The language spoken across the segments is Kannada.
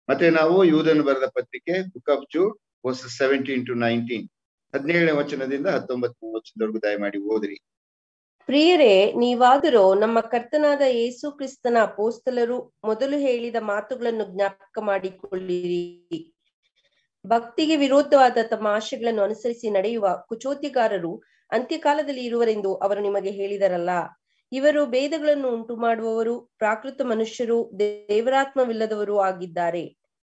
ಮತ್ತೆ ನಾವು ಯೂದನ್ ಬರೆದ ಪತ್ರಿಕೆ book of Jude verse seventeen to nineteen ಹದಿನೇಳನೇ ವಚನದಿಂದ ಹತ್ತೊಂಬತ್ತನೇ ವಚನದವರೆಗೂ ದಯಮಾಡಿ ಓದ್ರಿ ಪ್ರಿಯರೇ ನೀವಾದರೂ ನಮ್ಮ ಕರ್ತನಾದ ಯೇಸು ಕ್ರಿಸ್ತನ ಅಪೋಸ್ತಲರು ಮೊದಲು ಹೇಳಿದ ಮಾತುಗಳನ್ನು ಜ್ಞಾಪಕ ಮಾಡಿಕೊಳ್ಳಿರಿ ಭಕ್ತಿಗೆ ವಿರೋಧವಾದ ತಮ್ಮ ಆಶೆಗಳನ್ನು ಅನುಸರಿಸಿ ನಡೆಯುವ ಕುಚೋದ್ಯಗಾರರು ಅಂತ್ಯಕಾಲದಲ್ಲಿ ಇರುವರೆಂದು ಅವರು ನಿಮಗೆ ಹೇಳಿದರಲ್ಲ ಇವರು ಭೇದಗಳನ್ನು ಉಂಟು ಮಾಡುವವರು ಪ್ರಾಕೃತ ಮನುಷ್ಯರು ದೇವರಾತ್ಮವಿಲ್ಲದವರು ಆಗಿದ್ದಾರೆ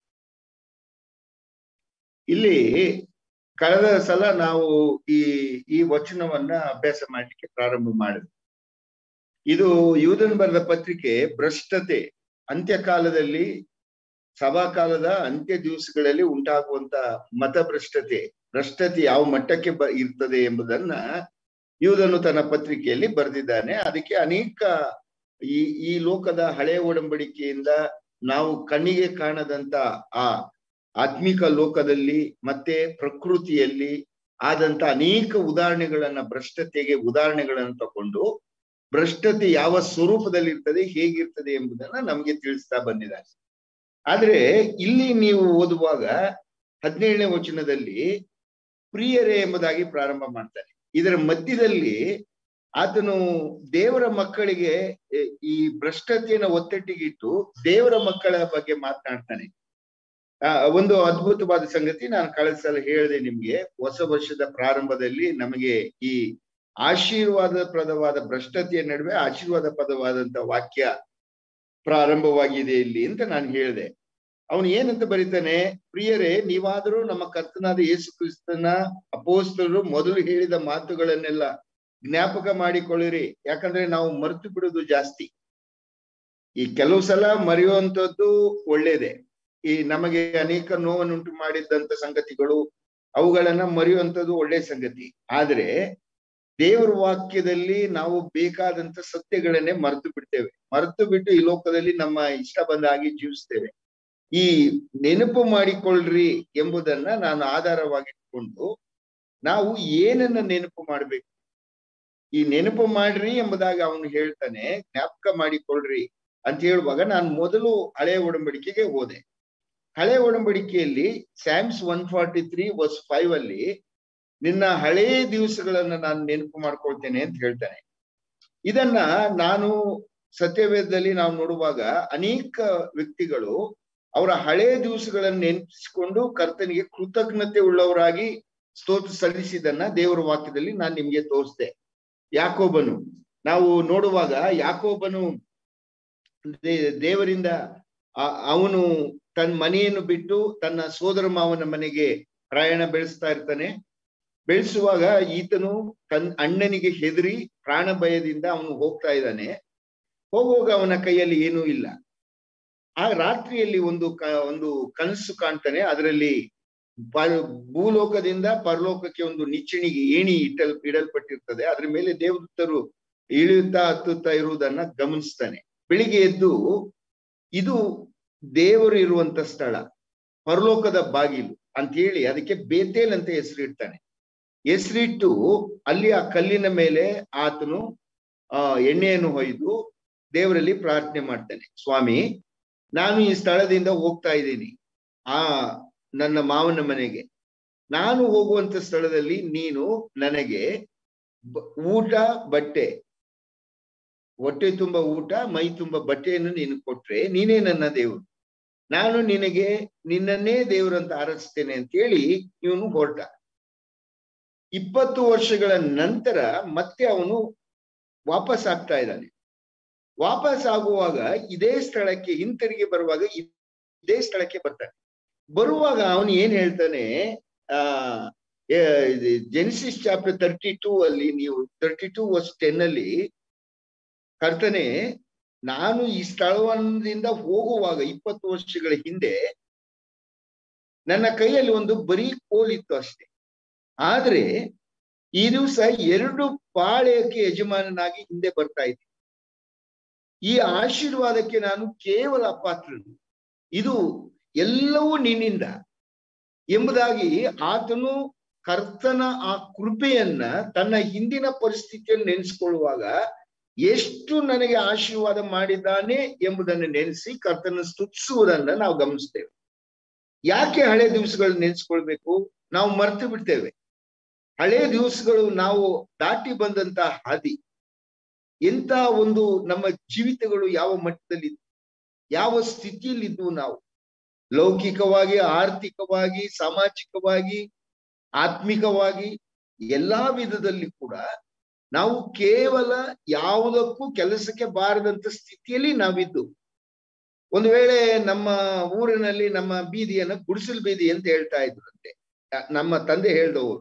ಇಲ್ಲಿ ಕಳೆದ ಸಲ ನಾವು ಈ ಈ ವಚನವನ್ನ ಅಭ್ಯಾಸ ಮಾಡ್ಲಿಕ್ಕೆ ಪ್ರಾರಂಭ ಮಾಡಿದ್ವಿ ಇದು ಯೂದನ್ ಬರೆದ ಪತ್ರಿಕೆ ಭ್ರಷ್ಟತೆ ಅಂತ್ಯಕಾಲದಲ್ಲಿ ಸಭಾಕಾಲದ ಅಂತ್ಯ ದಿವಸಗಳಲ್ಲಿ ಉಂಟಾಗುವಂತ ಮತಭ್ರಷ್ಟತೆ ಭ್ರಷ್ಟತೆ ಯಾವ ಮಟ್ಟಕ್ಕೆ ಬ ಇರ್ತದೆ ಎಂಬುದನ್ನ ಯೂದನು ತನ್ನ ಪತ್ರಿಕೆಯಲ್ಲಿ ಬರೆದಿದ್ದಾನೆ ಅದಕ್ಕೆ ಅನೇಕ ಈ ಈ ಲೋಕದ ಹಳೆಯ ಒಡಂಬಡಿಕೆಯಿಂದ ನಾವು ಕಣ್ಣಿಗೆ ಕಾಣದಂತ ಆ ಆತ್ಮಿಕ ಲೋಕದಲ್ಲಿ ಮತ್ತೆ ಪ್ರಕೃತಿಯಲ್ಲಿ ಆದಂತ ಅನೇಕ ಉದಾಹರಣೆಗಳನ್ನ ಭ್ರಷ್ಟತೆಗೆ ಉದಾಹರಣೆಗಳನ್ನು ತಕೊಂಡು ಭ್ರಷ್ಟತೆ ಯಾವ ಸ್ವರೂಪದಲ್ಲಿ ಇರ್ತದೆ ಹೇಗಿರ್ತದೆ ಎಂಬುದನ್ನ ನಮ್ಗೆ ತಿಳಿಸ್ತಾ ಬಂದಿದ್ದಾರೆ ಆದ್ರೆ ಇಲ್ಲಿ ನೀವು ಓದುವಾಗ ಹದಿನೇಳನೇ ವಚನದಲ್ಲಿ ಪ್ರಿಯರೇ ಎಂಬುದಾಗಿ ಪ್ರಾರಂಭ ಮಾಡ್ತಾನೆ ಇದರ ಮಧ್ಯದಲ್ಲಿ ಆತನು ದೇವರ ಮಕ್ಕಳಿಗೆ ಈ ಭ್ರಷ್ಟತೆಯನ್ನು ಒತ್ತಟ್ಟಿಗಿಟ್ಟು ದೇವರ ಮಕ್ಕಳ ಬಗ್ಗೆ ಮಾತನಾಡ್ತಾನೆ ಆ ಒಂದು ಅದ್ಭುತವಾದ ಸಂಗತಿ ನಾನು ಕಳೆದ ಸಲ ಹೇಳಿದೆ ನಿಮ್ಗೆ ಹೊಸ ವರ್ಷದ ಪ್ರಾರಂಭದಲ್ಲಿ ನಮಗೆ ಈ ಆಶೀರ್ವಾದ ಪ್ರದವಾದ ಭ್ರಷ್ಟತೆಯ ನಡುವೆ ಆಶೀರ್ವಾದ ಪದವಾದಂತ ವಾಕ್ಯ ಪ್ರಾರಂಭವಾಗಿದೆ ಇಲ್ಲಿ ಅಂತ ನಾನು ಹೇಳಿದೆ ಅವನು ಏನಂತ ಬರೀತಾನೆ ಪ್ರಿಯರೇ ನೀವಾದರೂ ನಮ್ಮ ಕರ್ತನಾದ ಯೇಸು ಕ್ರಿಸ್ತನ ಅಪೋಸ್ತರು ಮೊದಲು ಹೇಳಿದ ಮಾತುಗಳನ್ನೆಲ್ಲ ಜ್ಞಾಪಕ ಮಾಡಿಕೊಳ್ಳಿರಿ ಯಾಕಂದ್ರೆ ನಾವು ಮರೆತು ಬಿಡುದು ಜಾಸ್ತಿ ಈ ಕೆಲವು ಸಲ ಮರೆಯುವಂಥದ್ದು ಒಳ್ಳೇದೆ ಈ ನಮಗೆ ಅನೇಕ ನೋವನ್ನುಂಟು ಮಾಡಿದ್ದಂತ ಸಂಗತಿಗಳು ಅವುಗಳನ್ನ ಮರೆಯುವಂಥದ್ದು ಒಳ್ಳೆ ಸಂಗತಿ ಆದ್ರೆ ದೇವರ ವಾಕ್ಯದಲ್ಲಿ ನಾವು ಬೇಕಾದಂತ ಸತ್ಯಗಳನ್ನೇ ಮರೆತು ಬಿಡ್ತೇವೆ ಮರೆತು ಬಿಟ್ಟು ಈ ಲೋಕದಲ್ಲಿ ನಮ್ಮ ಇಷ್ಟ ಬಂದ ಹಾಗೆ ಜೀವಿಸ್ತೇವೆ ಈ ನೆನಪು ಮಾಡಿಕೊಳ್ಳ್ರಿ ಎಂಬುದನ್ನ ನಾನು ಆಧಾರವಾಗಿಟ್ಕೊಂಡು ನಾವು ಏನನ್ನ ನೆನಪು ಮಾಡ್ಬೇಕು ಈ ನೆನಪು ಮಾಡ್ರಿ ಎಂಬುದಾಗಿ ಅವನು ಹೇಳ್ತಾನೆ ಜ್ಞಾಪಕ ಮಾಡಿಕೊಳ್ಳ್ರಿ ಅಂತ ಹೇಳುವಾಗ ನಾನು ಮೊದಲು ಹಳೆ ಒಡಂಬಡಿಕೆಗೆ ಹೋದೆ ಹಳೆ ಒಡಂಬಡಿಕೆಯಲ್ಲಿ Psalms one forty three verse five ಅಲ್ಲಿ ನಿನ್ನ ಹಳೇ ದಿವಸಗಳನ್ನ ನಾನು ನೆನಪು ಮಾಡ್ಕೊಳ್ತೇನೆ ಅಂತ ಹೇಳ್ತಾನೆ ಇದನ್ನ ನಾನು ಸತ್ಯವೇದದಲ್ಲಿ ನಾವು ನೋಡುವಾಗ ಅನೇಕ ವ್ಯಕ್ತಿಗಳು ಅವರ ಹಳೆಯ ದಿವಸಗಳನ್ನು ನೆನಪಿಸಿಕೊಂಡು ಕರ್ತನಿಗೆ ಕೃತಜ್ಞತೆ ಉಳ್ಳವರಾಗಿ ಸ್ತೋತ್ರ ಸಲ್ಲಿಸಿದನ್ನ ದೇವರ ವಾಕ್ಯದಲ್ಲಿ ನಾನು ನಿಮ್ಗೆ ತೋರಿಸ್ದೆ ಯಾಕೋಬನು ನಾವು ನೋಡುವಾಗ ಯಾಕೋಬನು ದೇವರಿಂದ ಅವನು ತನ್ನ ಮನೆಯನ್ನು ಬಿಟ್ಟು ತನ್ನ ಸೋದರ ಮಾವನ ಮನೆಗೆ ಪ್ರಯಾಣ ಬೆಳೆಸ್ತಾ ಇರ್ತಾನೆ ಬೆಳೆಸುವಾಗ ಈತನು ತನ್ನ ಅಣ್ಣನಿಗೆ ಹೆದರಿ ಪ್ರಾಣ ಭಯದಿಂದ ಅವನು ಹೋಗ್ತಾ ಇದ್ದಾನೆ ಹೋಗುವಾಗ ಅವನ ಕೈಯಲ್ಲಿ ಏನೂ ಇಲ್ಲ ಆ ರಾತ್ರಿಯಲ್ಲಿ ಒಂದು ಕ ಒಂದು ಕನಸು ಕಾಣ್ತಾನೆ ಅದರಲ್ಲಿ ಭೂಲೋಕದಿಂದ ಪರಲೋಕಕ್ಕೆ ಒಂದು ನಿಚ್ಚಣಿಗೆ ಏಣಿ ಇಟ್ಟಲ್ ಇಡಲ್ಪಟ್ಟಿರ್ತದೆ ಅದ್ರ ಮೇಲೆ ದೇವದೂತರು ಇಳಿಯುತ್ತಾ ಹತ್ತುತ್ತಾ ಇರುವುದನ್ನ ಗಮನಿಸ್ತಾನೆ ಬೆಳಿಗ್ಗೆ ಎದ್ದು ಇದು ದೇವರು ಇರುವಂತ ಸ್ಥಳ ಪರಲೋಕದ ಬಾಗಿಲು ಅಂತ ಹೇಳಿ ಅದಕ್ಕೆ ಬೇತೇಲ್ ಅಂತ ಹೆಸರಿಡ್ತಾನೆ ಹೆಸರಿಟ್ಟು ಅಲ್ಲಿ ಆ ಕಲ್ಲಿನ ಮೇಲೆ ಆತನು ಆ ಎಣ್ಣೆಯನ್ನು ಹೊಯ್ದು ದೇವರಲ್ಲಿ ಪ್ರಾರ್ಥನೆ ಮಾಡ್ತಾನೆ ಸ್ವಾಮಿ ನಾನು ಈ ಸ್ಥಳದಿಂದ ಹೋಗ್ತಾ ಇದ್ದೀನಿ ಆ ನನ್ನ ಮಾವನ ಮನೆಗೆ ನಾನು ಹೋಗುವಂತ ಸ್ಥಳದಲ್ಲಿ ನೀನು ನನಗೆ ಊಟ ಬಟ್ಟೆ ಹೊಟ್ಟೆ ತುಂಬ ಊಟ ಮೈ ತುಂಬ ಬಟ್ಟೆಯನ್ನು ನೀನು ಕೊಟ್ರೆ ನೀನೇ ನನ್ನ ದೇವರು ನಾನು ನಿನಗೆ ನಿನ್ನನ್ನೇ ದೇವರಂತ ಆರಿಸ್ತೇನೆ ಅಂತ ಹೇಳಿ ಇವನು ಹೊರಟ ಇಪ್ಪತ್ತು ವರ್ಷಗಳ ನಂತರ ಮತ್ತೆ ಅವನು ವಾಪಸ್ ಆಗ್ತಾ ಇದ್ದಾನೆ ವಾಪಸ್ ಆಗುವಾಗ ಇದೇ ಸ್ಥಳಕ್ಕೆ ಹಿಂತಿರುಗಿ ಬರುವಾಗ ಇದೇ ಸ್ಥಳಕ್ಕೆ ಬರ್ತಾನೆ ಬರುವಾಗ ಅವನು ಏನ್ ಹೇಳ್ತಾನೆ ಆ ಜೆನಿಸಿಸ್ ಚಾಪ್ಟರ್ ತರ್ಟಿ ಟೂ ಅಲ್ಲಿ ನೀವು ತರ್ಟಿ ಟೂ ವರ್ಸ್ ಟೆನ್ ಅಲ್ಲಿ ಕರ್ತನೆ ನಾನು ಈ ಸ್ಥಳದಿಂದ ಹೋಗುವಾಗ ಇಪ್ಪತ್ತು ವರ್ಷಗಳ ಹಿಂದೆ ನನ್ನ ಕೈಯಲ್ಲಿ ಒಂದು ಬರೀ ಕೋಲಿತ್ತು ಅಷ್ಟೇ ಆದ್ರೆ ಈ ದಿವಸ ಎರಡು ಪಾಳ್ಯಕ್ಕೆ ಯಜಮಾನನಾಗಿ ಹಿಂದೆ ಬರ್ತಾ ಇದ್ದೀನಿ ಈ ಆಶೀರ್ವಾದಕ್ಕೆ ನಾನು ಕೇವಲ ಪಾತ್ರನು ಇದು ಎಲ್ಲವೂ ನಿನ್ನಿಂದ ಎಂಬುದಾಗಿ ಆತನು ಕರ್ತನ ಆ ಕೃಪೆಯನ್ನ ತನ್ನ ಹಿಂದಿನ ಪರಿಸ್ಥಿತಿಯನ್ನು ನೆನೆಸ್ಕೊಳ್ಳುವಾಗ ಎಷ್ಟು ನನಗೆ ಆಶೀರ್ವಾದ ಮಾಡಿದ್ದಾನೆ ಎಂಬುದನ್ನು ನೆನೆಸಿ ಕರ್ತನ ಸ್ತುತಿಸುವುದನ್ನ ನಾವು ಗಮನಿಸ್ತೇವೆ ಯಾಕೆ ಹಳೆ ದಿವಸಗಳು ನೆನೆಸ್ಕೊಳ್ಬೇಕು ನಾವು ಮರ್ತು ಬಿಡ್ತೇವೆ ಹಳೆ ದಿವಸಗಳು ನಾವು ದಾಟಿ ಬಂದಂತ ಹಾದಿ ಎಂತ ಒಂದು ನಮ್ಮ ಜೀವಿತಗಳು ಯಾವ ಮಟ್ಟದಲ್ಲಿ ಯಾವ ಸ್ಥಿತಿಯಲ್ಲಿದ್ವು ನಾವು ಲೌಕಿಕವಾಗಿ ಆರ್ಥಿಕವಾಗಿ ಸಾಮಾಜಿಕವಾಗಿ ಆತ್ಮಿಕವಾಗಿ ಎಲ್ಲಾ ವಿಧದಲ್ಲಿ ಕೂಡ ನಾವು ಕೇವಲ ಯಾವುದಕ್ಕೂ ಕೆಲಸಕ್ಕೆ ಬಾರದಂತ ಸ್ಥಿತಿಯಲ್ಲಿ ನಾವಿದ್ದು ಒಂದು ವೇಳೆ ನಮ್ಮ ಊರಿನಲ್ಲಿ ನಮ್ಮ ಬೀದಿಯನ್ನ ಗುಡಿಸಲು ಬೀದಿ ಅಂತ ಹೇಳ್ತಾ ಇದ್ರಂತೆ ನಮ್ಮ ತಂದೆ ಹೇಳ್ದವರು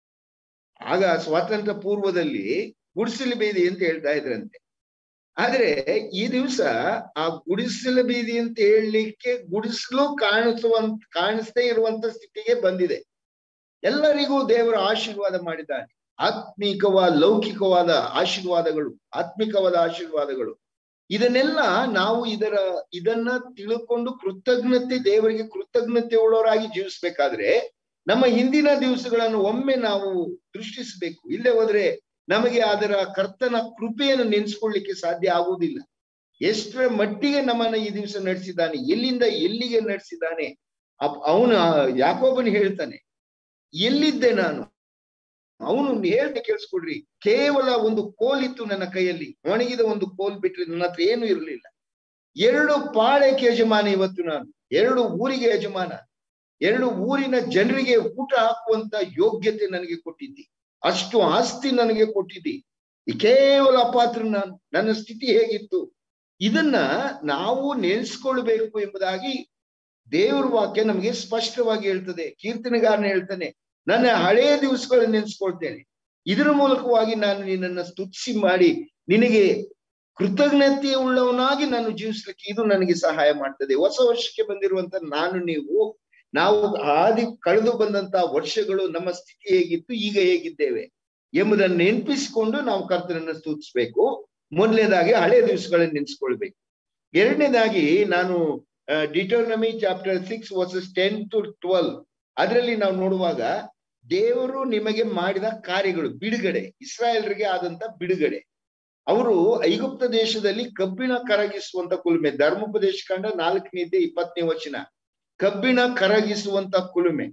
ಆಗ ಸ್ವಾತಂತ್ರ್ಯ ಪೂರ್ವದಲ್ಲಿ ಗುಡಿಸಲು ಬೀದಿ ಅಂತ ಹೇಳ್ತಾ ಇದ್ರಂತೆ ಆದ್ರೆ ಈ ದಿವಸ ಆ ಗುಡಿಸಲು ಬೀದಿ ಅಂತ ಹೇಳಲಿಕ್ಕೆ ಗುಡಿಸಲು ಕಾಣಿಸುವಂತ ಕಾಣಿಸದೇ ಇರುವಂತ ಸ್ಥಿತಿಗೆ ಬಂದಿದೆ ಎಲ್ಲರಿಗೂ ದೇವರ ಆಶೀರ್ವಾದ ಮಾಡಿದ್ದಾನೆ ಆತ್ಮಿಕವಾದ ಲೌಕಿಕವಾದ ಆಶೀರ್ವಾದಗಳು ಆತ್ಮಿಕವಾದ ಆಶೀರ್ವಾದಗಳು ಇದನ್ನೆಲ್ಲ ನಾವು ಇದರ ಇದನ್ನ ತಿಳ್ಕೊಂಡು ಕೃತಜ್ಞತೆ ದೇವರಿಗೆ ಕೃತಜ್ಞತೆ ಉಳ್ಳವರಾಗಿ ಜೀವಿಸ್ಬೇಕಾದ್ರೆ ನಮ್ಮ ಹಿಂದಿನ ದಿವಸಗಳನ್ನು ಒಮ್ಮೆ ನಾವು ದೃಷ್ಟಿಸಬೇಕು ಇಲ್ಲೇ ಹೋದ್ರೆ ನಮಗೆ ಅದರ ಕರ್ತನ ಕೃಪೆಯನ್ನು ನೆನೆಸ್ಕೊಳ್ಳಿಕ್ಕೆ ಸಾಧ್ಯ ಆಗುವುದಿಲ್ಲ ಎಷ್ಟರ ಮಟ್ಟಿಗೆ ನಮ್ಮನ್ನ ಈ ದಿವಸ ನಡೆಸಿದ್ದಾನೆ ಎಲ್ಲಿಂದ ಎಲ್ಲಿಗೆ ನಡೆಸಿದ್ದಾನೆ ಅವನು ಯಾಕೋಬನ್ ಹೇಳ್ತಾನೆ ಎಲ್ಲಿದ್ದೆ ನಾನು ಅವನು ಹೇಳ್ದೆ ಕೇಳಿಸ್ಕೊಡ್ರಿ ಕೇವಲ ಒಂದು ಕೋಲಿತ್ತು ನನ್ನ ಕೈಯಲ್ಲಿ ಒಣಗಿದ ಒಂದು ಕೋಲ್ ಬಿಟ್ರೆ ನನ್ನ ಹತ್ರ ಏನು ಇರಲಿಲ್ಲ ಎರಡು ಪಾಳೆಕ್ಕೆ ಯಜಮಾನ ಇವತ್ತು ನಾನು ಎರಡು ಊರಿಗೆ ಯಜಮಾನ ಎರಡು ಊರಿನ ಜನರಿಗೆ ಊಟ ಹಾಕುವಂತ ಯೋಗ್ಯತೆ ನನಗೆ ಕೊಟ್ಟಿದ್ದಿ ಅಷ್ಟು ಆಸ್ತಿ ನನಗೆ ಕೊಟ್ಟಿದ್ದಿ ಕೇವಲ ಪಾತ್ರ ನಾನು ನನ್ನ ಸ್ಥಿತಿ ಹೇಗಿತ್ತು ಇದನ್ನ ನಾವು ನೆನೆಸ್ಕೊಳ್ಬೇಕು ಎಂಬುದಾಗಿ ದೇವ್ರ ವಾಕ್ಯ ನಮಗೆ ಸ್ಪಷ್ಟವಾಗಿ ಹೇಳ್ತದೆ ಕೀರ್ತನೆಗಾರನ ಹೇಳ್ತಾನೆ ನನ್ನ ಹಳೆಯ ದಿವಸಗಳನ್ನ ನೆನೆಸ್ಕೊಳ್ತೇನೆ ಇದರ ಮೂಲಕವಾಗಿ ನಾನು ನಿನ್ನನ್ನು ಸ್ತುತಿಸಿ ಮಾಡಿ ನಿನಗೆ ಕೃತಜ್ಞತೆ ಉಳ್ಳವನಾಗಿ ನಾನು ಜೀವಿಸ್ಲಿಕ್ಕೆ ಇದು ನನಗೆ ಸಹಾಯ ಮಾಡ್ತದೆ ಹೊಸ ವರ್ಷಕ್ಕೆ ಬಂದಿರುವಂತ ನಾನು ನೀವು ನಾವು ಆದಿ ಕಳೆದು ಬಂದಂತ ವರ್ಷಗಳು ನಮ್ಮ ಸ್ಥಿತಿ ಹೇಗಿತ್ತು ಈಗ ಹೇಗಿದ್ದೇವೆ ಎಂಬುದನ್ನು ನೆನಪಿಸಿಕೊಂಡು ನಾವು ಕರ್ತನನ್ನು ಸ್ತುತಿಸ್ಬೇಕು ಮೊದಲನೇದಾಗಿ ಹಳೆ ದಿವಸಗಳನ್ನ ನೆನೆಸ್ಕೊಳ್ಬೇಕು ಎರಡನೇದಾಗಿ ನಾನು Deuteronomy chapter six verses ten to twelve ಅದರಲ್ಲಿ ನಾವು ನೋಡುವಾಗ ದೇವರು ನಿಮಗೆ ಮಾಡಿದ ಕಾರ್ಯಗಳು ಬಿಡುಗಡೆ ಇಸ್ರಾಯೇಲ್ರಿಗೆ ಆದಂತ ಬಿಡುಗಡೆ ಅವರು ಐಗುಪ್ತ ದೇಶದಲ್ಲಿ ಕಬ್ಬಿಣ ಕರಗಿಸುವಂತ ಕುಲುಮೆ ಧರ್ಮೋಪದೇಶ ಕಂಡ ನಾಲ್ಕನೇದೇ ಇಪ್ಪತ್ತನೇ ವಚನ ಕಬ್ಬಿಣ ಕರಗಿಸುವಂತ ಕುಲುಮೆ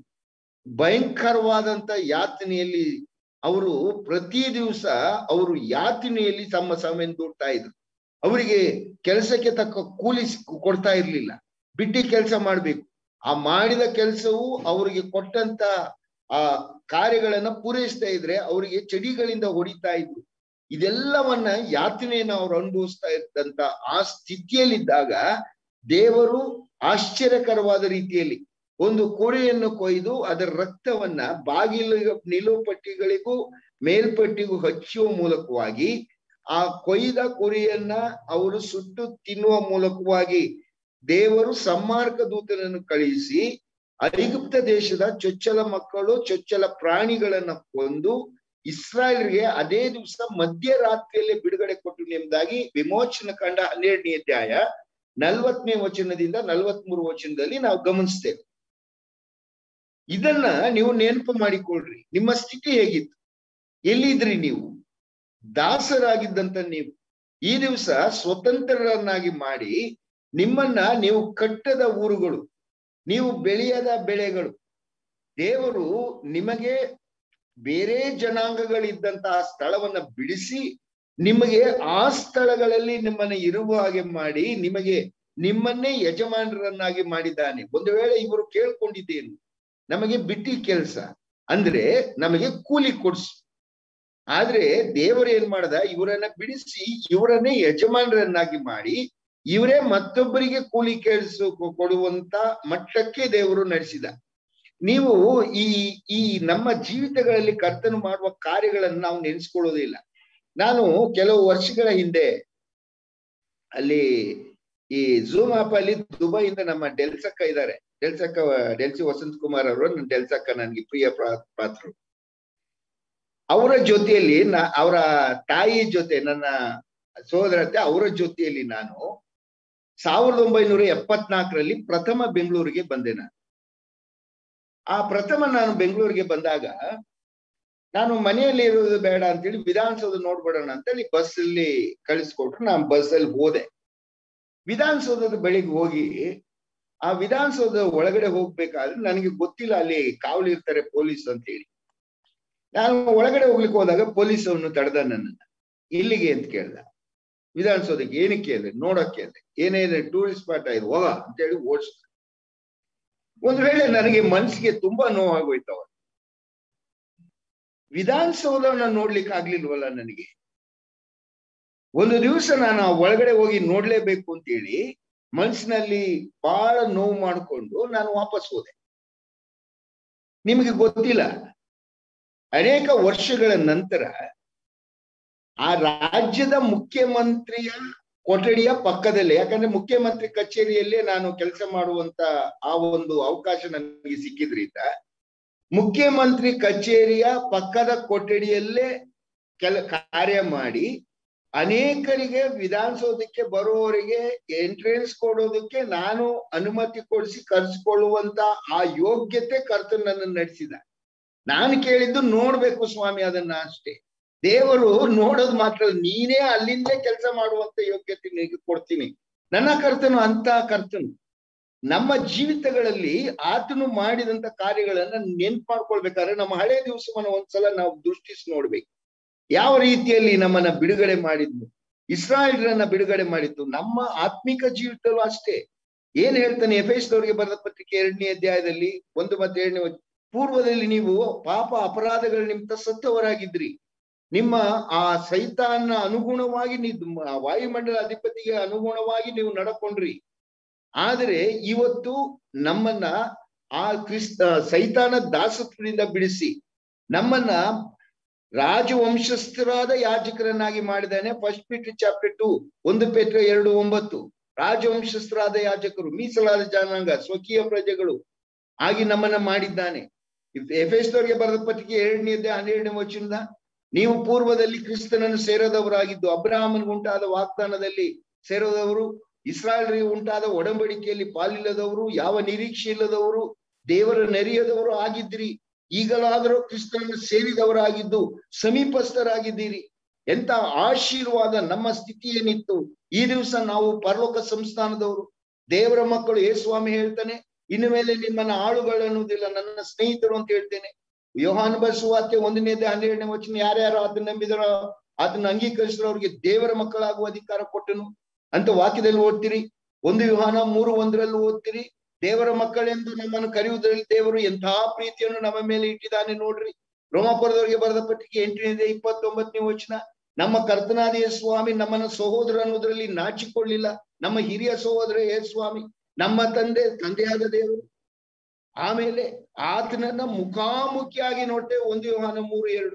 ಭಯಂಕರವಾದಂತ ಯಾತನೆಯಲ್ಲಿ ಅವರು ಪ್ರತಿ ದಿವಸ ಅವರು ಯಾತನೆಯಲ್ಲಿ ತಮ್ಮ ಸಮಯ ದೂಡ್ತಾ ಇದ್ರು ಅವರಿಗೆ ಕೆಲಸಕ್ಕೆ ತಕ್ಕ ಕೂಲಿ ಕೊಡ್ತಾ ಇರ್ಲಿಲ್ಲ ಬಿಟ್ಟಿ ಕೆಲಸ ಮಾಡ್ಬೇಕು ಆ ಮಾಡಿದ ಕೆಲಸವು ಅವರಿಗೆ ಕೊಟ್ಟಂತ ಆ ಕಾರ್ಯಗಳನ್ನ ಪೂರೈಸ್ತಾ ಇದ್ರೆ ಅವರಿಗೆ ಚಡಿಗಳಿಂದ ಹೊಡಿತಾ ಇದ್ರು ಇದೆಲ್ಲವನ್ನ ಯಾತನೆಯನ್ನು ಅವ್ರು ಅನುಭವಿಸ್ತಾ ಇದ್ದಂತ ಆ ಸ್ಥಿತಿಯಲ್ಲಿದ್ದಾಗ ದೇವರು ಆಶ್ಚರ್ಯಕರವಾದ ರೀತಿಯಲ್ಲಿ ಒಂದು ಕೋಳಿಯನ್ನು ಕೊಯ್ದು ಅದರ ರಕ್ತವನ್ನ ಬಾಗಿಲು ನಿಲುಪಟ್ಟಿಗಳಿಗೂ ಮೇಲ್ಪಟ್ಟಿಗೂ ಹಚ್ಚುವ ಮೂಲಕವಾಗಿ ಆ ಕೊಯ್ದ ಕುರಿಯನ್ನ ಅವರು ಸುಟ್ಟು ತಿನ್ನುವ ಮೂಲಕವಾಗಿ ದೇವರು ಸಮ್ಮಾರ್ಕ ದೂತನನ್ನು ಕಳುಹಿಸಿ ಐಗುಪ್ತ ದೇಶದ ಚೊಚ್ಚಲ ಮಕ್ಕಳು ಚೊಚ್ಚಲ ಪ್ರಾಣಿಗಳನ್ನ ಕೊಂದು ಇಸ್ರಾಯಲ್ಗೆ ಅದೇ ದಿವಸ ಮಧ್ಯರಾತ್ರಿಯಲ್ಲೇ ಬಿಡುಗಡೆ ಕೊಟ್ಟು ಎಂಬುದಾಗಿ ವಿಮೋಚನ ಕಂಡ ಹನ್ನೆರಡನೇ ಅಧ್ಯಾಯ ನಲ್ವತ್ತನೇ ವಚನದಿಂದ ನಲ್ವತ್ಮೂರು ವಚನದಲ್ಲಿ ನಾವು ಗಮನಿಸ್ತೇವೆ ಇದನ್ನ ನೀವು ನೆನಪು ಮಾಡಿಕೊಳ್ಳ್ರಿ ನಿಮ್ಮ ಸ್ಥಿತಿ ಹೇಗಿತ್ತು ಎಲ್ಲಿದ್ರಿ ನೀವು ದಾಸರಾಗಿದ್ದಂತ ನೀವು ಈ ದಿವಸ ಸ್ವತಂತ್ರರನ್ನಾಗಿ ಮಾಡಿ ನಿಮ್ಮನ್ನ ನೀವು ಕಟ್ಟದ ಊರುಗಳು ನೀವು ಬೆಳೆಯದ ಬೆಳೆಗಳು ದೇವರು ನಿಮಗೆ ಬೇರೆ ಜನಾಂಗಗಳಿದ್ದಂತಹ ಸ್ಥಳವನ್ನ ಬಿಡಿಸಿ ನಿಮಗೆ ಆ ಸ್ಥಳಗಳಲ್ಲಿ ನಿಮ್ಮನ್ನ ಇರುವ ಹಾಗೆ ಮಾಡಿ ನಿಮಗೆ ನಿಮ್ಮನ್ನೇ ಯಜಮಾನರನ್ನಾಗಿ ಮಾಡಿದ್ದಾನೆ ಒಂದು ವೇಳೆ ಇವರು ಕೇಳ್ಕೊಂಡಿದ್ದೇನು ನಮಗೆ ಬಿಟ್ಟಿ ಕೆಲಸ ಅಂದ್ರೆ ನಮಗೆ ಕೂಲಿ ಕೊಡ್ಸು ಆದ್ರೆ ದೇವರು ಏನ್ ಮಾಡದ ಇವರನ್ನ ಬಿಡಿಸಿ ಇವರನ್ನೇ ಯಜಮಾನರನ್ನಾಗಿ ಮಾಡಿ ಇವರೇ ಮತ್ತೊಬ್ಬರಿಗೆ ಕೂಲಿ ಕೇಳಿಸು ಕೊಡುವಂತ ಮಟ್ಟಕ್ಕೆ ದೇವರು ನಡೆಸಿದ ನೀವು ಈ ಈ ನಮ್ಮ ಜೀವಿತಗಳಲ್ಲಿ ಕರ್ತನು ಮಾಡುವ ಕಾರ್ಯಗಳನ್ನು ನಾವು ನೆನೆಸ್ಕೊಳ್ಳೋದಿಲ್ಲ ನಾನು ಕೆಲವು ವರ್ಷಗಳ ಹಿಂದೆ ಅಲ್ಲಿ ಈ ಝೂಮ್ ಆಪ್ ಅಲ್ಲಿ ದುಬೈಯಿಂದ ನಮ್ಮ ಡೆಲ್ಸಕ್ಕ ಇದ್ದಾರೆ ಡೆಲ್ಸಕ್ಕ ಡೆಲ್ಸಿ ವಸಂತ್ ಕುಮಾರ್ ಅವರು ನನ್ನ ಡೆಲ್ಸಕ್ಕ ನನಗೆ ಪ್ರಿಯ ಪಾತ್ರರು ಅವರ ಜೊತೆಯಲ್ಲಿ ನಾ ಅವರ ತಾಯಿ ಜೊತೆ ನನ್ನ ಸೋದರತೆ ಅವರ ಜೊತೆಯಲ್ಲಿ ನಾನು ಸಾವಿರದ ಒಂಬೈನೂರ ಎಪ್ಪತ್ನಾಲ್ಕರಲ್ಲಿ ಪ್ರಥಮ ಬೆಂಗಳೂರಿಗೆ ಬಂದೆ ನಾನು ಆ ಪ್ರಥಮ ನಾನು ಬೆಂಗಳೂರಿಗೆ ಬಂದಾಗ ನಾನು ಮನೆಯಲ್ಲಿ ಇರೋದು ಬೇಡ ಅಂತೇಳಿ ವಿಧಾನಸೌಧ ನೋಡ್ಬಿಡೋಣ ಅಂತೇಳಿ ಬಸ್ ಅಲ್ಲಿ ಕಳಿಸ್ಕೊಟ್ರು ನಾನು ಬಸ್ ಅಲ್ಲಿ ಹೋದೆ ವಿಧಾನಸೌಧದ ಬಳಿಗೆ ಹೋಗಿ ಆ ವಿಧಾನಸೌಧ ಒಳಗಡೆ ಹೋಗ್ಬೇಕಾದ್ರೆ ನನಗೆ ಗೊತ್ತಿಲ್ಲ ಅಲ್ಲಿ ಕಾವಲು ಇರ್ತಾರೆ ಪೊಲೀಸ್ ಅಂತ ಹೇಳಿ ನಾನು ಒಳಗಡೆ ಹೋಗ್ಲಿಕ್ಕೆ ಹೋದಾಗ ಪೊಲೀಸ್ ಅವನು ತಡೆದ ನನ್ನನ್ನ ಇಲ್ಲಿಗೆ ಅಂತ ಕೇಳ್ದ ವಿಧಾನಸೌಧಕ್ಕೆ ಏನಕ್ಕೆ ಅಂದ್ರೆ ನೋಡಕ್ಕೆ ಅಂದ್ರೆ ಏನೇನು ಟೂರಿಸ್ಟ್ ಸ್ಪಾಟ್ ಆಯ್ತು ಹೋಗ ಅಂತ ಹೇಳಿ ಓಡಿಸ್ ಒಂದ್ ವೇಳೆ ನನಗೆ ಮನ್ಸಿಗೆ ತುಂಬಾ ನೋವಾಗೋಯ್ತವ ವಿಧಾನಸೌಧವನ್ನ ನೋಡ್ಲಿಕ್ಕೆ ಆಗ್ಲಿಲ್ವಲ್ಲ ನನಗೆ ಒಂದು ದಿವಸ ನಾನು ಆ ಒಳಗಡೆ ಹೋಗಿ ನೋಡ್ಲೇಬೇಕು ಅಂತ ಹೇಳಿ ಮನ್ಸಿನಲ್ಲಿ ಬಹಳ ನೋವು ಮಾಡಿಕೊಂಡು ನಾನು ವಾಪಸ್ ಹೋದೆ ನಿಮಗೆ ಗೊತ್ತಿಲ್ಲ ಅನೇಕ ವರ್ಷಗಳ ನಂತರ ಆ ರಾಜ್ಯದ ಮುಖ್ಯಮಂತ್ರಿಯ ಕೊಠಡಿಯ ಪಕ್ಕದಲ್ಲಿ ಯಾಕಂದ್ರೆ ಮುಖ್ಯಮಂತ್ರಿ ಕಚೇರಿಯಲ್ಲೇ ನಾನು ಕೆಲಸ ಮಾಡುವಂತ ಆ ಒಂದು ಅವಕಾಶ ನನಗೆ ಸಿಕ್ಕಿದ್ರಿಂದ ಮುಖ್ಯಮಂತ್ರಿ ಕಚೇರಿಯ ಪಕ್ಕದ ಕೊಠಡಿಯಲ್ಲೇ ಕೆಲ ಕಾರ್ಯ ಮಾಡಿ ಅನೇಕರಿಗೆ ವಿಧಾನಸೌಧಕ್ಕೆ ಬರುವವರಿಗೆ ಎಂಟ್ರೆನ್ಸ್ ಕೊಡೋದಕ್ಕೆ ನಾನು ಅನುಮತಿ ಕೊಡಿಸಿ ಕರೆಸಿಕೊಳ್ಳುವಂತ ಆ ಯೋಗ್ಯತೆ ಕರ್ತನು ನನ್ನನ್ನು ನಡೆಸಿದ ನಾನು ಕೇಳಿದ್ದು ನೋಡ್ಬೇಕು ಸ್ವಾಮಿ ಅದನ್ನ ಅಷ್ಟೇ ದೇವರು ನೋಡೋದು ಮಾತ್ರ ನೀನೇ ಅಲ್ಲಿಂದಲೇ ಕೆಲಸ ಮಾಡುವಂತ ಯೋಗ್ಯತೆ ನಿನಗೆ ಕೊಡ್ತೀನಿ ನನ್ನ ಕರ್ತನು ಅಂತ ಕರ್ತನು ನಮ್ಮ ಜೀವಿತಗಳಲ್ಲಿ ಆತನು ಮಾಡಿದಂತ ಕಾರ್ಯಗಳನ್ನ ನೆನ್ಪು ಮಾಡ್ಕೊಳ್ಬೇಕಾದ್ರೆ ನಮ್ಮ ಹಳೆ ದಿವಸವನ್ನ ಒಂದ್ಸಲ ನಾವು ದೃಷ್ಟಿಸಿ ನೋಡ್ಬೇಕು ಯಾವ ರೀತಿಯಲ್ಲಿ ನಮ್ಮನ್ನ ಬಿಡುಗಡೆ ಮಾಡಿದ್ನು ಇಸ್ರಾಯೇಲ್ರನ್ನ ಬಿಡುಗಡೆ ಮಾಡಿದ್ದು ನಮ್ಮ ಆತ್ಮಿಕ ಜೀವಿತದಲ್ಲೂ ಅಷ್ಟೇ ಏನ್ ಹೇಳ್ತಾನೆ ಎಫೆಸ್ದವ್ರಿಗೆ ಬರೆದ ಪತ್ರಿಕೆ ಎರಡನೇ ಅಧ್ಯಾಯದಲ್ಲಿ ಒಂದು ಮತ್ತೆ ಎರಡನೇ ಪೂರ್ವದಲ್ಲಿ ನೀವು ಪಾಪ ಅಪರಾಧಗಳ ನಿಮಿತ್ತ ಸತ್ತವರಾಗಿದ್ರಿ ನಿಮ್ಮ ಆ ಸೈತಾನ ಅನುಗುಣವಾಗಿ ನೀವು ವಾಯುಮಂಡಲ ಅಧಿಪತಿಗೆ ಅನುಗುಣವಾಗಿ ನೀವು ನಡ್ಕೊಂಡ್ರಿ ಆದರೆ ಇವತ್ತು ನಮ್ಮನ್ನ ಆ ಕ್ರಿಸ್ತ ಸೈತಾನ ದಾಸತ್ವದಿಂದ ಬಿಡಿಸಿ ನಮ್ಮನ್ನ ರಾಜವಂಶಸ್ಥರಾದ ಯಾಜಕರನ್ನಾಗಿ ಮಾಡಿದ್ದಾನೆ ಫಸ್ಟ್ ಪೀಟರ್ ಚಾಪ್ಟರ್ ಟು ಒಂದು ಪೇತ್ರ ಎರಡು ಒಂಬತ್ತು ರಾಜವಂಶಸ್ಥರಾದ ಯಾಜಕರು ಮೀಸಲಾದ ಜನಾಂಗ ಸ್ವಕೀಯ ಪ್ರಜೆಗಳು ಆಗಿ ನಮ್ಮನ್ನ ಮಾಡಿದ್ದಾನೆ ಎಫೆಸ್ತವ್ರಿಗೆ ಬರೆದ ಪತ್ರಿಕೆ ಎರಡನೇದೇ ಹನ್ನೆರಡನೇ ವಚನದ ನೀವು ಪೂರ್ವದಲ್ಲಿ ಕ್ರಿಸ್ತನನ್ನು ಸೇರದವರಾಗಿದ್ದು ಅಬ್ರಾಹ್ಮನ್ಗೆ ಉಂಟಾದ ವಾಗ್ದಾನದಲ್ಲಿ ಸೇರದವರು ಇಸ್ರಾಯಲ್ರಿಗೆ ಉಂಟಾದ ಒಡಂಬಡಿಕೆಯಲ್ಲಿ ಪಾಲಿಲ್ಲದವರು ಯಾವ ನಿರೀಕ್ಷೆ ಇಲ್ಲದವರು ದೇವರ ನೆರೆಯದವರು ಆಗಿದ್ರಿ ಈಗಲಾದರೂ ಕ್ರಿಸ್ತನನ್ನು ಸೇರಿದವರಾಗಿದ್ದು ಸಮೀಪಸ್ಥರಾಗಿದ್ದೀರಿ ಎಂತ ಆಶೀರ್ವಾದ ನಮ್ಮ ಸ್ಥಿತಿ ಏನಿತ್ತು ಈ ದಿವಸ ನಾವು ಪರಲೋಕ ಸಂಸ್ಥಾನದವರು ದೇವರ ಮಕ್ಕಳು ಏ ಸ್ವಾಮಿ ಹೇಳ್ತಾನೆ ಇನ್ನು ಮೇಲೆ ನಿಮ್ಮನ್ನ ಆಳುಗಳು ಅನ್ನುವುದಿಲ್ಲ ನನ್ನ ಸ್ನೇಹಿತರು ಅಂತ ಹೇಳ್ತೇನೆ ಯೋಹಾನ ಬಸುವಾಕ್ಯ ಒಂದನೇದೇ ಹನ್ನೆರಡನೇ ವಚನ ಯಾರ್ಯಾರು ಅದನ್ನ ನಂಬಿದರೋ ಅದನ್ನ ಅಂಗೀಕರಿಸಿದ್ರು ಅವ್ರಿಗೆ ದೇವರ ಮಕ್ಕಳಾಗುವ ಅಧಿಕಾರ ಕೊಟ್ಟನು ಅಂತ ವಾಕ್ಯದಲ್ಲಿ ಓದ್ತೀರಿ ಒಂದು ವಿಹಾನ ಮೂರು ಒಂದರಲ್ಲೂ ಓದ್ತೀರಿ ದೇವರ ಮಕ್ಕಳೆಂದು ನಮ್ಮನ್ನು ಕರೆಯುವುದರಲ್ಲಿ ದೇವರು ಎಂತಹ ಪ್ರೀತಿಯನ್ನು ನಮ್ಮ ಮೇಲೆ ಇಟ್ಟಿದ್ದಾನೆ ನೋಡ್ರಿ ರೋಮಾಪುರದವರಿಗೆ ಬರೆದ ಪಟ್ಟಿಗೆ ಎಂಟನೇ ಇಪ್ಪತ್ತೊಂಬತ್ತನೇ ವಚನ ನಮ್ಮ ಕರ್ತನಾದಿಯ ಸ್ವಾಮಿ ನಮ್ಮನ್ನ ಸಹೋದರ ಅನ್ನೋದ್ರಲ್ಲಿ ನಾಚಿಕೊಳ್ಳಿಲ್ಲ ನಮ್ಮ ಹಿರಿಯ ಸಹೋದರ ಏ ಸ್ವಾಮಿ ನಮ್ಮ ತಂದೆ ತಂದೆಯಾದ ದೇವರು ಆಮೇಲೆ ಆತನನ್ನ ಮುಖಾಮುಖಿಯಾಗಿ ನೋಡ್ತೇವೆ ಒಂದು ವ್ಯವಹಾನ ಮೂರು ಎರಡು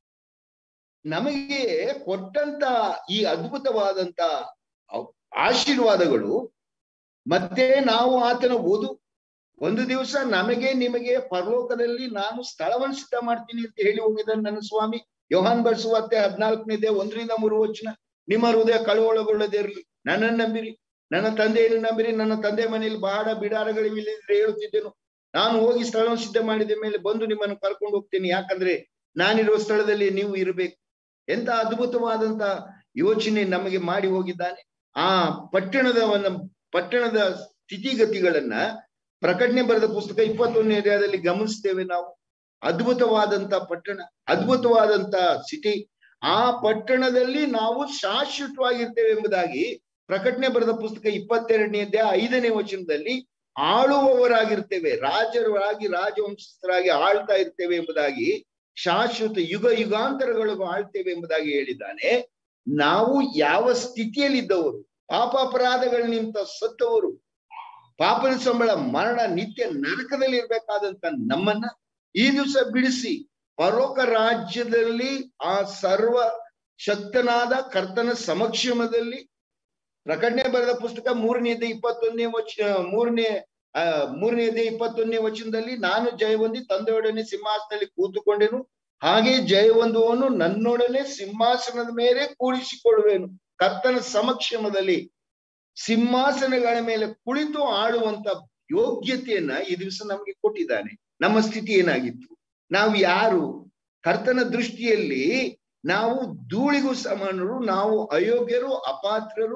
ನಮಗೆ ಕೊಟ್ಟಂತ ಈ ಅದ್ಭುತವಾದಂತ ಆಶೀರ್ವಾದಗಳು ಮತ್ತೆ ನಾವು ಆತನ ಓದು ಒಂದು ದಿವಸ ನಮಗೆ ನಿಮಗೆ ಪರಲೋಕದಲ್ಲಿ ನಾನು ಸ್ಥಳವನ್ನು ಸಿದ್ಧ ಮಾಡ್ತೀನಿ ಅಂತ ಹೇಳಿ ಹೋಗಿದ್ದಾನೆ ನನ್ನ ಸ್ವಾಮಿ ಯೋಹಾನ್ ಬರ್ಸುವತ್ತೆ ಹದಿನಾಲ್ಕನೇದೇ ಒಂದರಿಂದ ಮೂರು ವಚನ ನಿಮ್ಮ ಹೃದಯ ಕಳವಳಗೊಳ್ಳದಿರಲಿ ನನ್ನನ್ನು ನಂಬಿರಿ ನನ್ನ ತಂದೆಯನ್ನು ನಂಬಿರಿ ನನ್ನ ತಂದೆ ಮನೆಯಲ್ಲಿ ಬಹಳ ಬಿಡಾರಗಳಿಲ್ಲದಿದ್ರೆ ಹೇಳುತ್ತಿದ್ದೆನು ನಾನು ಹೋಗಿ ಸ್ಥಳವನ್ನು ಸಿದ್ಧ ಮಾಡಿದ ಮೇಲೆ ಬಂದು ನಿಮ್ಮನ್ನು ಕರ್ಕೊಂಡು ಹೋಗ್ತೇನೆ ಯಾಕಂದ್ರೆ ನಾನಿರುವ ಸ್ಥಳದಲ್ಲಿ ನೀವು ಇರಬೇಕು ಎಂತ ಅದ್ಭುತವಾದಂತ ಯೋಚನೆ ನಮಗೆ ಮಾಡಿ ಹೋಗಿದ್ದಾನೆ ಆ ಪಟ್ಟಣದವನ್ನ ಪಟ್ಟಣದ ಸ್ಥಿತಿಗತಿಗಳನ್ನ ಪ್ರಕಟಣೆ ಬರೆದ ಪುಸ್ತಕ ಇಪ್ಪತ್ತೊಂದನೇ ಏರಿಯಾದಲ್ಲಿ ಗಮನಿಸ್ತೇವೆ ನಾವು ಅದ್ಭುತವಾದಂತ ಪಟ್ಟಣ ಅದ್ಭುತವಾದಂತ ಸಿಟಿ ಆ ಪಟ್ಟಣದಲ್ಲಿ ನಾವು ಶಾಶ್ವತವಾಗಿರ್ತೇವೆ ಎಂಬುದಾಗಿ ಪ್ರಕಟಣೆ ಬರೆದ ಪುಸ್ತಕ ಇಪ್ಪತ್ತೆರಡನೇ ಅಧ್ಯಾಯ ಐದನೇ ವಚನದಲ್ಲಿ ಆಳುವವರಾಗಿರ್ತೇವೆ ರಾಜರಾಗಿ ರಾಜವಂಶಸ್ಥರಾಗಿ ಆಳ್ತಾ ಇರ್ತೇವೆ ಎಂಬುದಾಗಿ ಶಾಶ್ವತ ಯುಗ ಯುಗಾಂತರಗಳಿಗೂ ಆಳ್ತೇವೆ ಎಂಬುದಾಗಿ ಹೇಳಿದ್ದಾನೆ ನಾವು ಯಾವ ಸ್ಥಿತಿಯಲ್ಲಿದ್ದವರು ಪಾಪ ಅಪರಾಧಗಳ ನಿಂತ ಸತ್ತವರು ಪಾಪದ ಸಂಬಳ ಮರಣ ನಿತ್ಯ ನರಕದಲ್ಲಿ ಇರ್ಬೇಕಾದಂತ ನಮ್ಮನ್ನ ಈ ದಿವಸ ಬಿಡಿಸಿ ಪರೋಕ ರಾಜ್ಯದಲ್ಲಿ ಆ ಸರ್ವ ಶಕ್ತನಾದ ಕರ್ತನ ಸಮಕ್ಷಮದಲ್ಲಿ ಪ್ರಕಟಣೆ ಬರೆದ ಪುಸ್ತಕ ಮೂರನೇದೇ ಇಪ್ಪತ್ತೊಂದನೇ ವಚ ಮೂರನೇ ಆ ಮೂರನೇದೇ ಇಪ್ಪತ್ತೊಂದನೇ ವಚನದಲ್ಲಿ ನಾನು ಜಯವೊಂದಿ ತಂದೆಯೊಡನೆ ಸಿಂಹಾಸನದಲ್ಲಿ ಕೂತುಕೊಂಡೆನು ಹಾಗೆ ಜಯವೊಂದುವನು ನನ್ನೊಡನೆ ಸಿಂಹಾಸನದ ಮೇಲೆ ಕೂಡಿಸಿಕೊಳ್ಳುವೆನು ಕರ್ತನ ಸಮಕ್ಷಮದಲ್ಲಿ ಸಿಂಹಾಸನಗಳ ಮೇಲೆ ಕುಳಿತು ಆಳುವಂತ ಯೋಗ್ಯತೆಯನ್ನ ಈ ದಿವಸ ನಮಗೆ ಕೊಟ್ಟಿದ್ದಾನೆ ನಮ್ಮ ಸ್ಥಿತಿ ಏನಾಗಿತ್ತು ನಾವು ಯಾರು ಕರ್ತನ ದೃಷ್ಟಿಯಲ್ಲಿ ನಾವು ಧೂಳಿಗೂ ಸಮಾನರು ನಾವು ಅಯೋಗ್ಯರು ಅಪಾತ್ರರು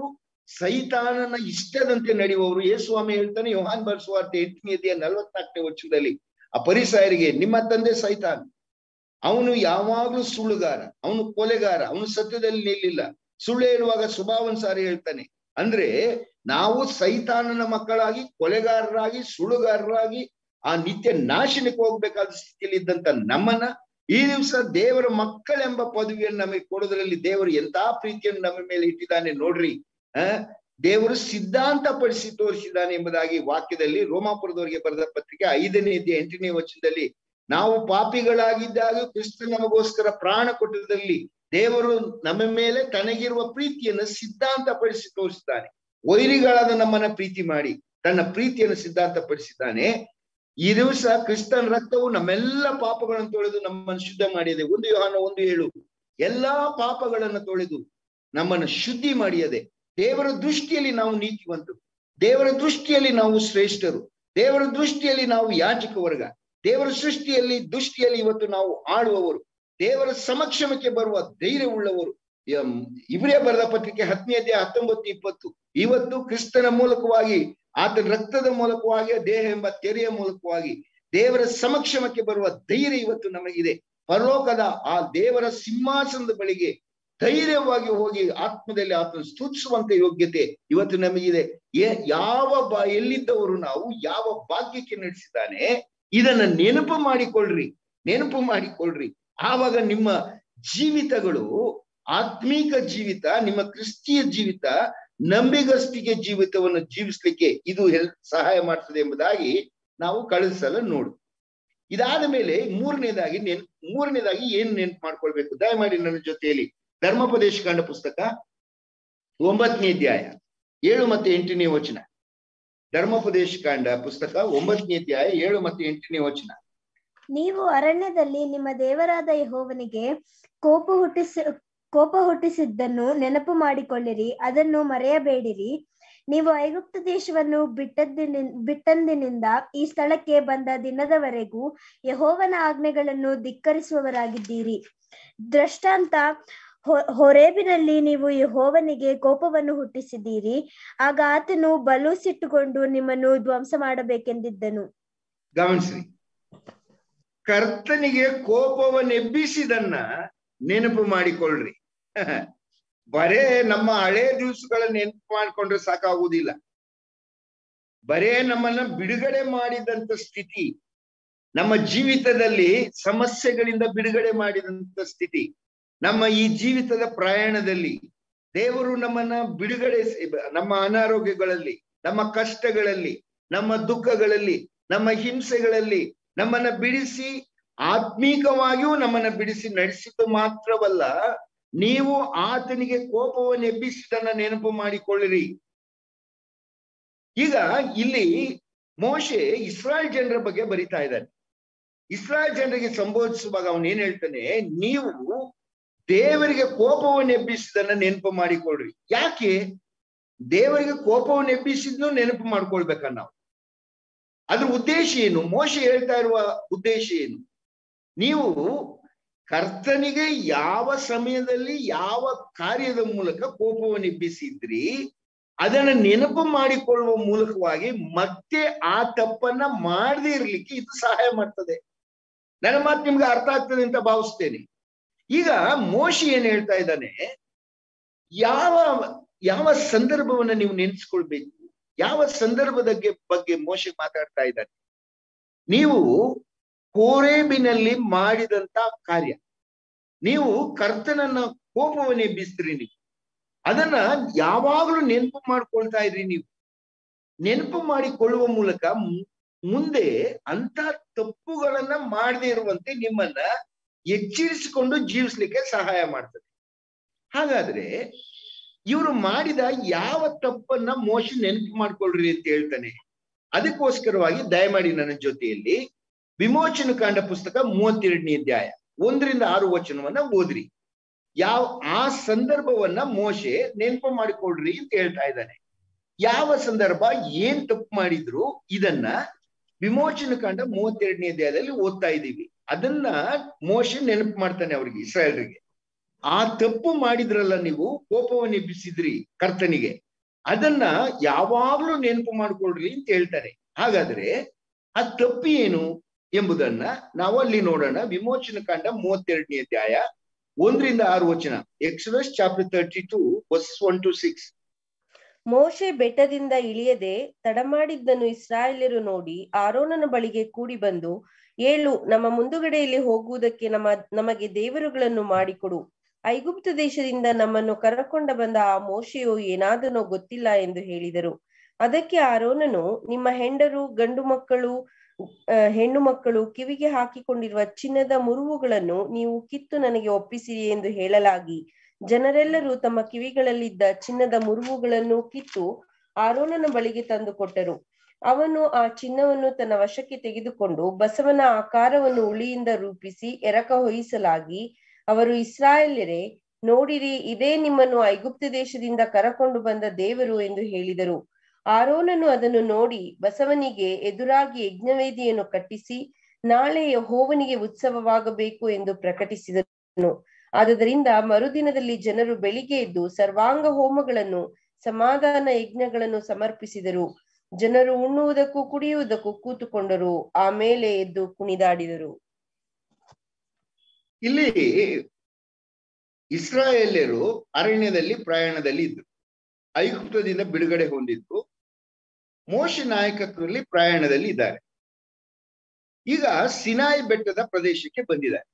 ಸೈತಾನನ ಇಷ್ಟದಂತೆ ನಡೆಯುವವರು ಯೇಸುವಾಮಿ ಹೇಳ್ತಾನೆ ಯೋಹಾನ್ ಬರ್ಸುವಾರ್ತೆ ಎಂಟನೇ ಇದೆಯ ನಲವತ್ನಾಲ್ಕನೇ ವರ್ಷದಲ್ಲಿ ಆ ಪರಿಸಾಯರಿಗೆ ನಿಮ್ಮ ತಂದೆ ಸೈತಾನ್ ಅವನು ಯಾವಾಗ್ಲೂ ಸುಳ್ಳುಗಾರ ಅವನು ಕೊಲೆಗಾರ ಅವನು ಸತ್ಯದಲ್ಲಿ ನಿಲ್ಲಿಲ್ಲ ಸುಳ್ಳು ಹೇಳುವಾಗ ಸ್ವಭಾವನ್ ಸಾರಿ ಹೇಳ್ತಾನೆ ಅಂದ್ರೆ ನಾವು ಸೈತಾನನ ಮಕ್ಕಳಾಗಿ ಕೊಲೆಗಾರರಾಗಿ ಸುಳ್ಳುಗಾರರಾಗಿ ಆ ನಿತ್ಯ ನಾಶನಕ್ಕೆ ಹೋಗ್ಬೇಕಾದ ಸ್ಥಿತಿಯಲ್ಲಿ ಇದ್ದಂತ ನಮ್ಮನ್ನ ಈ ದಿವಸ ದೇವರ ಮಕ್ಕಳೆಂಬ ಪದವಿಯನ್ನು ನಮಗೆ ಕೊಡೋದ್ರಲ್ಲಿ ದೇವರು ಎಂತ ಪ್ರೀತಿಯನ್ನು ನಮ್ಮ ಮೇಲೆ ಇಟ್ಟಿದ್ದಾನೆ ನೋಡ್ರಿ ಆ ದೇವರು ಸಿದ್ಧಾಂತ ಪಡಿಸಿ ತೋರಿಸಿದ್ದಾನೆ ಎಂಬುದಾಗಿ ವಾಕ್ಯದಲ್ಲಿ ರೋಮಾಪುರದವರಿಗೆ ಬರೆದ ಪತ್ರಿಕೆ ಐದನೇ ಇದ್ದೆ ಎಂಟನೇ ವಚನದಲ್ಲಿ ನಾವು ಪಾಪಿಗಳಾಗಿದ್ದಾಗ ಕ್ರಿಸ್ತ ನಮಗೋಸ್ಕರ ಪ್ರಾಣ ಕೊಟ್ಟದಲ್ಲಿ ದೇವರು ನಮ್ಮ ಮೇಲೆ ತನಗಿರುವ ಪ್ರೀತಿಯನ್ನು ಸಿದ್ಧಾಂತ ಪಡಿಸಿ ತೋರಿಸಿದ್ದಾನೆ ವೈರಿಗಳಾದ ನಮ್ಮನ್ನ ಪ್ರೀತಿ ಮಾಡಿ ತನ್ನ ಪ್ರೀತಿಯನ್ನು ಸಿದ್ಧಾಂತ ಪಡಿಸಿದ್ದಾನೆ ಈ ದಿವಸ ಕ್ರಿಸ್ತನ ರಕ್ತವು ನಮ್ಮೆಲ್ಲ ಪಾಪಗಳನ್ನು ತೊಳೆದು ನಮ್ಮನ್ನು ಶುದ್ಧ ಮಾಡಿದೆ ಒಂದು ಯೋಹಾನ ಒಂದು ಏಳು ಎಲ್ಲಾ ಪಾಪಗಳನ್ನು ತೊಳೆದು ನಮ್ಮನ್ನು ಶುದ್ಧಿ ಮಾಡಿಯದೆ ದೇವರ ದೃಷ್ಟಿಯಲ್ಲಿ ನಾವು ನೀತಿವಂತರು ದೇವರ ದೃಷ್ಟಿಯಲ್ಲಿ ನಾವು ಶ್ರೇಷ್ಠರು ದೇವರ ದೃಷ್ಟಿಯಲ್ಲಿ ನಾವು ಯಾಚಕ ವರ್ಗ ದೇವರ ಸೃಷ್ಟಿಯಲ್ಲಿ ದೃಷ್ಟಿಯಲ್ಲಿ ಇವತ್ತು ನಾವು ಆಳುವವರು ದೇವರ ಸಮಕ್ಷಮಕ್ಕೆ ಬರುವ ಧೈರ್ಯವುಳ್ಳವರು ಇವರೇ ಬರೆದ ಪತ್ರಿಕೆ ಹತ್ತನೇ ಅಧ್ಯಾಯ ಹತ್ತೊಂಬತ್ತು ಇಪ್ಪತ್ತು ಇವತ್ತು ಕ್ರಿಸ್ತನ ಮೂಲಕವಾಗಿ ಆತನ ರಕ್ತದ ಮೂಲಕವಾಗಿ ದೇಹ ಎಂಬ ತೆರೆಯ ಮೂಲಕವಾಗಿ ದೇವರ ಸಮಕ್ಷಮಕ್ಕೆ ಬರುವ ಧೈರ್ಯ ಇವತ್ತು ನಮಗಿದೆ ಪರಲೋಕದ ಆ ದೇವರ ಸಿಂಹಾಸನದ ಬಳಿಗೆ ಧೈರ್ಯವಾಗಿ ಹೋಗಿ ಆತ್ಮದಲ್ಲಿ ಆತನ ಸ್ತುತಿಸುವಂತ ಯೋಗ್ಯತೆ ಇವತ್ತು ನಮಗಿದೆ ಯಾವ ಬಾ ಎಲ್ಲಿದ್ದವರು ನಾವು ಯಾವ ಭಾಗ್ಯಕ್ಕೆ ನಡೆಸಿದ್ದಾನೆ ಇದನ್ನ ನೆನಪು ಮಾಡಿಕೊಳ್ಳ್ರಿ ನೆನಪು ಮಾಡಿಕೊಳ್ಳ್ರಿ ಆವಾಗ ನಿಮ್ಮ ಜೀವಿತಗಳು ಆತ್ಮೀಕ ಜೀವಿತ ನಿಮ್ಮ ಕ್ರಿಸ್ತಿಯ ಜೀವಿತ ನಂಬಿಗಸ್ತಿಗೆ ಜೀವಿತವನ್ನು ಜೀವಿಸ್ಲಿಕ್ಕೆ ಇದು ಹೆಲ್ ಸಹಾಯ ಮಾಡ್ತದೆ ಎಂಬುದಾಗಿ ನಾವು ಕಳಿಸಲು ನೋಡು ಇದಾದ ಮೇಲೆ ಮೂರನೇದಾಗಿ ನೆನ್ ಮೂರನೇದಾಗಿ ಏನ್ ನೆನ್ಪು ಮಾಡ್ಕೊಳ್ಬೇಕು ದಯಮಾಡಿ ನನ್ನ ಜೊತೆಯಲ್ಲಿ ಧರ್ಮೋಪದೇಶ ಕಂಡ ಪುಸ್ತಕ ಒಂಬತ್ತನೇ ಅಧ್ಯಾಯ ಏಳು ಮತ್ತೆ ಎಂಟನೇ ವಚನ ಧರ್ಮೋಪದೇಶ ಕಾಂಡ ಪುಸ್ತಕ ಒಂಬತ್ತನೇ ಅಧ್ಯಾಯ ಏಳು ಮತ್ತೆ ಎಂಟನೇ ವಚನ ನೀವು ಅರಣ್ಯದಲ್ಲಿ ನಿಮ್ಮ ದೇವರಾದ ಯಹೋವನಿಗೆ ಕೋಪ ಹುಟ್ಟಿಸಿ ಕೋಪ ಹುಟ್ಟಿಸಿದ್ದನ್ನು ನೆನಪು ಮಾಡಿಕೊಳ್ಳಿರಿ ಅದನ್ನು ಮರೆಯಬೇಡಿರಿ ನೀವು ಐಗುಪ್ತ ದೇಶವನ್ನು ಬಿಟ್ಟದ್ದಿನ ಬಿಟ್ಟಂದಿನಿಂದ ಈ ಸ್ಥಳಕ್ಕೆ ಬಂದ ದಿನದವರೆಗೂ ಯಹೋವನ ಆಜ್ಞೆಗಳನ್ನು ಧಿಕ್ಕರಿಸುವವರಾಗಿದ್ದೀರಿ ದೃಷ್ಟಾಂತ ಹೊರೇಬಿನಲ್ಲಿ ನೀವು ಯಹೋವನಿಗೆ ಕೋಪವನ್ನು ಹುಟ್ಟಿಸಿದ್ದೀರಿ ಆಗ ಆತನು ಬಲು ಸಿಟ್ಟುಕೊಂಡು ನಿಮ್ಮನ್ನು ಧ್ವಂಸ ಮಾಡಬೇಕೆಂದಿದ್ದನು ಗಮನಿಸ್ರಿ ಕರ್ತನಿಗೆ ಕೋಪವನ್ನೆಬ್ಬಿಸಿದನ್ನ ನೆನಪು ಮಾಡಿಕೊಳ್ಳ್ರಿ ಬರೇ ನಮ್ಮ ಹಳೆ ದಿವಸಗಳನ್ನ ನೆನಪು ಮಾಡ್ಕೊಂಡ್ರೆ ಸಾಕಾಗುವುದಿಲ್ಲ ಬರೇ ನಮ್ಮನ್ನ ಬಿಡುಗಡೆ ಮಾಡಿದಂತ ಸ್ಥಿತಿ ನಮ್ಮ ಜೀವಿತದಲ್ಲಿ ಸಮಸ್ಯೆಗಳಿಂದ ಬಿಡುಗಡೆ ಮಾಡಿದಂತ ಸ್ಥಿತಿ ನಮ್ಮ ಈ ಜೀವಿತದ ಪ್ರಯಾಣದಲ್ಲಿ ದೇವರು ನಮ್ಮನ್ನ ಬಿಡುಗಡೆ ನಮ್ಮ ಅನಾರೋಗ್ಯಗಳಲ್ಲಿ ನಮ್ಮ ಕಷ್ಟಗಳಲ್ಲಿ ನಮ್ಮ ದುಃಖಗಳಲ್ಲಿ ನಮ್ಮ ಹಿಂಸೆಗಳಲ್ಲಿ ನಮ್ಮನ್ನ ಬಿಡಿಸಿ ಆತ್ಮೀಕವಾಗಿಯೂ ನಮ್ಮನ್ನ ಬಿಡಿಸಿ ನಡೆಸಿದ್ದು ಮಾತ್ರವಲ್ಲ ನೀವು ಆತನಿಗೆ ಕೋಪವನ್ನು ಎಬ್ಬಿಸಿದನ್ನ ನೆನಪು ಮಾಡಿಕೊಳ್ಳಿರಿ ಈಗ ಇಲ್ಲಿ ಮೋಶೆ ಇಸ್ರಾಯೇಲ್ ಜನರ ಬಗ್ಗೆ ಬರಿತಾ ಇದ್ದಾನೆ ಇಸ್ರಾಯೇಲ್ ಜನರಿಗೆ ಸಂಬೋಧಿಸುವಾಗ ಅವನು ಏನ್ ಹೇಳ್ತಾನೆ ನೀವು ದೇವರಿಗೆ ಕೋಪವನ್ನು ಎಬ್ಬಿಸಿದನ್ನ ನೆನಪು ಮಾಡಿಕೊಳ್ಳ್ರಿ ಯಾಕೆ ದೇವರಿಗೆ ಕೋಪವನ್ನು ಎಬ್ಬಿಸಿದ್ನು ನೆನಪು ಮಾಡ್ಕೊಳ್ಬೇಕ ನಾವು ಅದ್ರ ಉದ್ದೇಶ ಏನು ಮೋಶ ಹೇಳ್ತಾ ಇರುವ ಉದ್ದೇಶ ಏನು ನೀವು ಕರ್ತನಿಗೆ ಯಾವ ಸಮಯದಲ್ಲಿ ಯಾವ ಕಾರ್ಯದ ಮೂಲಕ ಕೋಪವನ್ನು ಎಬ್ಬಿಸಿದ್ರಿ ಅದನ್ನ ನೆನಪು ಮಾಡಿಕೊಳ್ಳುವ ಮೂಲಕವಾಗಿ ಮತ್ತೆ ಆ ತಪ್ಪನ್ನ ಮಾಡದೇ ಇರ್ಲಿಕ್ಕೆ ಇದು ಸಹಾಯ ಮಾಡ್ತದೆ ನನ್ನ ಮಾತು ನಿಮ್ಗೆ ಅರ್ಥ ಆಗ್ತದೆ ಅಂತ ಭಾವಿಸ್ತೇನೆ ಈಗ ಮೋಶಿ ಏನ್ ಹೇಳ್ತಾ ಇದ್ದಾನೆ ಯಾವ ಯಾವ ಸಂದರ್ಭವನ್ನ ನೀವು ನೆನೆಸ್ಕೊಳ್ಬೇಕು ಯಾವ ಸಂದರ್ಭದ ಬಗ್ಗೆ ಮೋಶೆ ಮಾತಾಡ್ತಾ ಇದ್ದಾನೆ ನೀವು ಕೋರೇಬಿನಲ್ಲಿ ಮಾಡಿದಂತ ಕಾರ್ಯ ನೀವು ಕರ್ತನನ್ನ ಕೋಪವನ್ನು ಎಬ್ಬಿಸ್ತೀರಿ ನೀವು ಅದನ್ನ ಯಾವಾಗಲೂ ನೆನಪು ಮಾಡ್ಕೊಳ್ತಾ ಇದ್ರಿ ನೀವು ನೆನಪು ಮಾಡಿಕೊಳ್ಳುವ ಮೂಲಕ ಮುಂದೆ ಅಂತ ತಪ್ಪುಗಳನ್ನ ಮಾಡದೇ ಇರುವಂತೆ ನಿಮ್ಮನ್ನ ಎಚ್ಚರಿಸಿಕೊಂಡು ಜೀವಿಸ್ಲಿಕ್ಕೆ ಸಹಾಯ ಮಾಡ್ತದೆ ಹಾಗಾದ್ರೆ ಇವರು ಮಾಡಿದ ಯಾವ ತಪ್ಪನ್ನ ಮೋಶ ನೆನಪು ಮಾಡ್ಕೊಳ್ರಿ ಅಂತ ಹೇಳ್ತಾನೆ ಅದಕ್ಕೋಸ್ಕರವಾಗಿ ದಯಮಾಡಿ ನನ್ನ ಜೊತೆಯಲ್ಲಿ ವಿಮೋಚನ ಕಾಂಡ ಪುಸ್ತಕ ಮೂವತ್ತೆರಡನೇ ಅಧ್ಯಾಯ ಒಂದರಿಂದ ಆರು ವಚನವನ್ನ ಓದ್ರಿ ಯಾವ ಆ ಸಂದರ್ಭವನ್ನ ಮೋಶೆ ನೆನಪು ಮಾಡಿಕೊಳ್ರಿ ಅಂತ ಹೇಳ್ತಾ ಇದ್ದಾನೆ ಯಾವ ಸಂದರ್ಭ ಏನ್ ತಪ್ಪು ಮಾಡಿದ್ರು ಇದನ್ನ ವಿಮೋಚನ ಕಾಂಡ ಮೂವತ್ತೆರಡನೇ ಅಧ್ಯಾಯದಲ್ಲಿ ಓದ್ತಾ ಇದ್ದೀವಿ ಅದನ್ನ ಮೋಶೆ ನೆನಪು ಮಾಡ್ತಾನೆ ಅವ್ರಿಗೆ ಇಸ್ರಾಯಲ್ರಿಗೆ ಆ ತಪ್ಪು ಮಾಡಿದ್ರಲ್ಲ ನೀವು ಕೋಪವನ್ನು ಎಬ್ಬಿಸಿದ್ರಿ ಕರ್ತನಿಗೆ ಅದನ್ನ ಯಾವಾಗ್ಲೂ ನೆನಪು ಮಾಡ್ಕೊಳ್ರಿ ಅಂತ ಹೇಳ್ತಾರೆ ಹಾಗಾದ್ರೆ ಆ ತಪ್ಪಿ ಏನು ಎಂಬುದನ್ನ ನಾವು ಅಲ್ಲಿ ನೋಡೋಣ ವಿಮೋಚನ ಕಾಂಡ ಮೂವತ್ತೆರಡನೇ ಅಧ್ಯಾಯ ಒಂದರಿಂದ ಆರು ವಚನ Exodus chapter thirty two verse one to six ಮೋಶೆ ಬೆಟ್ಟದಿಂದ ಇಳಿಯದೆ ತಡಮಾಡಿದ್ದನ್ನು ಇಸ್ರಾಯೇಲ್ಯರು ನೋಡಿ ಆರೋನನ ಬಳಿಗೆ ಕೂಡಿ ಬಂದು ಏಳು ನಮ್ಮ ಮುಂದುಗಡೆಯಲ್ಲಿ ಹೋಗುವುದಕ್ಕೆ ನಮ್ಮ ನಮಗೆ ದೇವರುಗಳನ್ನು ಮಾಡಿಕೊಡು ಐಗುಪ್ತ ದೇಶದಿಂದ ನಮ್ಮನ್ನು ಕರಕೊಂಡ ಬಂದ ಆ ಮೋಶೆಯು ಏನಾದನೋ ಗೊತ್ತಿಲ್ಲ ಎಂದು ಹೇಳಿದರು ಅದಕ್ಕೆ ಆರೋನನು ನಿಮ್ಮ ಹೆಂಡರು ಗಂಡು ಮಕ್ಕಳು ಹೆಣ್ಣು ಮಕ್ಕಳು ಕಿವಿಗೆ ಹಾಕಿಕೊಂಡಿರುವ ಚಿನ್ನದ ಮುರುವುಗಳನ್ನು ನೀವು ಕಿತ್ತು ನನಗೆ ಒಪ್ಪಿಸಿರಿ ಎಂದು ಹೇಳಲಾಗಿ ಜನರೆಲ್ಲರೂ ತಮ್ಮ ಕಿವಿಗಳಲ್ಲಿದ್ದ ಚಿನ್ನದ ಮುರುವುಗಳನ್ನು ಕಿತ್ತು ಆರೋನನ ಬಳಿಗೆ ತಂದುಕೊಟ್ಟರು ಅವನು ಆ ಚಿನ್ನವನ್ನು ತನ್ನ ವಶಕ್ಕೆ ತೆಗೆದುಕೊಂಡು ಬಸವನ ಆಕಾರವನ್ನು ಉಳಿಯಿಂದ ರೂಪಿಸಿ ಎರಕ ಹೊಯ್ಸಲಾಗಿ ಅವರು ಇಸ್ರಾಯೇಲ್ಯರೇ ನೋಡಿರಿ ಇದೇ ನಿಮ್ಮನ್ನು ಐಗುಪ್ತ ದೇಶದಿಂದ ಕರಕೊಂಡು ಬಂದ ದೇವರು ಎಂದು ಹೇಳಿದರು ಆರೋನನು ಅದನ್ನು ನೋಡಿ ಬಸವನಿಗೆ ಎದುರಾಗಿ ಯಜ್ಞವೇದಿಯನ್ನು ಕಟ್ಟಿಸಿ ನಾಳೆ ಯಹೋವನಿಗೆ ಉತ್ಸವವಾಗಬೇಕು ಎಂದು ಪ್ರಕಟಿಸಿದನು ಆದುದರಿಂದ ಮರುದಿನದಲ್ಲಿ ಜನರು ಬೆಳಿಗ್ಗೆ ಎದ್ದು ಸರ್ವಾಂಗ ಹೋಮಗಳನ್ನು ಸಮಾಧಾನ ಯಜ್ಞಗಳನ್ನು ಸಮರ್ಪಿಸಿದರು ಜನರು ಉಣ್ಣುವುದಕ್ಕೂ ಕುಡಿಯುವುದಕ್ಕೂ ಕೂತುಕೊಂಡರು ಆಮೇಲೆ ಎದ್ದು ಕುಣಿದಾಡಿದರು ಇಲ್ಲಿ ಇಸ್ರಾಯೇಲ್ಯರು ಅರಣ್ಯದಲ್ಲಿ ಪ್ರಯಾಣದಲ್ಲಿ ಇದ್ರು ಐಗುಪ್ತದಿಂದ ಬಿಡುಗಡೆ ಹೊಂದಿದ್ರು ಮೋಶ ನಾಯಕತ್ವದಲ್ಲಿ ಪ್ರಯಾಣದಲ್ಲಿ ಇದ್ದಾರೆ ಈಗ ಸಿನಾಯಿ ಬೆಟ್ಟದ ಪ್ರದೇಶಕ್ಕೆ ಬಂದಿದ್ದಾರೆ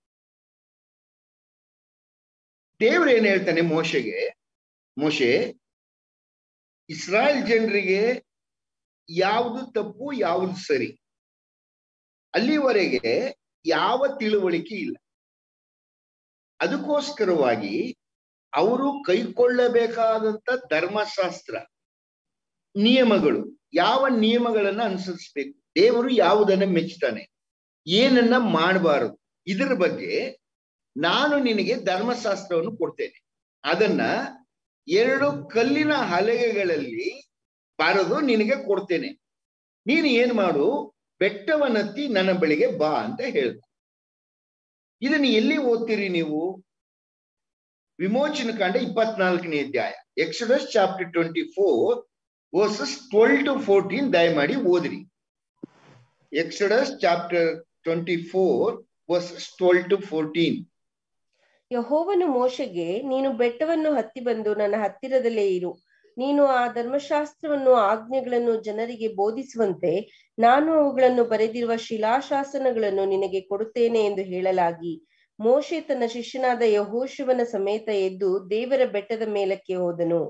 ದೇವ್ರು ಏನ್ ಹೇಳ್ತಾನೆ ಮೋಶೆಗೆ ಮೋಶೆ ಇಸ್ರಾಯೇಲ್ ಜನರಿಗೆ ಯಾವುದು ತಪ್ಪು ಯಾವುದು ಸರಿ ಅಲ್ಲಿವರೆಗೆ ಯಾವ ತಿಳುವಳಿಕೆ ಇಲ್ಲ ಅದಕ್ಕೋಸ್ಕರವಾಗಿ ಅವರು ಕೈಕೊಳ್ಳಬೇಕಾದಂತ ಧರ್ಮಶಾಸ್ತ್ರ ನಿಯಮಗಳು ಯಾವ ನಿಯಮಗಳನ್ನ ಅನುಸರಿಸ್ಬೇಕು ದೇವರು ಯಾವುದನ್ನ ಮೆಚ್ಚುತ್ತಾನೆ ಏನನ್ನ ಮಾಡಬಾರದು ಇದರ ಬಗ್ಗೆ ನಾನು ನಿನಗೆ ಧರ್ಮಶಾಸ್ತ್ರವನ್ನು ಕೊಡ್ತೇನೆ ಅದನ್ನ ಎರಡು ಕಲ್ಲಿನ ಹಲಗೆಗಳಲ್ಲಿ ಬರೆದು ನಿನಗೆ ಕೊಡ್ತೇನೆ ನೀನು ಏನ್ ಮಾಡು ಬೆಟ್ಟವನ್ನತ್ತಿ ನನ್ನ ಬಳಿಗೆ ಬಾ ಅಂತ ಹೇಳ್ದ ಇದನ್ನ ಎಲ್ಲಿ ಓದ್ತೀರಿ ನೀವು ವಿಮೋಚನ ಕಾಂಡ ಇಪ್ಪತ್ನಾಲ್ಕನೇ ಅಧ್ಯಾಯ Exodus chapter twenty four verses twelve to fourteen ದಯಮಾಡಿ ಓದ್ರಿ Exodus chapter twenty four verses twelve to fourteen ಯಹೋವನು ಮೋಶೆಗೆ ನೀನು ಬೆಟ್ಟವನ್ನು ಹತ್ತಿ ಬಂದು ನನ್ನ ಹತ್ತಿರದಲ್ಲೇ ಇರು ನೀನು ಆ ಧರ್ಮಶಾಸ್ತ್ರವನ್ನು ಆಜ್ಞೆಗಳನ್ನು ಜನರಿಗೆ ಬೋಧಿಸುವಂತೆ ನಾನು ಅವುಗಳನ್ನು ಬರೆದಿರುವ ಶಿಲಾಶಾಸನಗಳನ್ನು ನಿನಗೆ ಕೊಡುತ್ತೇನೆ ಎಂದು ಹೇಳಲಾಗಿ ಮೋಶೆ ತನ್ನ ಶಿಷ್ಯನಾದ ಯಹೋಶುವನ ಸಮೇತ ಎದ್ದು ದೇವರ ಬೆಟ್ಟದ ಮೇಲಕ್ಕೆ ಹೋದನು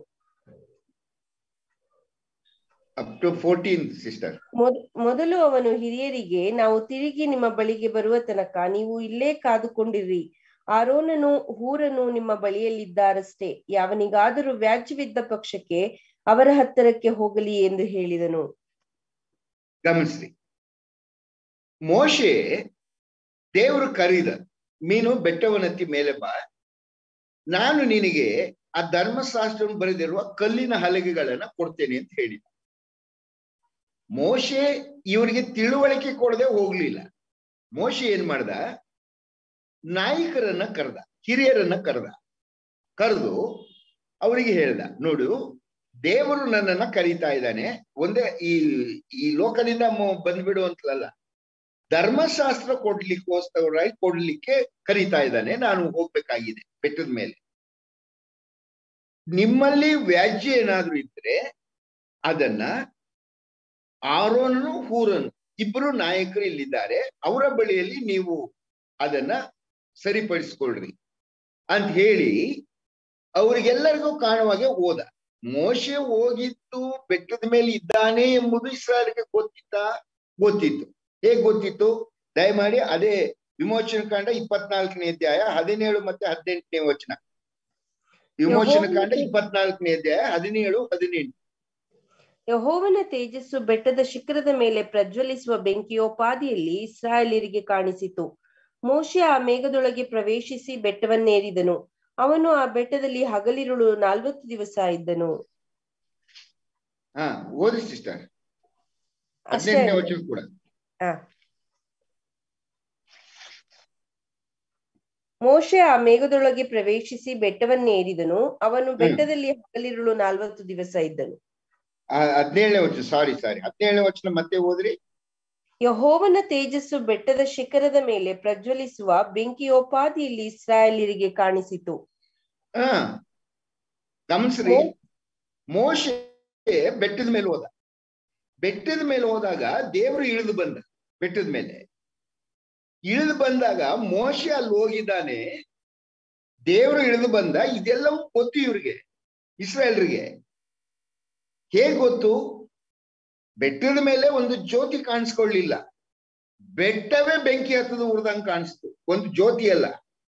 ಅಪ್ ಟು ಫೋರ್ಟೀನ್ ಸಿಸ್ಟರ್ ಮೊದಲು ಅವನು ಹಿರಿಯರಿಗೆ ನಾವು ತಿರುಗಿ ನಿಮ್ಮ ಬಳಿಗೆ ಬರುವ ತನಕ ನೀವು ಇಲ್ಲೇ ಕಾದುಕೊಂಡಿರಿ ಆರೋನನು ಹೂರನು ನಿಮ್ಮ ಬಳಿಯಲ್ಲಿದ್ದಾರಷ್ಟೇ ಯಾವನಿಗಾದರೂ ವ್ಯಾಜ್ಯವಿದ್ದ ಪಕ್ಷಕ್ಕೆ ಅವರ ಹತ್ತಿರಕ್ಕೆ ಹೋಗಲಿ ಎಂದು ಹೇಳಿದನು ಗಮನಿಸ್ರಿ ಮೋಶೆ ದೇವರು ಕರೀದ ಮೀನು ಬೆಟ್ಟವನ್ನತ್ತಿ ಮೇಲೆ ಬಾ ನಾನು ನಿನಗೆ ಆ ಧರ್ಮಶಾಸ್ತ್ರ ಬರೆದಿರುವ ಕಲ್ಲಿನ ಹಲಗೆಗಳನ್ನ ಕೊಡ್ತೇನೆ ಅಂತ ಹೇಳಿದ ಮೋಶೆ ಇವರಿಗೆ ತಿಳುವಳಿಕೆ ಕೊಡದೆ ಹೋಗ್ಲಿಲ್ಲ ಮೋಶೆ ಏನ್ ಮಾಡ್ದ ನಾಯಕರನ್ನ ಕರೆದ ಹಿರಿಯರನ್ನ ಕರೆದ ಕರೆದು ಅವರಿಗೆ ಹೇಳ್ದ ನೋಡು ದೇವರು ನನ್ನನ್ನ ಕರೀತಾ ಇದ್ದಾನೆ ಒಂದೇ ಈ ಈ ಲೋಕದಿಂದ ಬಂದ್ಬಿಡು ಅಂತಲಲ್ಲ ಧರ್ಮಶಾಸ್ತ್ರ ಕೊಡ್ಲಿಕ್ಕೋಸ್ಕರವಾಗಿ ಕೊಡ್ಲಿಕ್ಕೆ ಕರೀತಾ ಇದ್ದಾನೆ ನಾನು ಹೋಗ್ಬೇಕಾಗಿದೆ ಬೆಟ್ಟದ ಮೇಲೆ ನಿಮ್ಮಲ್ಲಿ ವ್ಯಾಜ್ಯ ಏನಾದ್ರೂ ಇದ್ರೆ ಅದನ್ನ ಆರೋನನು ಹೂರನು ಇಬ್ಬರು ನಾಯಕರು ಇಲ್ಲಿದ್ದಾರೆ ಅವರ ಬಳಿಯಲ್ಲಿ ನೀವು ಅದನ್ನ ಸರಿಪಡಿಸ್ಕೊಳ್ರಿ ಅಂತ ಹೇಳಿ ಅವ್ರಿಗೆಲ್ಲರಿಗೂ ಕಾಣುವಾಗೆ ಹೋದ ಮೋಶೆ ಹೋಗಿದ್ದು ಬೆಟ್ಟದ ಮೇಲೆ ಇದ್ದಾನೆ ಎಂಬುದು ಇಸ್ರಾಯಲ್ಗೆ ಗೊತ್ತಿತ್ತ ಗೊತ್ತಿತ್ತು ಹೇಗ್ ಗೊತ್ತಿತ್ತು ದಯಮಾಡಿ ಅದೇ ವಿಮೋಚನ ಕಾಂಡ ಇಪ್ಪತ್ನಾಲ್ಕನೇ ಅಧ್ಯಾಯ ಹದಿನೇಳು ಮತ್ತೆ ಹದಿನೆಂಟನೇ ವಚನ ವಿಮೋಚನ ಕಾಂಡ ಇಪ್ಪತ್ನಾಲ್ಕನೇ ಅಧ್ಯಾಯ ಹದಿನೇಳು ಹದಿನೆಂಟು ಯಹೋವನ ತೇಜಸ್ಸು ಬೆಟ್ಟದ ಶಿಖರದ ಮೇಲೆ ಪ್ರಜ್ವಲಿಸುವ ಬೆಂಕಿಯೋಪಾದಿಯಲ್ಲಿ ಇಸ್ರಾಯೇಲರಿಗೆ ಕಾಣಿಸಿತು ಮೋಶೆ ಆ ಮೇಘದೊಳಗೆ ಪ್ರವೇಶಿಸಿ ಬೆಟ್ಟವನ್ನೇರಿದನು ಅವನು ಆ ಬೆಟ್ಟದಲ್ಲಿ ಹಗಲಿರುಳು ನಾಲ್ವತ್ತು ದಿವಸ ಇದ್ದನು ಹಾ ಓದಿ ಸಿಸ್ಟರ್ ಅಷ್ಟೇ ಹದಿನೆಂಟನೇ ವಚನ ಕೂಡ ಆ. ಮೋಶೆ ಆ ಮೇಘದೊಳಗೆ ಪ್ರವೇಶಿಸಿ ಬೆಟ್ಟವನ್ನೇರಿದನು ಅವನು ಬೆಟ್ಟದಲ್ಲಿ ಹಗಲಿರುಳು ನಾಲ್ವತ್ತು ದಿವಸ ಇದ್ದನು ಹದಿನೇಳನೇ ವಚನ ಸಾರಿ ಸಾರಿ ಹದಿನೇಳನೇ ವಚನ ಮತ್ತೆ ಓದ್ರಿ ಯಹೋವನ ತೇಜಸ್ಸು ಬೆಟ್ಟದ ಶಿಖರದ ಮೇಲೆ ಪ್ರಜ್ವಲಿಸುವ ಬೆಂಕಿಯೋಪಾದಿಯಲ್ಲಿ ಇಸ್ರಾಯೇಲರಿಗೆ ಕಾಣಿಸಿತು ಹ ಗಮನಿಸ್ರಿ ಮೋಶೆ ಬೆಟ್ಟದ ಮೇಲೆ ಹೋದ ಬೆಟ್ಟದ ಮೇಲೆ ಹೋದಾಗ ದೇವರು ಇಳಿದು ಬಂದ ಬೆಟ್ಟದ ಮೇಲೆ ಇಳಿದು ಬಂದಾಗ ಮೋಶೆ ಅಲ್ಲಿ ಹೋಗಿದ್ದಾನೆ ದೇವರು ಇಳಿದು ಬಂದ ಇದೆಲ್ಲವೂ ಗೊತ್ತು ಇವ್ರಿಗೆ ಇಸ್ರಾಯೇಲ್ರಿಗೆ ಹೇಗ್ ಗೊತ್ತು ಬೆಟ್ಟದ ಮೇಲೆ ಒಂದು ಜ್ಯೋತಿ ಕಾಣಿಸ್ಕೊಳ್ಳಿಲ್ಲ ಬೆಟ್ಟವೇ ಬೆಂಕಿ ಹತ್ತದ ಉರ್ದಂಗ್ ಕಾಣಿಸ್ತು ಒಂದು ಜ್ಯೋತಿ ಅಲ್ಲ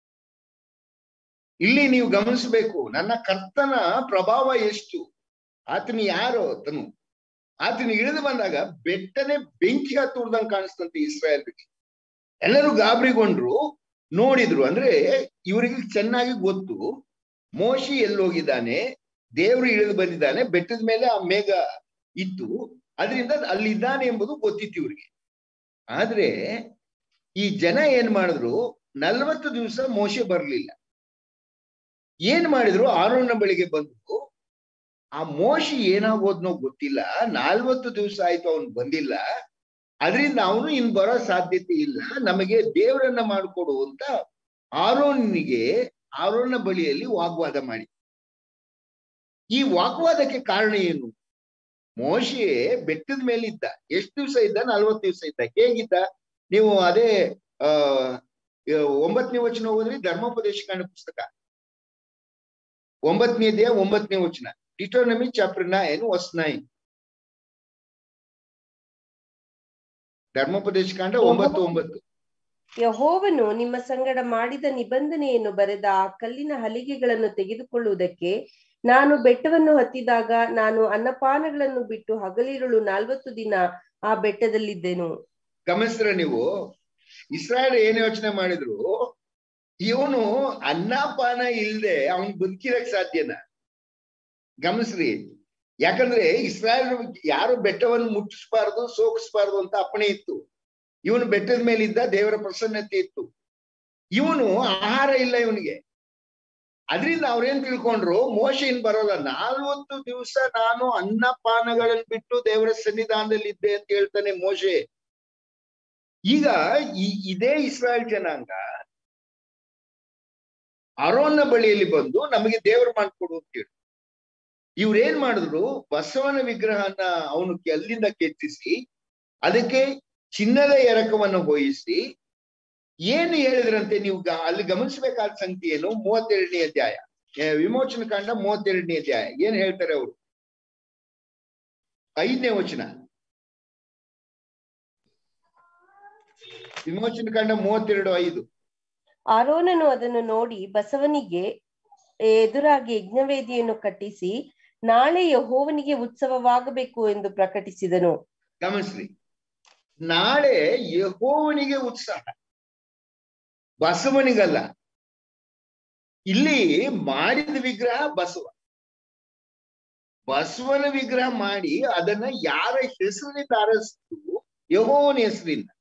ಇಲ್ಲಿ ನೀವು ಗಮನಿಸಬೇಕು ನನ್ನ ಕರ್ತನ ಪ್ರಭಾವ ಎಷ್ಟು ಆತನ ಯಾರು ತನು ಆತನ ಇಳಿದು ಬಂದಾಗ ಬೆಟ್ಟನೆ ಬೆಂಕಿ ಹತ್ತು ಉರ್ದಂಗ್ ಕಾಣಿಸ್ತಂತೆ ಇಸ್ರಾಯೇಲ್ರಿಗೆ ಎಲ್ಲರೂ ಗಾಬರಿಗೊಂಡ್ರು ನೋಡಿದ್ರು ಅಂದ್ರೆ ಇವರಿಗೆ ಚೆನ್ನಾಗಿ ಗೊತ್ತು ಮೋಶಿ ಎಲ್ಲೋಗಿದ್ದಾನೆ ದೇವರು ಇಳಿದು ಬಂದಿದ್ದಾನೆ ಬೆಟ್ಟದ ಮೇಲೆ ಆ ಮೇಘ ಇತ್ತು ಅದರಿಂದ ಅಲ್ಲಿದ್ದಾನೆ ಎಂಬುದು ಗೊತ್ತಿತ್ತು ಇವ್ರಿಗೆ ಆದ್ರೆ ಈ ಜನ ಏನ್ ಮಾಡಿದ್ರು ನಲ್ವತ್ತು ದಿವಸ ಮೋಶೆ ಬರ್ಲಿಲ್ಲ ಏನ್ ಮಾಡಿದ್ರು ಆರೋನ ಬಳಿಗೆ ಬಂದು ಆ ಮೋಶಿ ಏನಾಗೋದ್ನೋ ಗೊತ್ತಿಲ್ಲ ನಾಲ್ವತ್ತು ದಿವಸ ಆಯ್ತು ಅವನು ಬಂದಿಲ್ಲ ಅದರಿಂದ ಅವನು ಇನ್ ಬರೋ ಸಾಧ್ಯತೆ ಇಲ್ಲ ನಮಗೆ ದೇವರನ್ನ ಮಾಡಿಕೊಡು ಅಂತ ಆರೋನಿಗೆ ಆರೋನ ಬಳಿಯಲ್ಲಿ ವಾಗ್ವಾದ ಮಾಡಿ ಈ ವಾಗ್ವಾದಕ್ಕೆ ಕಾರಣ ಏನು ಮೋಶೆ ಬೆಟ್ಟದ ಮೇಲೆ ಇದ್ದ ಎಷ್ಟು ದಿವಸ ಇದ್ದ ನಲ್ವತ್ತು ದಿವಸ ಇದ್ದ ಹೇಗಿದ್ದ ನೀವು ಅದೇ ಆ ಒಂಬತ್ತನೇ ವಚನ ಹೋದ್ರಿ ಧರ್ಮೋಪದೇಶ ಕಾಂಡ ಪುಸ್ತಕ ಒಂಬತ್ತನೇ ದೇಹ ಒಂಬತ್ತನೇ ವಚನ Deuteronomy chapter nine verse nine ಧರ್ಮೋಪದೇಶ ಕಾಂಡ ಒಂಬತ್ತು ಒಂಬತ್ತು ಯಹೋವನು ನಿಮ್ಮ ಸಂಗಡ ಮಾಡಿದ ನಿಬಂಧನೆಯನ್ನು ಬರೆದ ಆ ಕಲ್ಲಿನ ಹಲಿಗೆಗಳನ್ನು ತೆಗೆದುಕೊಳ್ಳುವುದಕ್ಕೆ ನಾನು ಬೆಟ್ಟವನ್ನು ಹತ್ತಿದಾಗ ನಾನು ಅನ್ನಪಾನಗಳನ್ನು ಬಿಟ್ಟು ಹಗಲಿರುಳು ನಾಲ್ವತ್ತು ದಿನ ಆ ಬೆಟ್ಟದಲ್ಲಿದ್ದೆನು ಗಮನಿಸ್ರ ನೀವು ಇಸ್ರಾಯೇಲ್ ಏನ್ ಯೋಚನೆ ಮಾಡಿದ್ರು ಇವನು ಅನ್ನಪಾನ ಇಲ್ದೆ ಅವನ್ ಬದುಕಿರಕ್ ಸಾಧ್ಯನಾ ಗಮನಿಸ್ರಿ ಯಾಕಂದ್ರೆ ಇಸ್ರಾಯೇಲ್ ಯಾರು ಬೆಟ್ಟವನ್ನು ಮುಟ್ಟಿಸ್ಬಾರ್ದು ಸೋಕಿಸ್ಬಾರ್ದು ಅಂತ ಅಪ್ಪಣೆ ಇತ್ತು ಇವನು ಬೆಟ್ಟದ ಮೇಲೆ ಇದ್ದ ದೇವರ ಪ್ರಸನ್ನತೆ ಇತ್ತು ಇವನು ಆಹಾರ ಇಲ್ಲ ಇವನಿಗೆ ಅದರಿಂದ ಅವ್ರೇನ್ ತಿಳ್ಕೊಂಡ್ರು ಮೋಶ ಇನ್ ಬರೋಲ್ಲ ನಾಲ್ವತ್ತು ದಿವಸ ನಾನು ಅನ್ನಪಾನಗಳನ್ನು ಬಿಟ್ಟು ದೇವರ ಸನ್ನಿಧಾನದಲ್ಲಿ ಇದ್ದೆ ಅಂತ ಹೇಳ್ತಾನೆ ಮೋಶೆ ಈಗ ಈ ಇದೇ ಇಸ್ರಾಯೇಲ್ ಜನಾಂಗ ಅರೋನ್ನ ಬಳಿಯಲ್ಲಿ ಬಂದು ನಮಗೆ ದೇವರು ಮಾಡ್ಕೊಡು ಅಂತ ಹೇಳಿ ಇವ್ರೇನ್ ಮಾಡಿದ್ರು ಬಸವನ ವಿಗ್ರಹನ ಅವನು ಅಲ್ಲಿಂದ ಕೆತ್ತಿಸಿ ಅದಕ್ಕೆ ಚಿನ್ನದ ಎರಕವನ್ನು ಹೋಯಿಸಿ ಏನು ಹೇಳಿದ್ರಂತೆ ನೀವು ಅಲ್ಲಿ ಗಮನಿಸಬೇಕಾದ ಸಂಗತಿ ಏನು ಮೂವತ್ತೆರಡನೇ ಅಧ್ಯಾಯ ವಿಮೋಚನ ಕಾಂಡ ಮೂವತ್ತೆರಡನೇ ಅಧ್ಯಾಯ ಏನ್ ಹೇಳ್ತಾರೆ ಅವರು ಐದನೇ ವಚನ ವಿಮೋಚನ ಕಾಂಡ ಮೂವತ್ತೆರಡು ಐದು ಆರೋನನು ಅದನ್ನು ನೋಡಿ ಬಸವನಿಗೆ ಎದುರಾಗಿ ಯಜ್ಞವೇದಿಯನ್ನು ಕಟ್ಟಿಸಿ ನಾಳೆ ಯಹೋವನಿಗೆ ಉತ್ಸವವಾಗಬೇಕು ಎಂದು ಪ್ರಕಟಿಸಿದನು ಗಮನಿಸ್ರಿ ನಾಳೆ ಯಹೋವನಿಗೆ ಉತ್ಸಾಹ ಬಸವನಿಗಲ್ಲ ಇಲ್ಲಿ ಮಾಡಿದ ವಿಗ್ರಹ ಬಸವ ಬಸವನ ವಿಗ್ರಹ ಮಾಡಿ ಅದನ್ನ ಯಾರ ಹೆಸರಿನಿಂದ ಆರಿಸಿದ್ರು ಯಹೋವನ ಹೆಸರಿಂದ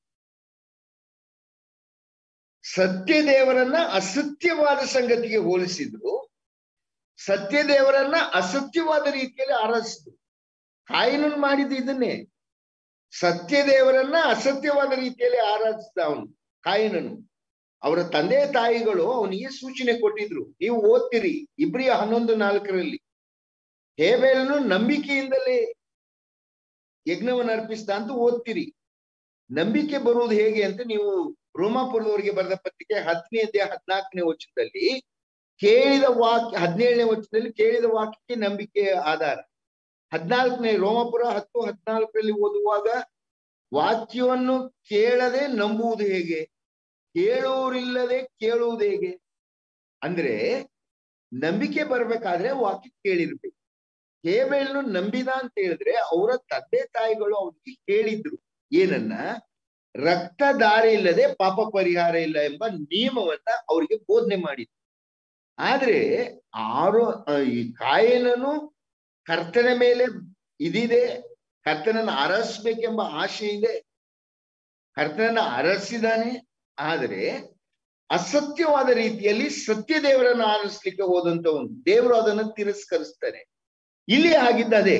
ಸತ್ಯ ದೇವರನ್ನ ಅಸತ್ಯವಾದ ಸಂಗತಿಗೆ ಹೋಲಿಸಿದ್ರು ಸತ್ಯ ದೇವರನ್ನ ಅಸತ್ಯವಾದ ರೀತಿಯಲ್ಲಿ ಆರಾಧಿಸಿದ್ರು ಕಾಯಿನನ್ನು ಮಾಡಿದ್ದು ಇದನ್ನೇ ಸತ್ಯ ದೇವರನ್ನ ಅಸತ್ಯವಾದ ರೀತಿಯಲ್ಲಿ ಆರಾಧಿಸಿದ ಅವನು ಕಾಯಿನನು ಅವರ ತಂದೆ ತಾಯಿಗಳು ಅವನಿಗೆ ಸೂಚನೆ ಕೊಟ್ಟಿದ್ರು ನೀವು ಓದ್ತಿರಿ ಇಬ್ರಿಯ ಹನ್ನೊಂದು ನಾಲ್ಕರಲ್ಲಿ ಹೇಬೇಲನು ನಂಬಿಕೆಯಿಂದಲೇ ಯಜ್ಞವನ್ನು ಅರ್ಪಿಸಿದ ಅಂತ ಓದ್ತಿರಿ ನಂಬಿಕೆ ಬರುವುದು ಹೇಗೆ ಅಂತ ನೀವು ರೋಮಾಪುರದವರಿಗೆ ಬರೆದ ಪತ್ರಿಕೆ ಹತ್ತನೇ ಅಧ್ಯಾಯ ಹದಿನಾಲ್ಕನೇ ವಚನದಲ್ಲಿ ಕೇಳಿದ ವಾಕ್ಯ ಹದಿನೇಳನೇ ವಚನದಲ್ಲಿ ಕೇಳಿದ ವಾಕ್ಯಕ್ಕೆ ನಂಬಿಕೆ ಆಧಾರ ಹದಿನಾಲ್ಕನೇ ರೋಮಪುರ ಹತ್ತು ಹದಿನಾಲ್ಕರಲ್ಲಿ ಓದುವಾಗ ವಾಕ್ಯವನ್ನು ಕೇಳದೆ ನಂಬುವುದು ಹೇಗೆ ಕೇಳುವರಿಲ್ಲದೆ ಕೇಳುವುದು ಹೇಗೆ ಅಂದ್ರೆ ನಂಬಿಕೆ ಬರ್ಬೇಕಾದ್ರೆ ವಾಕ್ಯ ಕೇಳಿರ್ಬೇಕು ಹೇಬೇಳನ್ನು ನಂಬಿದ ಅಂತ ಹೇಳಿದ್ರೆ ಅವರ ತಂದೆ ತಾಯಿಗಳು ಅವನಿಗೆ ಹೇಳಿದ್ರು ಏನನ್ನ ರಕ್ತ ದಾರಿ ಇಲ್ಲದೆ ಪಾಪ ಪರಿಹಾರ ಇಲ್ಲ ಎಂಬ ನಿಯಮವನ್ನ ಅವರಿಗೆ ಬೋಧನೆ ಮಾಡಿದ್ರು ಆದ್ರೆ ಆರೋ ಈ ಕಾಯನನು ಕರ್ತನ ಮೇಲೆ ಇದಿದೆ ಕರ್ತನನ್ನ ಅರಸ್ಬೇಕೆಂಬ ಆಶೆ ಇದೆ ಕರ್ತನನ್ನ ಅರಸಿದಾನೆ ಆದರೆ ಅಸತ್ಯವಾದ ರೀತಿಯಲ್ಲಿ ಸತ್ಯ ದೇವರನ್ನು ಆರಿಸ್ಲಿಕ್ಕೆ ಹೋದಂತವನು ದೇವರು ಅದನ್ನು ತಿರಸ್ಕರಿಸ್ತಾನೆ ಇಲ್ಲಿ ಆಗಿದ್ದ ಅದೇ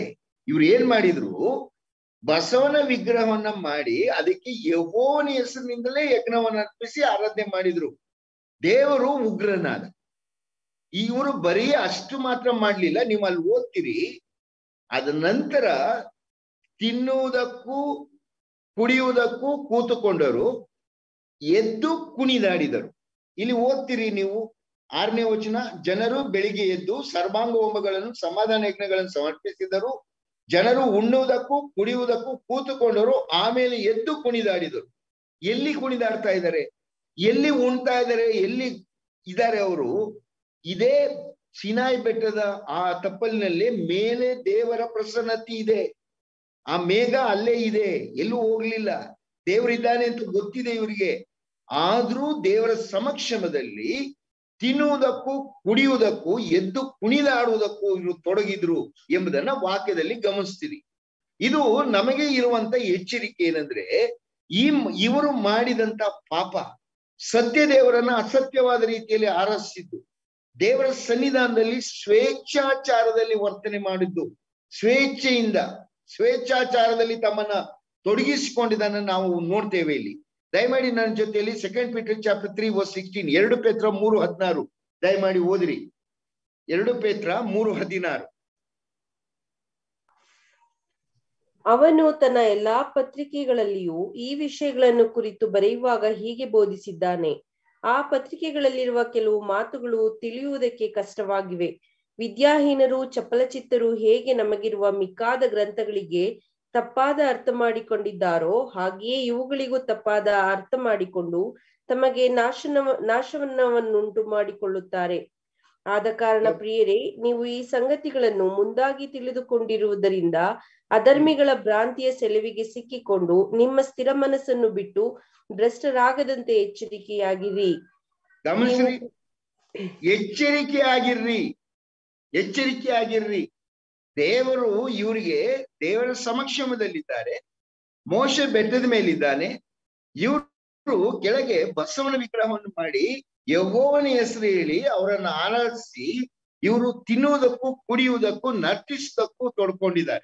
ಇವ್ರು ಏನ್ ಮಾಡಿದ್ರು ಬಸವನ ವಿಗ್ರಹವನ್ನ ಮಾಡಿ ಅದಕ್ಕೆ ಯಹೋವನ ಹೆಸರಿನಿಂದಲೇ ಯಜ್ಞವನ್ನ ಅರ್ಪಿಸಿ ಆರಾಧನೆ ಮಾಡಿದ್ರು ದೇವರು ಉಗ್ರನಾದ ಇವರು ಬರೀ ಅಷ್ಟು ಮಾತ್ರ ಮಾಡ್ಲಿಲ್ಲ ನೀವು ಅಲ್ಲಿ ಓದ್ತೀರಿ ಅದ ನಂತರ ತಿನ್ನುವುದಕ್ಕೂ ಕುಡಿಯುವುದಕ್ಕೂ ಕೂತುಕೊಂಡರು ಎದ್ದು ಕುಣಿದಾಡಿದರು ಇಲ್ಲಿ ಓದ್ತೀರಿ ನೀವು ಆರನೇ ವಚನ ಜನರು ಬೆಳಿಗ್ಗೆ ಎದ್ದು ಸರ್ವಾಂಗ ಹೋಮಗಳನ್ನು ಸಮಾಧಾನ ಯಜ್ಞಗಳನ್ನು ಸಮರ್ಪಿಸಿದರು ಜನರು ಉಣ್ಣುವುದಕ್ಕೂ ಕುಡಿಯುವುದಕ್ಕೂ ಕೂತುಕೊಂಡರು ಆಮೇಲೆ ಎದ್ದು ಕುಣಿದಾಡಿದರು ಎಲ್ಲಿ ಕುಣಿದಾಡ್ತಾ ಇದ್ದಾರೆ ಎಲ್ಲಿ ಉಣ್ತಾ ಇದ್ದಾರೆ ಎಲ್ಲಿ ಇದ್ದಾರೆ ಅವರು ಇದೇ ಸಿನಾಯ್ ಬೆಟ್ಟದ ಆ ತಪ್ಪಲಿನಲ್ಲಿ ಮೇಲೆ ದೇವರ ಪ್ರಸನ್ನತಿ ಇದೆ ಆ ಮೇಘ ಅಲ್ಲೇ ಇದೆ ಎಲ್ಲೂ ಹೋಗ್ಲಿಲ್ಲ ದೇವರಿದ್ದಾನೆ ಅಂತ ಗೊತ್ತಿದೆ ಇವರಿಗೆ ಆದ್ರೂ ದೇವರ ಸಮಕ್ಷಮದಲ್ಲಿ ತಿನ್ನುವುದಕ್ಕೂ ಕುಡಿಯುವುದಕ್ಕೂ ಎದ್ದು ಕುಣಿದಾಡುವುದಕ್ಕೂ ಇವರು ತೊಡಗಿದ್ರು ಎಂಬುದನ್ನ ವಾಕ್ಯದಲ್ಲಿ ಗಮನಿಸ್ತೀರಿ ಇದು ನಮಗೆ ಇರುವಂತ ಎಚ್ಚರಿಕೆ ಏನಂದ್ರೆ ಈ ಇವರು ಮಾಡಿದಂತ ಪಾಪ ಸತ್ಯ ದೇವರನ್ನ ಅಸತ್ಯವಾದ ರೀತಿಯಲ್ಲಿ ಆರಾಧಿಸಿದ್ದು ದೇವರ ಸನ್ನಿಧಾನದಲ್ಲಿ ಸ್ವೇಚ್ಛಾಚಾರದಲ್ಲಿ ವರ್ತನೆ ಮಾಡಿದ್ದು ಸ್ವೇಚ್ಛೆಯಿಂದ ಸ್ವೇಚ್ಛಾಚಾರದಲ್ಲಿ ತಮ್ಮನ್ನ ತೊಡಗಿಸಿಕೊಂಡಿದ್ದನ್ನ ನಾವು ನೋಡ್ತೇವೆ ಇಲ್ಲಿ ದಯಮಾಡಿ ನನ್ನ ಜೊತೆಯಲ್ಲಿ second Peter chapter three verse sixteen ಎರಡು ಪೇತ್ರ ಮೂರು ಹದಿನಾರು ದಯಮಾಡಿ ಓದಿರಿ ಎರಡು ಪೇತ್ರ ಮೂರು ಹದಿನಾರು ಅವನು ತನ್ನ ಎಲ್ಲಾ ಪತ್ರಿಕೆಗಳಲ್ಲಿಯೂ ಈ ವಿಷಯಗಳನ್ನು ಕುರಿತು ಬರೆಯುವಾಗ ಹೀಗೆ ಬೋಧಿಸಿದ್ದಾನೆ ಆ ಪತ್ರಿಕೆಗಳಲ್ಲಿರುವ ಕೆಲವು ಮಾತುಗಳು ತಿಳಿಯುವುದಕ್ಕೆ ಕಷ್ಟವಾಗಿವೆ ವಿದ್ಯಾಹೀನರು ಚಪಲಚಿತ್ತರು ಹೇಗೆ ನಮಗಿರುವ ಮಿಕ್ಕಾದ ಗ್ರಂಥಗಳಿಗೆ ತಪ್ಪಾದ ಅರ್ಥ ಮಾಡಿಕೊಂಡಿದ್ದಾರೋ ಹಾಗೆಯೇ ಇವುಗಳಿಗೂ ತಪ್ಪಾದ ಅರ್ಥ ಮಾಡಿಕೊಂಡು ತಮಗೆ ನಾಶನ ನಾಶವನ್ನವನ್ನುಂಟು ಮಾಡಿಕೊಳ್ಳುತ್ತಾರೆ ಆದ ಕಾರಣ ಪ್ರಿಯರೇ ನೀವು ಈ ಸಂಗತಿಗಳನ್ನು ಮುಂದಾಗಿ ತಿಳಿದುಕೊಂಡಿರುವುದರಿಂದ ಅಧರ್ಮಿಗಳ ಭ್ರಾಂತಿಯ ಸೆಲವಿಗೆ ಸಿಕ್ಕಿಕೊಂಡು ನಿಮ್ಮ ಸ್ಥಿರ ಮನಸ್ಸನ್ನು ಬಿಟ್ಟು ಭ್ರಷ್ಟರಾಗದಂತೆ ಎಚ್ಚರಿಕೆಯಾಗಿರಿ ಗಮನಿಸ್ರಿ ಎಚ್ಚರಿಕೆ ಆಗಿರ್ರಿ ಎಚ್ಚರಿಕೆ ಆಗಿರ್ರಿ ದೇವರು ಇವರಿಗೆ ದೇವರ ಸಮಕ್ಷಮದಲ್ಲಿದ್ದಾರೆ ಮೋಶ ಬೆಟ್ಟದ ಮೇಲಿದ್ದಾನೆ ಇವರು ಕೆಳಗೆ ಬಸವನ ವಿಗ್ರಹವನ್ನು ಮಾಡಿ ಯಹೋವನ ಹೆಸರು ಹೇಳಿ ಅವರನ್ನು ಆರಾಧಿಸಿ ಇವರು ತಿನ್ನುವುದಕ್ಕೂ ಕುಡಿಯುವುದಕ್ಕೂ ನರ್ತಿಸುವುದಕ್ಕೂ ತೊಡ್ಕೊಂಡಿದ್ದಾರೆ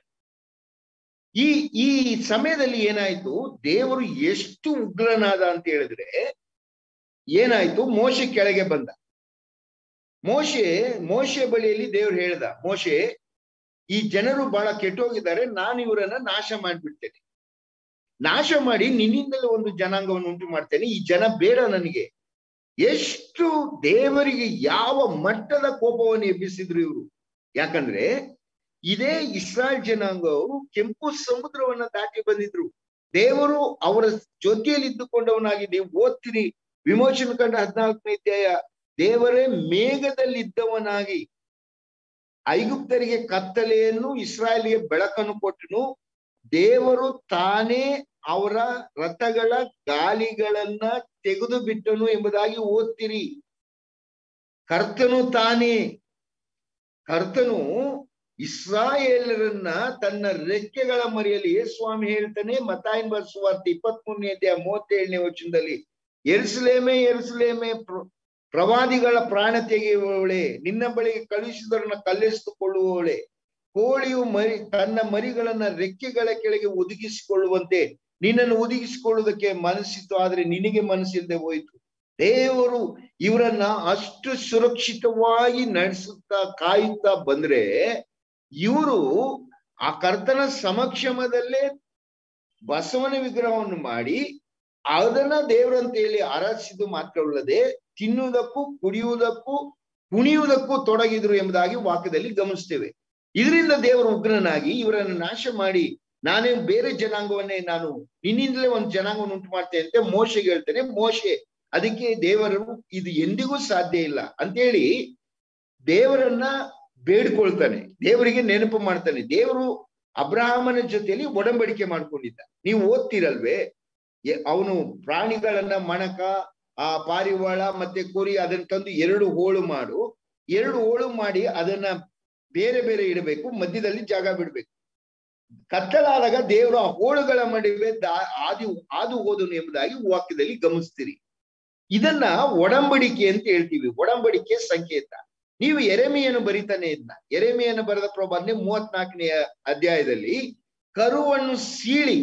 ಈ ಈ ಸಮಯದಲ್ಲಿ ಏನಾಯ್ತು ದೇವರು ಎಷ್ಟು ಉಗ್ರನಾದ ಅಂತ ಹೇಳಿದ್ರೆ ಏನಾಯ್ತು ಮೋಶೆ ಕೆಳಗೆ ಬಂದ ಮೋಶೆ ಮೋಶೆ ಬಳಿಯಲ್ಲಿ ದೇವ್ರು ಹೇಳ್ದ ಮೋಶೆ ಈ ಜನರು ಬಹಳ ಕೆಟ್ಟೋಗಿದ್ದಾರೆ ನಾನು ಇವರನ್ನ ನಾಶ ಮಾಡ್ಬಿಡ್ತೇನೆ ನಾಶ ಮಾಡಿ ನಿನ್ನಿಂದಲೇ ಒಂದು ಜನಾಂಗವನ್ನು ಉಂಟು ಮಾಡ್ತೇನೆ ಈ ಜನ ಬೇಡ ನನಗೆ ಎಷ್ಟು ದೇವರಿಗೆ ಯಾವ ಮಟ್ಟದ ಕೋಪವನ್ನು ಎಬ್ಬಿಸಿದ್ರು ಇವರು ಯಾಕಂದ್ರೆ ಇದೇ ಇಸ್ರಾಯಲ್ ಜನಾಂಗವು ಕೆಂಪು ಸಮುದ್ರವನ್ನ ದಾಟಿ ಬಂದಿದ್ರು ದೇವರು ಅವರ ಜೊತೆಯಲ್ಲಿ ಇದ್ದುಕೊಂಡವನಾಗಿ ನೀವು ಓದ್ತೀರಿ ವಿಮೋಚನ ಕಂಡ ಹದಿನಾಲ್ಕನೇ ಅಧ್ಯಾಯ ದೇವರೇ ಮೇಘದಲ್ಲಿದ್ದವನಾಗಿ ಐಗುಪ್ತರಿಗೆ ಕತ್ತಲೆಯನ್ನು ಇಸ್ರಾಯೇಲಿಗೆ ಬೆಳಕನ್ನು ಕೊಟ್ಟನು ದೇವರು ತಾನೇ ಅವರ ರಥಗಳ ಗಾಲಿಗಳನ್ನ ತೆಗೆದು ಬಿಟ್ಟನು ಎಂಬುದಾಗಿ ಓದ್ತಿರಿ ಕರ್ತನು ತಾನೇ ಕರ್ತನು ಇಸ್ರಾಯೇಲರನ್ನ ತನ್ನ ರೆಕ್ಕೆಗಳ ಮರಿಯಲ್ಲಿ ಸ್ವಾಮಿ ಹೇಳ್ತಾನೆ ಮತಾಯಿನ್ ಬರ್ಸುವಾರ್ತೆ ಇಪ್ಪತ್ತ್ ಮೂರನೇ ಅಧ್ಯಾಯ ಮೂವತ್ತೇಳನೇ ವಚನದಲ್ಲಿ ಎರುಸಲೇಮೆ ಎರುಸಲೇಮೆ ಪ್ರವಾದಿಗಳ ಪ್ರಾಣ ತೆಗೆಯುವವಳೆ ನಿನ್ನ ಬಳಿಗೆ ಕಳುಹಿಸಿದರನ್ನ ಕಲ್ಲೆಸಿದುಕೊಳ್ಳುವವಳೆ ಕೋಳಿಯು ಮರಿ ತನ್ನ ಮರಿಗಳನ್ನ ರೆಕ್ಕೆಗಳ ಕೆಳಗೆ ಒದಗಿಸಿಕೊಳ್ಳುವಂತೆ ನಿನ್ನನ್ನು ಒದಗಿಸಿಕೊಳ್ಳುವುದಕ್ಕೆ ಮನಸ್ಸಿತ್ತು ಆದ್ರೆ ನಿನಗೆ ಮನಸ್ಸಿಲ್ಲದೆ ಹೋಯಿತು ದೇವರು ಇವರನ್ನ ಅಷ್ಟು ಸುರಕ್ಷಿತವಾಗಿ ನಡೆಸುತ್ತಾ ಕಾಯುತ್ತಾ ಬಂದ್ರೆ ಇವರು ಆ ಕರ್ತನ ಸಮಕ್ಷಮದಲ್ಲೇ ಬಸವನ ವಿಗ್ರಹವನ್ನು ಮಾಡಿ ಅದನ್ನ ದೇವರಂತ ಹೇಳಿ ಆರಾಧಿಸಿದ್ದು ಮಾತ್ರವಲ್ಲದೆ ತಿನ್ನುವುದಕ್ಕೂ ಕುಡಿಯುವುದಕ್ಕೂ ಕುಣಿಯುವುದಕ್ಕೂ ತೊಡಗಿದ್ರು ಎಂಬುದಾಗಿ ವಾಕ್ಯದಲ್ಲಿ ಗಮನಿಸ್ತೇವೆ ಇದರಿಂದ ದೇವರು ಉಗ್ರನಾಗಿ ಇವರನ್ನು ನಾಶ ಮಾಡಿ ನಾನೇ ಬೇರೆ ಜನಾಂಗವನ್ನೇ ನಾನು ನಿನ್ನಿಂದಲೇ ಒಂದು ಜನಾಂಗವನ್ನು ಉಂಟು ಮಾಡ್ತೇನೆ ಅಂತ ಮೋಶೆಗೆ ಹೇಳ್ತೇನೆ ಮೋಶೆ ಅದಕ್ಕೆ ದೇವರು ಇದು ಎಂದಿಗೂ ಸಾಧ್ಯ ಇಲ್ಲ ಅಂತೇಳಿ ದೇವರನ್ನ ಬೇಡ್ಕೊಳ್ತಾನೆ ದೇವರಿಗೆ ನೆನಪು ಮಾಡ್ತಾನೆ ದೇವರು ಅಬ್ರಾಹ್ಮನ ಜೊತೆಯಲ್ಲಿ ಒಡಂಬಡಿಕೆ ಮಾಡ್ಕೊಂಡಿದ್ದ ನೀವು ಓದ್ತಿರಲ್ವೇ ಅವನು ಪ್ರಾಣಿಗಳನ್ನ ಮಣಕ ಆ ಪಾರಿವಾಳ ಮತ್ತೆ ಕುರಿ ಅದನ್ನ ತಂದು ಎರಡು ಹೋಳು ಮಾಡು ಎರಡು ಹೋಳು ಮಾಡಿ ಅದನ್ನ ಬೇರೆ ಬೇರೆ ಇಡಬೇಕು ಮಧ್ಯದಲ್ಲಿ ಜಾಗ ಬಿಡ್ಬೇಕು ಕತ್ತಲಾದಾಗ ದೇವರು ಆ ಹೋಳುಗಳ ಮಡಿವೆ ಆದಿ ಆದು ಹೋದನು ಎಂಬುದಾಗಿ ವಾಕ್ಯದಲ್ಲಿ ಗಮನಿಸ್ತೀರಿ ಇದನ್ನ ಒಡಂಬಡಿಕೆ ಅಂತ ಹೇಳ್ತೀವಿ ಒಡಂಬಡಿಕೆ ಸಂಕೇತ ನೀವು ಎರೆಮೆಯನ್ನು ಬರಿತಾನೆ ಇದ್ನ ಎರೆಮೆಯನ್ನು ಬರೆದ ಪ್ರಬಂಧನೆ ಮೂವತ್ನಾಲ್ಕನೆಯ ಅಧ್ಯಾಯದಲ್ಲಿ ಕರುವನ್ನು ಸೀಳಿ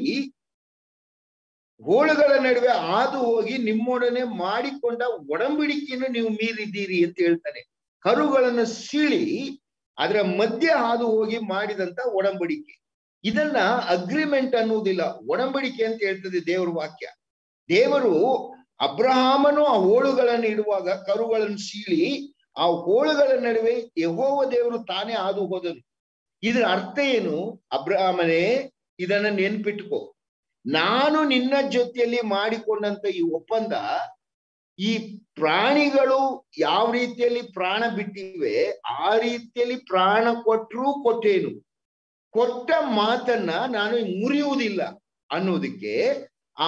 ಹೋಳುಗಳ ನಡುವೆ ಹಾದು ಹೋಗಿ ನಿಮ್ಮೊಡನೆ ಮಾಡಿಕೊಂಡ ಒಡಂಬಡಿಕೆಯನ್ನು ನೀವು ಮೀರಿದ್ದೀರಿ ಅಂತ ಹೇಳ್ತಾನೆ ಕರುಗಳನ್ನು ಸೀಳಿ ಅದರ ಮಧ್ಯೆ ಹಾದು ಹೋಗಿ ಮಾಡಿದಂತ ಒಡಂಬಡಿಕೆ ಇದನ್ನ ಅಗ್ರಿಮೆಂಟ್ ಅನ್ನುವುದಿಲ್ಲ ಒಡಂಬಡಿಕೆ ಅಂತ ಹೇಳ್ತದೆ ದೇವರ ವಾಕ್ಯ ದೇವರು ಅಬ್ರಹಾಮನು ಆ ಹೋಳುಗಳನ್ನು ಇಡುವಾಗ ಕರುಗಳನ್ನು ಸೀಳಿ ಆ ಹೋಳುಗಳ ನಡುವೆ ಯಹೋವ ದೇವರು ತಾನೇ ಹಾದು ಹೋದನು ಇದರ ಅರ್ಥ ಏನು ಅಬ್ರಹಾಮನೇ ಇದನ್ನ ನೆನ್ಪಿಟ್ಕೋ ನಾನು ನಿನ್ನ ಜೊತೆಯಲ್ಲಿ ಮಾಡಿಕೊಂಡಂತ ಈ ಒಪ್ಪಂದ ಈ ಪ್ರಾಣಿಗಳು ಯಾವ ರೀತಿಯಲ್ಲಿ ಪ್ರಾಣ ಬಿಟ್ಟಿವೆ ಆ ರೀತಿಯಲ್ಲಿ ಪ್ರಾಣ ಕೊಟ್ಟರೂ ಕೊಟ್ಟೇನು ಕೊಟ್ಟ ಮಾತನ್ನ ನಾನು ಮುರಿಯುವುದಿಲ್ಲ ಅನ್ನೋದಕ್ಕೆ ಆ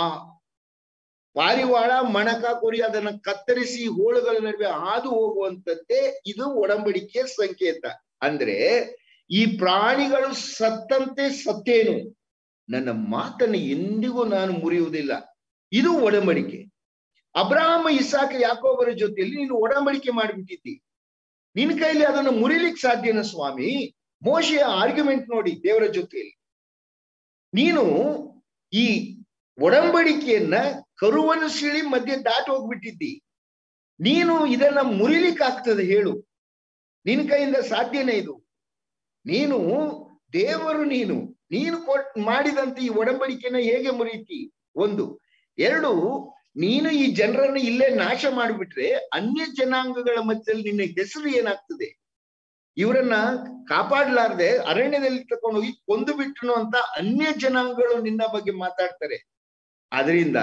ಪಾರಿವಾಳ ಮಣಕ ಕುರಿ ಅದನ್ನ ಕತ್ತರಿಸಿ ಹೋಳುಗಳ ನಡುವೆ ಹಾದು ಹೋಗುವಂತದ್ದೇ ಇದು ಒಡಂಬಡಿಕೆಯ ಸಂಕೇತ ಅಂದ್ರೆ ಈ ಪ್ರಾಣಿಗಳು ಸತ್ತಂತೆ ಸತ್ತೇನು ನನ್ನ ಮಾತನ್ನು ಎಂದಿಗೂ ನಾನು ಮುರಿಯುವುದಿಲ್ಲ ಇದು ಒಡಂಬಡಿಕೆ ಅಬ್ರಾಹ್ಮ ಇಸಾಕ ಯಾಕೋಬರ ಜೊತೆಯಲ್ಲಿ ನೀನು ಒಡಂಬಡಿಕೆ ಮಾಡಿಬಿಟ್ಟಿದ್ದಿ ನಿನ್ ಕೈಲಿ ಅದನ್ನು ಮುರಿಲಿಕ್ಕೆ ಸಾಧ್ಯನ ಸ್ವಾಮಿ ಮೋಶೆಯ ಆರ್ಗ್ಯುಮೆಂಟ್ ನೋಡಿ ದೇವರ ಜೊತೆಯಲ್ಲಿ ನೀನು ಈ ಒಡಂಬಡಿಕೆಯನ್ನ ಕರುವನ್ನು ಸೀಳಿ ಮಧ್ಯೆ ದಾಟಿ ಹೋಗ್ಬಿಟ್ಟಿದ್ದಿ ನೀನು ಇದನ್ನ ಮುರಿಲಿಕ್ಕೆ ಆಗ್ತದೆ ಹೇಳು ನಿನ್ ಕೈಯಿಂದ ಸಾಧ್ಯನೇ ಇದು ನೀನು ದೇವರು ನೀನು ನೀನು ಕೊಟ್ ಮಾಡಿದಂತ ಈ ಒಡಂಬಡಿಕೆನ ಹೇಗೆ ಮುರಿತಿ ಒಂದು ಎರಡು ನೀನು ಈ ಜನರನ್ನ ಇಲ್ಲೇ ನಾಶ ಮಾಡಿಬಿಟ್ರೆ ಅನ್ಯ ಜನಾಂಗಗಳ ಮಧ್ಯದಲ್ಲಿ ನಿನ್ನ ಹೆಸರು ಏನಾಗ್ತದೆ ಇವರನ್ನ ಕಾಪಾಡ್ಲಾರ್ದೆ ಅರಣ್ಯದಲ್ಲಿ ತಕೊಂಡು ಹೋಗಿ ಕೊಂದು ಬಿಟ್ಟನು ಅಂತ ಅನ್ಯ ಜನಾಂಗಗಳು ನಿನ್ನ ಬಗ್ಗೆ ಮಾತಾಡ್ತಾರೆ ಅದರಿಂದ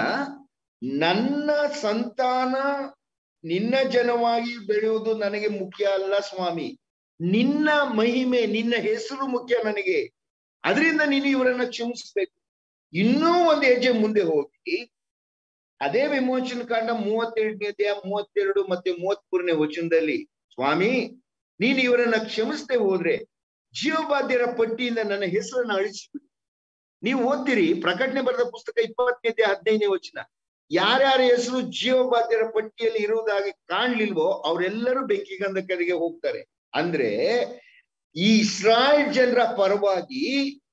ನನ್ನ ಸಂತಾನ ನಿನ್ನ ಜನವಾಗಿ ಬೆಳೆಯುವುದು ನನಗೆ ಮುಖ್ಯ ಅಲ್ಲ ಸ್ವಾಮಿ ನಿನ್ನ ಮಹಿಮೆ ನಿನ್ನ ಹೆಸರು ಮುಖ್ಯ ನನಗೆ ಅದರಿಂದ ನೀನು ಇವರನ್ನ ಕ್ಷಮಿಸ್ಬೇಕು ಇನ್ನೂ ಒಂದು ಹೆಜ್ಜೆ ಮುಂದೆ ಹೋಗಿ ಅದೇ ವಿಮೋಚನ ಕಾಂಡ ಮೂವತ್ತೆರಡನೇ ಅಧ್ಯಾಯ ಮೂವತ್ತೆರಡು ಮತ್ತೆ ಮೂವತ್ಮೂರನೇ ವಚನದಲ್ಲಿ ಸ್ವಾಮಿ ನೀನು ಇವರನ್ನ ಕ್ಷಮಿಸದೆ ಹೋದ್ರೆ ಜೀವಬಾಧ್ಯರ ಪಟ್ಟಿಯಿಂದ ನನ್ನ ಹೆಸರನ್ನ ಅಳಿಸಿಬಿಡು ನೀವು ಓದ್ತೀರಿ ಪ್ರಕಟಣೆ ಬರೆದ ಪುಸ್ತಕ ಇಪ್ಪತ್ತನೇ ಅಧ್ಯಾಯ ಹದಿನೈದನೇ ವಚನ ಯಾರ್ಯಾರ ಹೆಸರು ಜೀವಬಾಧ್ಯರ ಪಟ್ಟಿಯಲ್ಲಿ ಇರುವುದಾಗಿ ಕಾಣ್ಲಿಲ್ವೋ ಅವರೆಲ್ಲರೂ ಬೆಂಕಿ ಗಂಧಕರಿಗೆ ಹೋಗ್ತಾರೆ ಅಂದ್ರೆ ಈ ಇಸ್ರಾಯೇಲ್ ಜನರ ಪರವಾಗಿ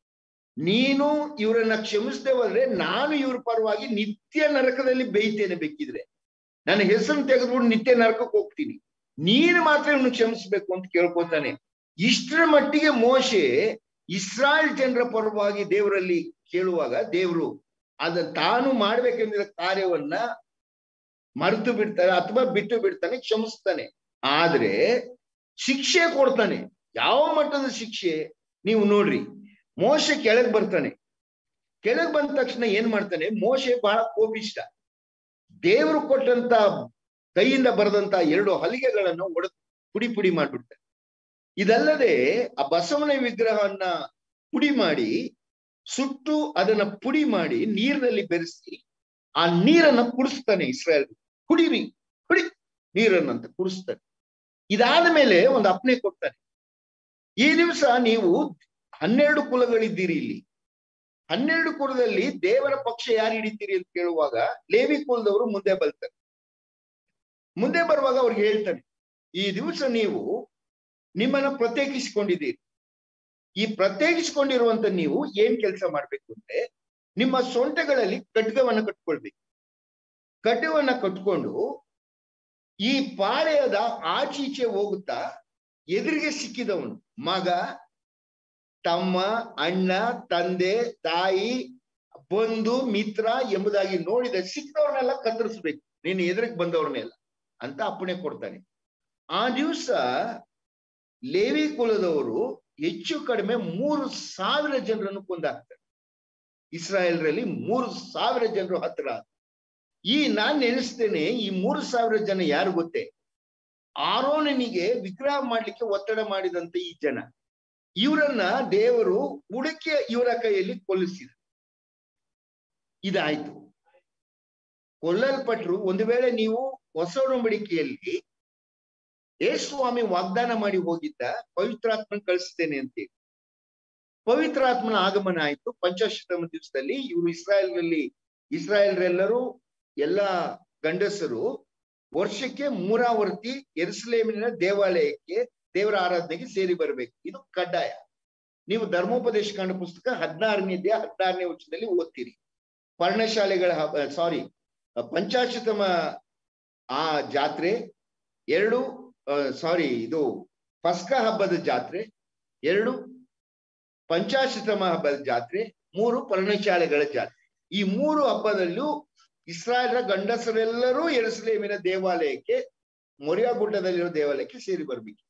ನೀನು ಇವರನ್ನ ಕ್ಷಮಿಸದೆ ಹೋದ್ರೆ ನಾನು ಇವ್ರ ಪರವಾಗಿ ನಿತ್ಯ ನರಕದಲ್ಲಿ ಬೇಯ್ತೇನೆ ಬೇಕಿದ್ರೆ ನನ್ನ ಹೆಸರನ್ನು ತೆಗೆದ್ಬಿಟ್ಟು ನಿತ್ಯ ನರಕಕ್ಕೆ ಹೋಗ್ತೀನಿ ನೀನು ಮಾತ್ರ ಇವನು ಕ್ಷಮಿಸ್ಬೇಕು ಅಂತ ಕೇಳ್ಕೊತಾನೆ ಇಷ್ಟರ ಮಟ್ಟಿಗೆ ಮೋಶೆ ಇಸ್ರಾಯೇಲ್ ಜನರ ಪರವಾಗಿ ದೇವರಲ್ಲಿ ಕೇಳುವಾಗ ದೇವರು ಅದ ತಾನು ಮಾಡ್ಬೇಕೆಂದಿದ ಕಾರ್ಯವನ್ನ ಮರೆತು ಬಿಡ್ತಾನೆ ಅಥವಾ ಬಿಟ್ಟು ಬಿಡ್ತಾನೆ ಕ್ಷಮಿಸ್ತಾನೆ ಆದ್ರೆ ಶಿಕ್ಷೆ ಕೊಡ್ತಾನೆ ಯಾವ ಮಟ್ಟದ ಶಿಕ್ಷೆ ನೀವು ನೋಡ್ರಿ ಮೋಶೆ ಕೆಳಗ್ ಬರ್ತಾನೆ ಕೆಳಗ್ ಬಂದ ತಕ್ಷಣ ಏನ್ ಮಾಡ್ತಾನೆ ಮೋಶೆ ಬಹಳ ಕೋಪಿಷ್ಟ ದೇವರು ಕೊಟ್ಟಂತ ಕೈಯಿಂದ ಬರೆದಂತ ಎರಡು ಹಲಿಗೆಗಳನ್ನು ಒಡೆದು ಪುಡಿ ಪುಡಿ ಮಾಡ್ಬಿಡ್ತಾನೆ ಇದಲ್ಲದೆ ಆ ಬಸವನ ವಿಗ್ರಹವನ್ನ ಪುಡಿ ಮಾಡಿ ಸುಟ್ಟು ಅದನ್ನ ಪುಡಿ ಮಾಡಿ ನೀರಿನಲ್ಲಿ ಬೆರೆಸಿ ಆ ನೀರನ್ನ ಕುಡಿಸ್ತಾನೆ ಇಸ್ರಾಯಲ್ ಕುಡಿರಿ ಕುಡಿ ನೀರನ್ನಂತ ಕುಡಿಸ್ತಾನೆ ಇದಾದ ಮೇಲೆ ಒಂದು ಅಪ್ನೆ ಕೊಡ್ತಾನೆ ಈ ದಿವಸ ನೀವು ಹನ್ನೆರಡು ಕುಲಗಳಿದ್ದೀರಿ ಇಲ್ಲಿ ಹನ್ನೆರಡು ಕುಲದಲ್ಲಿ ದೇವರ ಪಕ್ಷ ಯಾರು ಹಿಡಿತೀರಿ ಅಂತ ಕೇಳುವಾಗ ಲೇವಿ ಕುಲದವರು ಮುಂದೆ ಬರ್ತಾರೆ ಮುಂದೆ ಬರುವಾಗ ಅವ್ರಿಗೆ ಹೇಳ್ತಾನೆ ಈ ದಿವಸ ನೀವು ನಿಮ್ಮನ್ನ ಪ್ರತ್ಯೇಕಿಸಿಕೊಂಡಿದ್ದೀರಿ ಈ ಪ್ರತ್ಯೇಕಿಸಿಕೊಂಡಿರುವಂತ ನೀವು ಏನ್ ಕೆಲಸ ಮಾಡ್ಬೇಕು ಅಂದ್ರೆ ನಿಮ್ಮ ಸೊಂಟಗಳಲ್ಲಿ ಖಡ್ಗವನ್ನ ಕಟ್ಕೊಳ್ಬೇಕು ಖಡ್ಗವನ್ನ ಕಟ್ಕೊಂಡು ಈ ಪಾಳೆಯದ ಆಚೀಚೆ ಹೋಗುತ್ತಾ ಎದುರಿಗೆ ಸಿಕ್ಕಿದವನು ಮಗ ತಮ್ಮ ಅಣ್ಣ ತಂದೆ ತಾಯಿ ಬಂಧು ಮಿತ್ರ ಎಂಬುದಾಗಿ ನೋಡಿದ ಸಿಕ್ಕದವ್ರನ್ನೆಲ್ಲ ಕತ್ತರಿಸ್ಬೇಕು ನೀನು ಎದುರಿಗೆ ಬಂದವ್ರನ್ನೆಲ್ಲ ಅಂತ ಅಪ್ಪಣೆ ಕೊಡ್ತಾನೆ ಆ ದಿವಸ ಲೇವಿ ಕುಲದವರು ಹೆಚ್ಚು ಕಡಿಮೆ ಮೂರು ಸಾವಿರ ಜನರನ್ನು ಕೊಂದಾಕ್ತಾರೆ ಇಸ್ರಾಯೇಲ್ರಲ್ಲಿ ಮೂರು ಸಾವಿರ ಜನರು ಹತ್ರ ಈ ನಾನ್ ನೆನೆಸ್ತೇನೆ ಈ ಮೂರು ಸಾವಿರ ಜನ ಯಾರು ಗೊತ್ತೇ ಆರೋನನಿಗೆ ವಿಗ್ರಹ ಮಾಡ್ಲಿಕ್ಕೆ ಒತ್ತಡ ಮಾಡಿದಂತ ಈ ಜನ ಇವರನ್ನ ದೇವರು ಉಡುಕೆ ಇವರ ಕೈಯಲ್ಲಿ ಕೊಲ್ಲಿಸಿದ ಇದಾಯ್ತು ಕೊಲ್ಲಲ್ಪಟ್ರು ಒಂದು ವೇಳೆ ನೀವು ಹೊಸ ಒಡಂಬಡಿಕೆಯಲ್ಲಿ ಸ್ವಾಮಿ ವಾಗ್ದಾನ ಮಾಡಿ ಹೋಗಿದ್ದ ಪವಿತ್ರಾತ್ಮನ ಕಳಿಸ್ತೇನೆ ಅಂತೇಳಿ ಪವಿತ್ರಾತ್ಮನ ಆಗಮನ ಆಯ್ತು ಪಂಚಾಶತಮ ದಿವಸದಲ್ಲಿ ಇವರು ಇಸ್ರಾಯೇಲ್ನಲ್ಲಿ ಇಸ್ರಾಯೇಲ್ರೆಲ್ಲರೂ ಎಲ್ಲ ಗಂಡಸರು ವರ್ಷಕ್ಕೆ ಮೂರಾವರ್ತಿ ಎರುಸಲೇಮಿನ ದೇವಾಲಯಕ್ಕೆ ದೇವರ ಆರಾಧನೆಗೆ ಸೇರಿ ಬರಬೇಕು ಇದು ಕಡ್ಡಾಯ ನೀವು ಧರ್ಮೋಪದೇಶ ಕಾಂಡ ಪುಸ್ತಕ ಹದಿನಾರನೇ ಅಧ್ಯಾಯ ಹದಿನಾರನೇ ವರ್ಷದಲ್ಲಿ ಓದ್ತೀರಿ ಪರ್ಣಶಾಲೆಗಳ ಹಬ್ಬ ಸಾರಿ ಪಂಚಾಶತಮ ಆ ಜಾತ್ರೆ ಎರಡು ಸಾರಿ ಇದು ಪಸ್ಕ ಹಬ್ಬದ ಜಾತ್ರೆ ಎರಡು ಪಂಚಾಶತಮ ಹಬ್ಬದ ಜಾತ್ರೆ ಮೂರು ಪರ್ಣಶಾಲೆಗಳ ಜಾತ್ರೆ ಈ ಮೂರು ಹಬ್ಬದಲ್ಲೂ ಇಸ್ರಾಯೇಲ್ರ ಗಂಡಸರೆಲ್ಲರೂ ಎರುಸಲೇಮಿನ ದೇವಾಲಯಕ್ಕೆ ಮೊರಿಯಾ ಗುಡ್ಡದಲ್ಲಿರೋ ದೇವಾಲಯಕ್ಕೆ ಸೇರಿ ಬರ್ಬೇಕು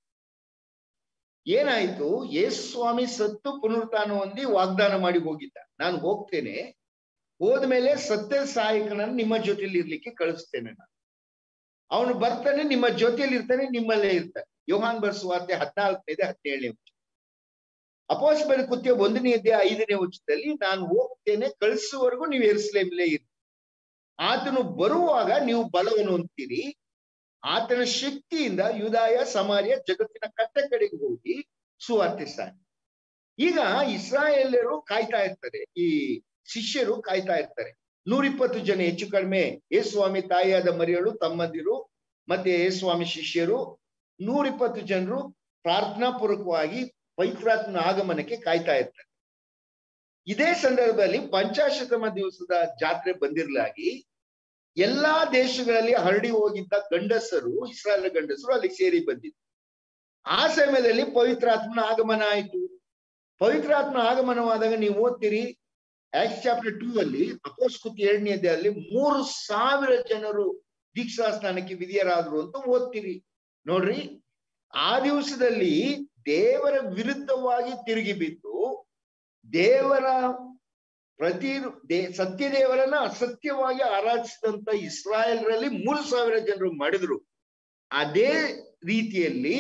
ಏನಾಯ್ತು ಯೇಸು ಸ್ವಾಮಿ ಸತ್ತು ಪುನರುತ್ಥಾನ ಹೊಂದಿ ವಾಗ್ದಾನ ಮಾಡಿ ಹೋಗಿದ್ದ ನಾನು ಹೋಗ್ತೇನೆ ಹೋದ್ಮೇಲೆ ಸತ್ಯ ಸಹಾಯಕನನ್ನು ನಿಮ್ಮ ಜೊತೆಯಲ್ಲಿ ಇರ್ಲಿಕ್ಕೆ ಕಳಿಸ್ತೇನೆ ನಾನು ಅವನು ಬರ್ತಾನೆ ನಿಮ್ಮ ಜೊತೆಯಲ್ಲಿ ಇರ್ತಾನೆ ನಿಮ್ಮಲ್ಲೇ ಇರ್ತಾನೆ ಯೋಹಾನ್ ಬರ್ಸುವಾರ್ತೆ ಹದಿನಾಲ್ಕನೇದೆ ಹದಿನೇಳನೇ ವರ್ಷ ಅಪೋಸ್ ಮೇಲೆ ಕುತ್ತಿಯ ಒಂದನೇ ಅಧ್ಯಾಯ ಐದನೇ ವರ್ಷದಲ್ಲಿ ನಾನು ಹೋಗ್ತೇನೆ ಕಳಿಸುವವರೆಗೂ ನೀವು ಎರುಸಲೇಮ್ಲೇ ಇರ್ತೀರಿ ಆತನು ಬರುವಾಗ ನೀವು ಬಲವನ್ನು ಹೊಂದ್ತೀರಿ ಆತನ ಶಕ್ತಿಯಿಂದ ಯುದಾಯ ಸಮಾರ್ಯ ಜಗತ್ತಿನ ಕಟ್ಟ ಕಡೆಗೆ ಹೋಗಿ ಸುವಾರ್ತಿಸ್ತಾನೆ ಈಗ ಇಸ್ರಾಯೇಲರು ಕಾಯ್ತಾ ಇರ್ತಾರೆ ಈ ಶಿಷ್ಯರು ಕಾಯ್ತಾ ಇರ್ತಾರೆ ನೂರಿಪ್ಪತ್ತು ಜನ ಹೆಚ್ಚು ಕಡಿಮೆ ಯೇಸ್ವಾಮಿ ತಾಯಿಯಾದ ಮರಿಯಳು ತಮ್ಮಂದಿರು ಮತ್ತೆ ಯೇಸ್ವಾಮಿ ಶಿಷ್ಯರು ನೂರಿಪ್ಪತ್ತು ಜನರು ಪ್ರಾರ್ಥನಾ ಪೂರ್ವಕವಾಗಿ ಪವಿತ್ರಾತ್ಮನ ಆಗಮನಕ್ಕೆ ಕಾಯ್ತಾ ಇರ್ತಾರೆ ಇದೇ ಸಂದರ್ಭದಲ್ಲಿ ಪಂಚಾಶತಮ ದಿವಸದ ಜಾತ್ರೆ ಬಂದಿರಲಾಗಿ ಎಲ್ಲಾ ದೇಶಗಳಲ್ಲಿ ಹರಡಿ ಹೋಗಿದ್ದ ಗಂಡಸರು ಇಸ್ರಾಯೇಲ್ ಗಂಡಸರು ಅಲ್ಲಿ ಸೇರಿ ಬಂದಿದ್ರು ಆ ಸಮಯದಲ್ಲಿ ಪವಿತ್ರಾತ್ಮನ ಆಗಮನ ಆಯ್ತು ಪವಿತ್ರಾತ್ಮ ಆಗಮನವಾದಾಗ ನೀವು ಓದ್ತೀರಿ ಆಕ್ಸ್ ಚಾಪ್ಟರ್ ಟೂ ಅಲ್ಲಿ ಅಪೋಸ್ಕೃತಿ ಎರಡನೇ ಅಧ್ಯಾಯದಲ್ಲಿ ಮೂರು ಸಾವಿರ ಜನರು ದೀಕ್ಷಾ ಸ್ನಾನಕ್ಕೆ ವಿಧಿಯರಾದ್ರು ಅಂತ ಓದ್ತೀರಿ ನೋಡ್ರಿ ಆ ದಿವಸದಲ್ಲಿ ದೇವರ ವಿರುದ್ಧವಾಗಿ ತಿರುಗಿ ಬಿದ್ದು ದೇವರ ಪ್ರತಿ ದೇ ಸತ್ಯ ದೇವರನ್ನ ಅಸತ್ಯವಾಗಿ ಆರಾಧಿಸಿದಂತ ಇಸ್ರಾಯೇಲ್ರಲ್ಲಿ ಮೂರು ಸಾವಿರ ಜನರು ಮಾಡಿದ್ರು ಅದೇ ರೀತಿಯಲ್ಲಿ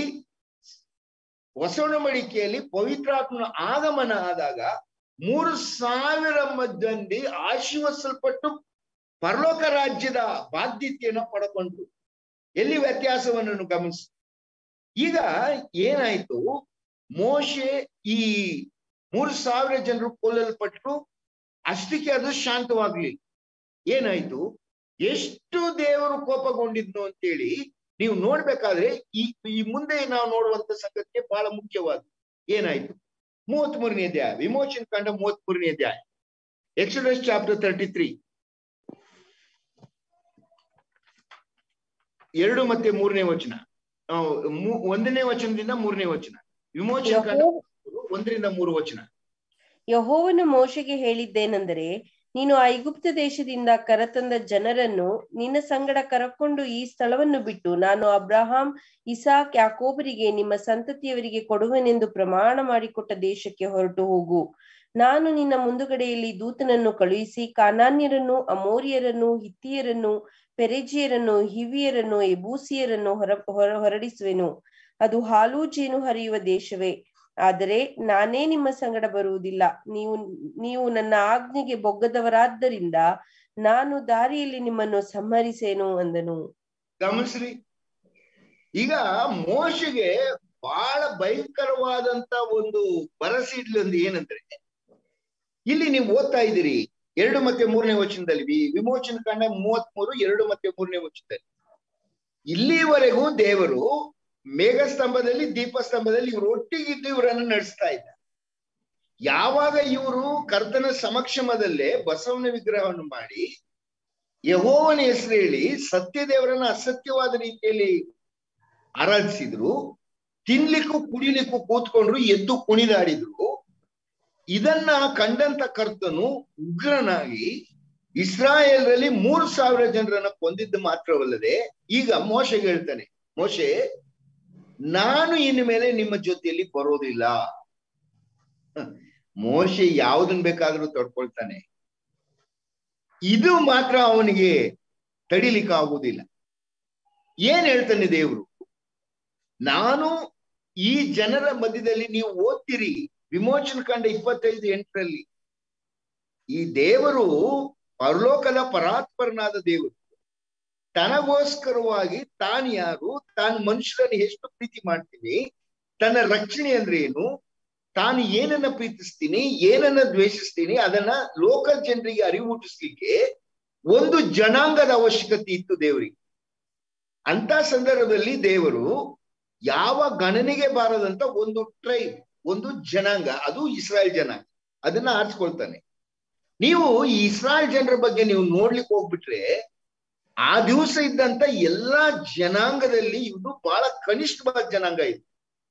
ಹೊಸೊಣಮಡಿಕೆಯಲ್ಲಿ ಪವಿತ್ರಾತ್ಮನ ಆಗಮನ ಆದಾಗ ಮೂರು ಸಾವಿರ ಮಂದಿ ಆಶೀರ್ವದಿಸಲ್ಪಟ್ಟು ಪರಲೋಕ ರಾಜ್ಯದ ಬಾಧ್ಯತೆಯನ್ನು ಪಡ್ಕೊಂಡ್ರು ಎಲ್ಲಿ ವ್ಯತ್ಯಾಸವನ್ನು ಗಮನಿಸ ಈಗ ಏನಾಯ್ತು ಮೋಶೆ ಈ ಮೂರು ಸಾವಿರ ಜನರು ಕೊಲ್ಲಲ್ಪಟ್ಟರು ಅಷ್ಟಕ್ಕೆ ಅದು ಶಾಂತವಾಗ್ಲಿ ಏನಾಯ್ತು ಎಷ್ಟು ದೇವರು ಕೋಪಗೊಂಡಿದ್ನು ಅಂತೇಳಿ ನೀವು ನೋಡ್ಬೇಕಾದ್ರೆ ಈ ಈ ಮುಂದೆ ನಾವು ನೋಡುವಂತ ಸಂಗತಿಗೆ ಬಹಳ ಮುಖ್ಯವಾದ ಏನಾಯ್ತು ಮೂವತ್ತ್ ಮೂರನೇ ಅಧ್ಯಾಯ ವಿಮೋಚನ್ ಕಂಡ ಮೂವತ್ತ್ ಮೂರನೇ ಅಧ್ಯಾಯ ಎಕ್ಸಡಸ್ ಚಾಪ್ಟರ್ ತರ್ಟಿ ತ್ರೀ ಎರಡು ಮತ್ತೆ ಮೂರನೇ ವಚನ ಒಂದನೇ ವಚನದಿಂದ ಮೂರನೇ ವಚನ ವಿಮೋಚನ ಕಂಡ ಒಂದರಿಂದ ಮೂರು ವಚನ ಯಹೋವನು ಮೋಶೆಗೆ ಹೇಳಿದ್ದೇನೆಂದರೆ ನೀನು ಐಗುಪ್ತ ದೇಶದಿಂದ ಕರತಂದ ಜನರನ್ನು ನಿನ್ನ ಸಂಗಡ ಕರಕೊಂಡು ಈ ಸ್ಥಳವನ್ನು ಬಿಟ್ಟು ನಾನು ಅಬ್ರಹಾಂ ಇಸಾಕ್ ಯಾಕೋಬರಿಗೆ ನಿಮ್ಮ ಸಂತತಿಯವರಿಗೆ ಕೊಡುವೆನೆಂದು ಪ್ರಮಾಣ ಮಾಡಿಕೊಟ್ಟ ದೇಶಕ್ಕೆ ಹೊರಟು ಹೋಗು ನಾನು ನಿನ್ನ ಮುಂದುಗಡೆಯಲ್ಲಿ ದೂತನನ್ನು ಕಳುಹಿಸಿ ಕಾನಾನ್ಯರನ್ನು ಅಮೋರಿಯರನ್ನು ಹಿತ್ತಿಯರನ್ನು ಪೆರೆಜಿಯರನ್ನು ಹಿವಿಯರನ್ನು ಎಬೂಸಿಯರನ್ನು ಹೊರ ಹೊರ ಹೊರಡಿಸುವೆನು ಅದು ಹಾಲು ಜೇನು ಹರಿಯುವ ದೇಶವೇ ಆದರೆ ನಾನೇ ನಿಮ್ಮ ಸಂಗಡ ಬರುವುದಿಲ್ಲ ನೀವು ನೀವು ನನ್ನ ಆಜ್ಞೆಗೆ ಬೊಗ್ಗದವರಾದ್ದರಿಂದ ನಾನು ದಾರಿಯಲ್ಲಿ ನಿಮ್ಮನ್ನು ಸಂಹರಿಸೇನು ಅಂದನು ಗಮನಿಸ್ರಿ ಈಗ ಮೋಶೆಗೆ ಬಹಳ ಭಯಂಕರವಾದಂತ ಒಂದು ಬರಸಿಡ್ಲೊಂದು ಏನಂದ್ರೆ ಇಲ್ಲಿ ನೀವು ಓದ್ತಾ ಇದ್ದೀರಿ ಎರಡು ಮತ್ತೆ ಮೂರನೇ ವಚನದಲ್ಲಿ ವಿಮೋಚನ ಕಂಡ ಮೂವತ್ತ್ ಮೂರು ಎರಡು ಮತ್ತೆ ಮೂರನೇ ವಚನದಲ್ಲಿ ಇಲ್ಲಿವರೆಗೂ ದೇವರು ಮೇಘಸ್ತಂಭದಲ್ಲಿ ದೀಪಸ್ತಂಭದಲ್ಲಿ ಇವರು ಒಟ್ಟಿಗಿದ್ದು ಇವರನ್ನು ನಡೆಸ್ತಾ ಇದ್ದ ಯಾವಾಗ ಇವರು ಕರ್ತನ ಸಮಕ್ಷಮದಲ್ಲೇ ಬಸವನ ವಿಗ್ರಹವನ್ನು ಮಾಡಿ ಯಹೋವನ ಹೆಸರು ಹೇಳಿ ಸತ್ಯ ದೇವರನ್ನ ಅಸತ್ಯವಾದ ರೀತಿಯಲ್ಲಿ ಆರಾಧಿಸಿದ್ರು ತಿನ್ಲಿಕ್ಕೂ ಕುಡಿಲಿಕ್ಕೂ ಕೂತ್ಕೊಂಡ್ರು ಎದ್ದು ಕುಣಿದಾಡಿದ್ರು ಇದನ್ನ ಕಂಡಂತ ಕರ್ತನು ಉಗ್ರನಾಗಿ ಇಸ್ರಾಯೇಲ್ರಲ್ಲಿ ಮೂರು ಸಾವಿರ ಜನರನ್ನ ಕೊಂದಿದ್ದು ಮಾತ್ರವಲ್ಲದೆ ಈಗ ಮೋಶೆಗೆ ಹೇಳ್ತಾನೆ ಮೋಶೆ ನಾನು ಇನ್ನು ಮೇಲೆ ನಿಮ್ಮ ಜೊತೆಯಲ್ಲಿ ಬರೋದಿಲ್ಲ ಮೋಶೆ ಯಾವ್ದನ್ ಬೇಕಾದ್ರೂ ತಡ್ಕೊಳ್ತಾನೆ ಇದು ಮಾತ್ರ ಅವನಿಗೆ ತಡಿಲಿಕ್ಕೆ ಆಗುವುದಿಲ್ಲ ಏನ್ ಹೇಳ್ತಾನೆ ದೇವರು ನಾನು ಈ ಜನರ ಮಧ್ಯದಲ್ಲಿ ನೀವು ಓದ್ತೀರಿ ವಿಮೋಚನ ಕಂಡ ಇಪ್ಪತ್ತೈದು ಎಂಟರಲ್ಲಿ ಈ ದೇವರು ಪರಲೋಕದ ಪರಾತ್ಪರನಾದ ದೇವರು ತನಗೋಸ್ಕರವಾಗಿ ತಾನು ಯಾರು ತಾನು ಮನುಷ್ಯರನ್ನು ಎಷ್ಟು ಪ್ರೀತಿ ಮಾಡ್ತೀನಿ ತನ್ನ ರಕ್ಷಣೆ ಅಂದ್ರೆ ಏನು ತಾನು ಏನನ್ನ ಪ್ರೀತಿಸ್ತೀನಿ ಏನನ್ನ ದ್ವೇಷಿಸ್ತೀನಿ ಅದನ್ನ ಲೋಕಲ್ ಜನರಿಗೆ ಅರಿವು ಮುಟ್ಟಿಸ್ಲಿಕ್ಕೆ ಒಂದು ಜನಾಂಗದ ಅವಶ್ಯಕತೆ ಇತ್ತು ದೇವರಿಗೆ ಅಂತ ಸಂದರ್ಭದಲ್ಲಿ ದೇವರು ಯಾವ ಗಣನೆಗೆ ಬಾರದಂತ ಒಂದು ಟ್ರೈಬ್ ಒಂದು ಜನಾಂಗ ಅದು ಇಸ್ರಾಯೇಲ್ ಜನಾಂಗ ಅದನ್ನ ಆರಿಸ್ಕೊಳ್ತಾನೆ ನೀವು ಈ ಇಸ್ರಾಯೇಲ್ ಜನರ ಬಗ್ಗೆ ನೀವು ನೋಡ್ಲಿಕ್ಕೆ ಹೋಗ್ಬಿಟ್ರೆ ಆ ದಿವಸ ಇದ್ದಂತ ಎಲ್ಲಾ ಜನಾಂಗದಲ್ಲಿ ಇದು ಬಹಳ ಕನಿಷ್ಠವಾದ ಜನಾಂಗ ಇದು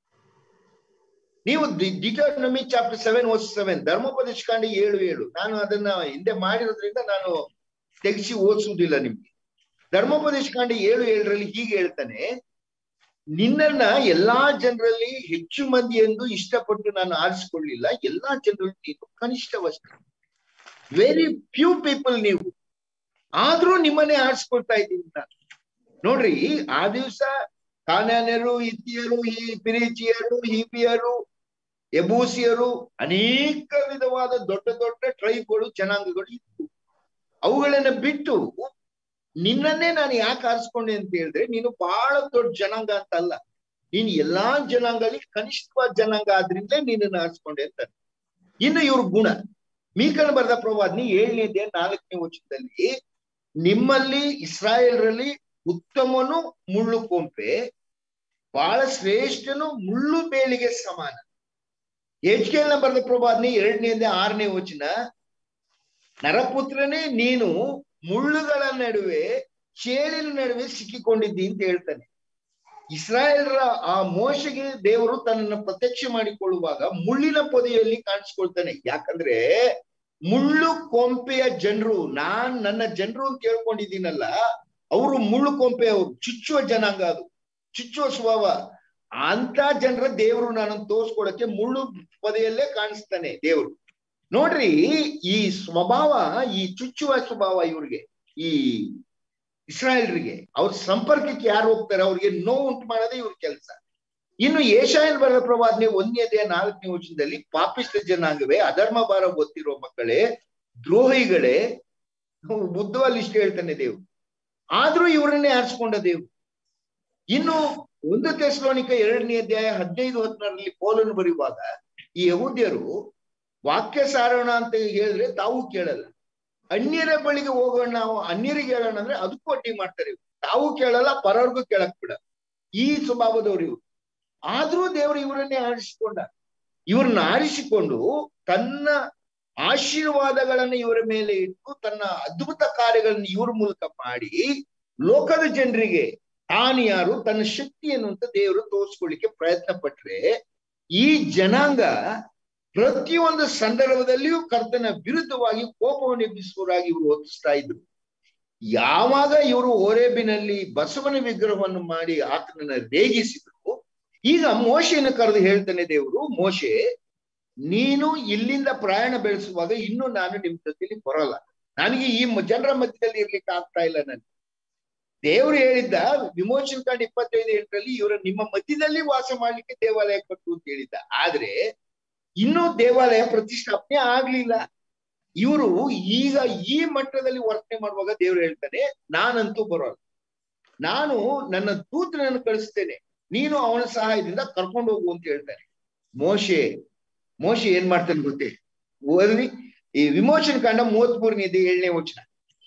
ನೀವು Deuteronomy chapter seven verse seven ಧರ್ಮೋಪದೇಶ ಕಾಂಡ ಏಳು ಏಳು ನಾನು ಅದನ್ನ ಹಿಂದೆ ಮಾಡಿರೋದ್ರಿಂದ ನಾನು ತೆಗೆಸಿ ಓದಿಸುವುದಿಲ್ಲ ನಿಮ್ಗೆ ಧರ್ಮೋಪದೇಶ ಕಾಂಡ ಏಳು ಏಳರಲ್ಲಿ ಹೀಗೆ ಹೇಳ್ತಾನೆ ನಿನ್ನನ್ನ ಎಲ್ಲಾ ಜನರಲ್ಲಿ ಹೆಚ್ಚು ಮಂದಿ ಎಂದು ಇಷ್ಟಪಟ್ಟು ನಾನು ಆರಿಸಿಕೊಳ್ಳಿಲ್ಲ ಎಲ್ಲಾ ಜನರಲ್ಲಿ ನೀನು ಕನಿಷ್ಠವಷ್ಟು ವೆರಿ ಫ್ಯೂ ಪೀಪಲ್ ನೀವು ಆದ್ರೂ ನಿಮ್ಮನ್ನೇ ಆರಿಸ್ಕೊಳ್ತಾ ಇದ್ದೀನಿ ನಾನು ನೋಡ್ರಿ ಆ ದಿವಸ ಕಾನಾನ್ಯರು ಇತ್ತಿಯರು ಈ ಪಿರಿಚಿಯರು ಹಿಬಿಯರು ಎಬೂಸಿಯರು ಅನೇಕ ವಿಧವಾದ ದೊಡ್ಡ ದೊಡ್ಡ ಟ್ರೈಬ್ಗಳು ಜನಾಂಗಗಳು ಇತ್ತು ಅವುಗಳನ್ನ ಬಿಟ್ಟು ನಿನ್ನನ್ನೇ ನಾನು ಯಾಕೆ ಆರಿಸ್ಕೊಂಡೆ ಅಂತ ಹೇಳಿದ್ರೆ ನೀನು ಬಹಳ ದೊಡ್ಡ ಜನಾಂಗ ಅಂತ ಅಲ್ಲ ನೀನು ಎಲ್ಲಾ ಜನಾಂಗದಲ್ಲಿ ಕನಿಷ್ಠವಾದ ಜನಾಂಗ ಆದ್ರಿಂದ ನಿನ್ನನ್ನು ಆರಿಸ್ಕೊಂಡೆ ಅಂತ ಇನ್ನು ಇವ್ರ ಗುಣ ಮೀಕಲ್ ಬರೆದ ಪ್ರವಾದ್ನಿ ಏಳನೇ ನಾಲ್ಕನೇ ವಚನದಲ್ಲಿ ನಿಮ್ಮಲ್ಲಿ ಇಸ್ರಾಯೇಲ್ರಲ್ಲಿ ಉತ್ತಮನು ಮುಳ್ಳು ಕೊಂಪೆ ಬಹಳ ಶ್ರೇಷ್ಠನು ಮುಳ್ಳು ಬೇಲಿಗೆ ಸಮಾನ ಹೆಚ್ಕೆಲ್ನ ಬರೆದ ಪ್ರವಾದ್ನಿ ಎರಡನೇ ಆರನೇ ವಚನ ನರಪುತ್ರನೇ ನೀನು ಮುಳ್ಳುಗಳ ನಡುವೆ ಚೇಳಿನ ನಡುವೆ ಸಿಕ್ಕಿಕೊಂಡಿದ್ದಿ ಅಂತ ಹೇಳ್ತಾನೆ ಇಸ್ರಾಯೇಲ್ರ ಆ ಮೋಶಗೆ ದೇವರು ತನ್ನನ್ನು ಪ್ರತ್ಯಕ್ಷ ಮಾಡಿಕೊಳ್ಳುವಾಗ ಮುಳ್ಳಿನ ಪೊದೆಯಲ್ಲಿ ಕಾಣಿಸ್ಕೊಳ್ತಾನೆ ಯಾಕಂದ್ರೆ ಮುಳ್ಳು ಕೊಂಪೆಯ ಜನರು ನಾನ್ ನನ್ನ ಜನರು ಅಂತ ಕೇಳ್ಕೊಂಡಿದ್ದೀನಲ್ಲ ಅವರು ಮುಳ್ಳು ಕೊಂಪೆ ಅವರು ಚುಚ್ಚುವ ಜನಾಂಗ ಅದು ಚುಚ್ಚುವ ಸ್ವಭಾವ ಅಂತ ಜನರ ದೇವರು ನಾನು ತೋರ್ಸ್ಕೊಳಕ್ಕೆ ಮುಳ್ಳು ಪೊದೆಯಲ್ಲೇ ಕಾಣಿಸ್ತಾನೆ ದೇವರು ನೋಡ್ರಿ ಈ ಸ್ವಭಾವ ಈ ಚುಚ್ಚುವ ಸ್ವಭಾವ ಇವ್ರಿಗೆ ಈ ಇಸ್ರಾಯೇಲ್ರಿಗೆ ಅವ್ರ ಸಂಪರ್ಕಕ್ಕೆ ಯಾರು ಹೋಗ್ತಾರೆ ಅವ್ರಿಗೆ ನೋವು ಉಂಟು ಮಾಡೋದೇ ಇವ್ರ ಕೆಲಸ ಇನ್ನು ಏಷಾಯಲ್ ಬರೆದ ಪ್ರವಾದನೆ ಒಂದನೇ ನಾಲ್ಕನೇ ವಚನದಲ್ಲಿ ಪಾಪಿಷ್ಟ ಜನಾಂಗವೇ ಅಧರ್ಮ ಭಾರ ಗೊತ್ತಿರೋ ಮಕ್ಕಳೇ ದ್ರೋಹಿಗಳೇ ಬುದ್ಧವಲ್ಲಿ ಇಷ್ಟ ಹೇಳ್ತಾನೆ ದೇವ್ರು ಆದ್ರೂ ಇವರನ್ನೇ ಆರಿಸ್ಕೊಂಡ ದೇವ್ರು ಇನ್ನು ಒಂದು ತೆಸ್ಲೋನಿಕ ಎರಡನೇ ಅಧ್ಯಾಯ ಹದಿನೈದು ಹದಿನಾರರಲ್ಲಿ ಪೋಲನ್ನು ಬರೆಯುವಾಗ ಈ ಯಹೂದ್ಯರು ವಾಕ್ಯ ಸಾರೋಣ ಅಂತ ಹೇಳಿದ್ರೆ ತಾವು ಕೇಳಲ್ಲ ಅನ್ಯರ ಬಳಿಗೆ ಹೋಗೋಣ ನಾವು ಅನ್ಯರಿಗೆ ಹೇಳೋಣ ಅಂದ್ರೆ ಅದಕ್ಕೂ ಅಡ್ಡಿ ಮಾಡ್ತಾರೆ ಇವ್ರು ತಾವು ಕೇಳಲ್ಲ ಪರವ್ರಿಗೂ ಕೇಳಕ್ ಬಿಡ ಈ ಸ್ವಭಾವದವ್ರು ಇವ್ರು ಆದ್ರೂ ದೇವರು ಇವರನ್ನೇ ಆರಿಸಿಕೊಂಡ ಇವ್ರನ್ನ ಆರಿಸಿಕೊಂಡು ತನ್ನ ಆಶೀರ್ವಾದಗಳನ್ನ ಇವರ ಮೇಲೆ ಇಟ್ಟು ತನ್ನ ಅದ್ಭುತ ಕಾರ್ಯಗಳನ್ನ ಇವ್ರ ಮೂಲಕ ಮಾಡಿ ಲೋಕದ ಜನರಿಗೆ ತಾನು ಯಾರು ತನ್ನ ಶಕ್ತಿಯನ್ನು ಅಂತ ದೇವರು ತೋರಿಸ್ಕೊಳ್ಳಿಕ್ಕೆ ಪ್ರಯತ್ನ ಪಟ್ರೆ ಈ ಜನಾಂಗ ಪ್ರತಿಯೊಂದು ಸಂದರ್ಭದಲ್ಲಿಯೂ ಕರ್ತನ ವಿರುದ್ಧವಾಗಿ ಕೋಪವನ್ನು ಎಬ್ಬಿಸುವರಾಗಿ ಇವರು ವರ್ತಿಸ್ತಾ ಇದ್ರು ಯಾವಾಗ ಇವರು ಓರೇಬಿನಲ್ಲಿ ಬಸವನ ವಿಗ್ರಹವನ್ನು ಮಾಡಿ ಆತನನ್ನ ರೇಗಿಸಿದ್ರು ಈಗ ಮೋಶೆಯನ್ನು ಕರೆದು ಹೇಳ್ತಾನೆ ದೇವರು ಮೋಶೆ ನೀನು ಇಲ್ಲಿಂದ ಪ್ರಯಾಣ ಬೆಳೆಸುವಾಗ ಇನ್ನು ನಾನು ನಿಮ್ ಜೊತೆಲಿ ಬರೋಲ್ಲ ನನಗೆ ಈ ಜನರ ಮಧ್ಯದಲ್ಲಿ ಇರ್ಲಿಕ್ಕೆ ಆಗ್ತಾ ಇಲ್ಲ ನನಗೆ ದೇವರು ಹೇಳಿದ್ದ ವಿಮೋಚನ ಕಾಂಡ ಇಪ್ಪತ್ತೈದು ಎಂಟರಲ್ಲಿ ಇವರ ನಿಮ್ಮ ಮಧ್ಯದಲ್ಲಿ ವಾಸ ಮಾಡ್ಲಿಕ್ಕೆ ದೇವಾಲಯ ಕಟ್ಟು ಅಂತ ಹೇಳಿದ್ದ ಆದ್ರೆ ಇನ್ನೂ ದೇವಾಲಯ ಪ್ರತಿಷ್ಠಾಪನೆ ಆಗ್ಲಿಲ್ಲ ಇವರು ಈಗ ಈ ಮಟ್ಟದಲ್ಲಿ ವರ್ತನೆ ಮಾಡುವಾಗ ದೇವ್ರು ಹೇಳ್ತಾನೆ ನಾನಂತೂ ಬರೋಲ್ಲ ನಾನು ನನ್ನ ದೂತನನ್ನು ಕಳಿಸ್ತೇನೆ ನೀನು ಅವನ ಸಹಾಯದಿಂದ ಕರ್ಕೊಂಡು ಹೋಗು ಅಂತ ಹೇಳ್ತಾನೆ ಮೋಶೆ ಮೋಶೆ ಏನ್ ಮಾಡ್ತಾನೆ ಗೊತ್ತೇ ಓದಿ ಈ ವಿಮೋಚನ ಕಾಂಡ ಮೂವತ್ ಮೂರನೇ ಏಳನೇ ವಚನ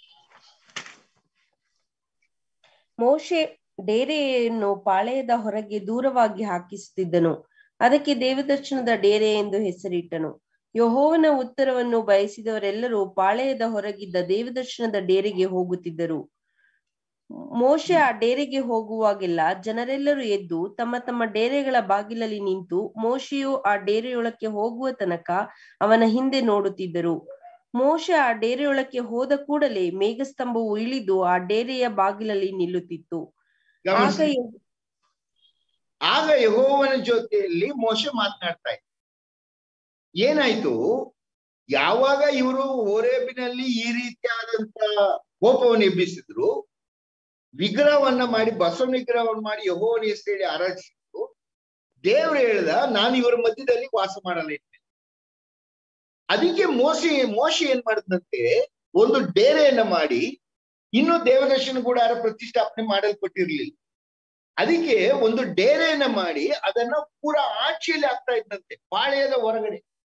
ಮೋಶೆ ಡೇರೆಯನ್ನು ಪಾಳೆಯದ ಹೊರಗೆ ದೂರವಾಗಿ ಹಾಕಿಸುತ್ತಿದ್ದನು ಅದಕ್ಕೆ ದೇವದರ್ಶನದ ಡೇರೆ ಎಂದು ಹೆಸರಿಟ್ಟನು ಯಹೋವನ ಉತ್ತರವನ್ನು ಬಯಸಿದವರೆಲ್ಲರೂ ಪಾಳೆಯದ ಹೊರಗಿದ್ದ ದೇವದರ್ಶನದ ಡೇರೆಗೆ ಹೋಗುತ್ತಿದ್ದರು ಮೋಶೆ ಆ ಡೇರೆಗೆ ಹೋಗುವಾಗೆಲ್ಲ ಜನರೆಲ್ಲರೂ ಎದ್ದು ತಮ್ಮ ತಮ್ಮ ಡೇರೆಗಳ ಬಾಗಿಲಲ್ಲಿ ನಿಂತು ಮೋಶೆಯು ಆ ಡೇರೆಯೊಳಕ್ಕೆ ಹೋಗುವ ತನಕ ಅವನ ಹಿಂದೆ ನೋಡುತ್ತಿದ್ದರು ಮೋಶೆ ಆ ಡೇರೆಯೊಳಕ್ಕೆ ಹೋದ ಕೂಡಲೇ ಮೇಘಸ್ತಂಭವು ಇಳಿದು ಆ ಡೇರೆಯ ಬಾಗಿಲಲ್ಲಿ ನಿಲ್ಲುತ್ತಿತ್ತು ಆಗ ಯೆಹೋ- ಆಗ ಯಹೋವನ ಜೊತೆಯಲ್ಲಿ ಮೋಶೆ ಮಾತನಾಡ್ತಾ ಇದ್ದ ಏನಾಯ್ತು ಯಾವಾಗ ಇವರು ಓರೇಬಿನಲ್ಲಿ ಈ ರೀತಿಯಾದಂತ ಕೋಪವನ್ನು ಎಬ್ಬಿಸಿದ್ರು ವಿಗ್ರಹವನ್ನ ಮಾಡಿ ಬಸವನ ವಿಗ್ರಹವನ್ನು ಮಾಡಿ ಯಹೋವನ ಹೆಸರು ಹೇಳಿ ಆರಾಧಿಸಿದ್ರು ದೇವ್ರು ಹೇಳ್ದ ನಾನು ಇವರ ಮಧ್ಯದಲ್ಲಿ ವಾಸ ಮಾಡಲ್ಲ ಇನ್ಮೇಲೆ. ಅದಕ್ಕೆ ಮೋಸಿ ಮೋಶಿ ಏನ್ ಮಾಡಿದಂತೆ ಒಂದು ಡೇರೆಯನ್ನ ಮಾಡಿ ಇನ್ನೂ ದೇವದರ್ಶನ ಗುಡಾರ ಪ್ರತಿಷ್ಠಾಪನೆ ಮಾಡಲ್ಪಟ್ಟಿರ್ಲಿಲ್ಲ ಅದಕ್ಕೆ ಒಂದು ಡೇರೆಯನ್ನ ಮಾಡಿ ಅದನ್ನ ಪೂರಾ ಆಚೆಯಲ್ಲಿ ಆಗ್ತಾ ಇದ್ದಂತೆ ಪಾಳೆಯದ ಹೊರಗಡೆ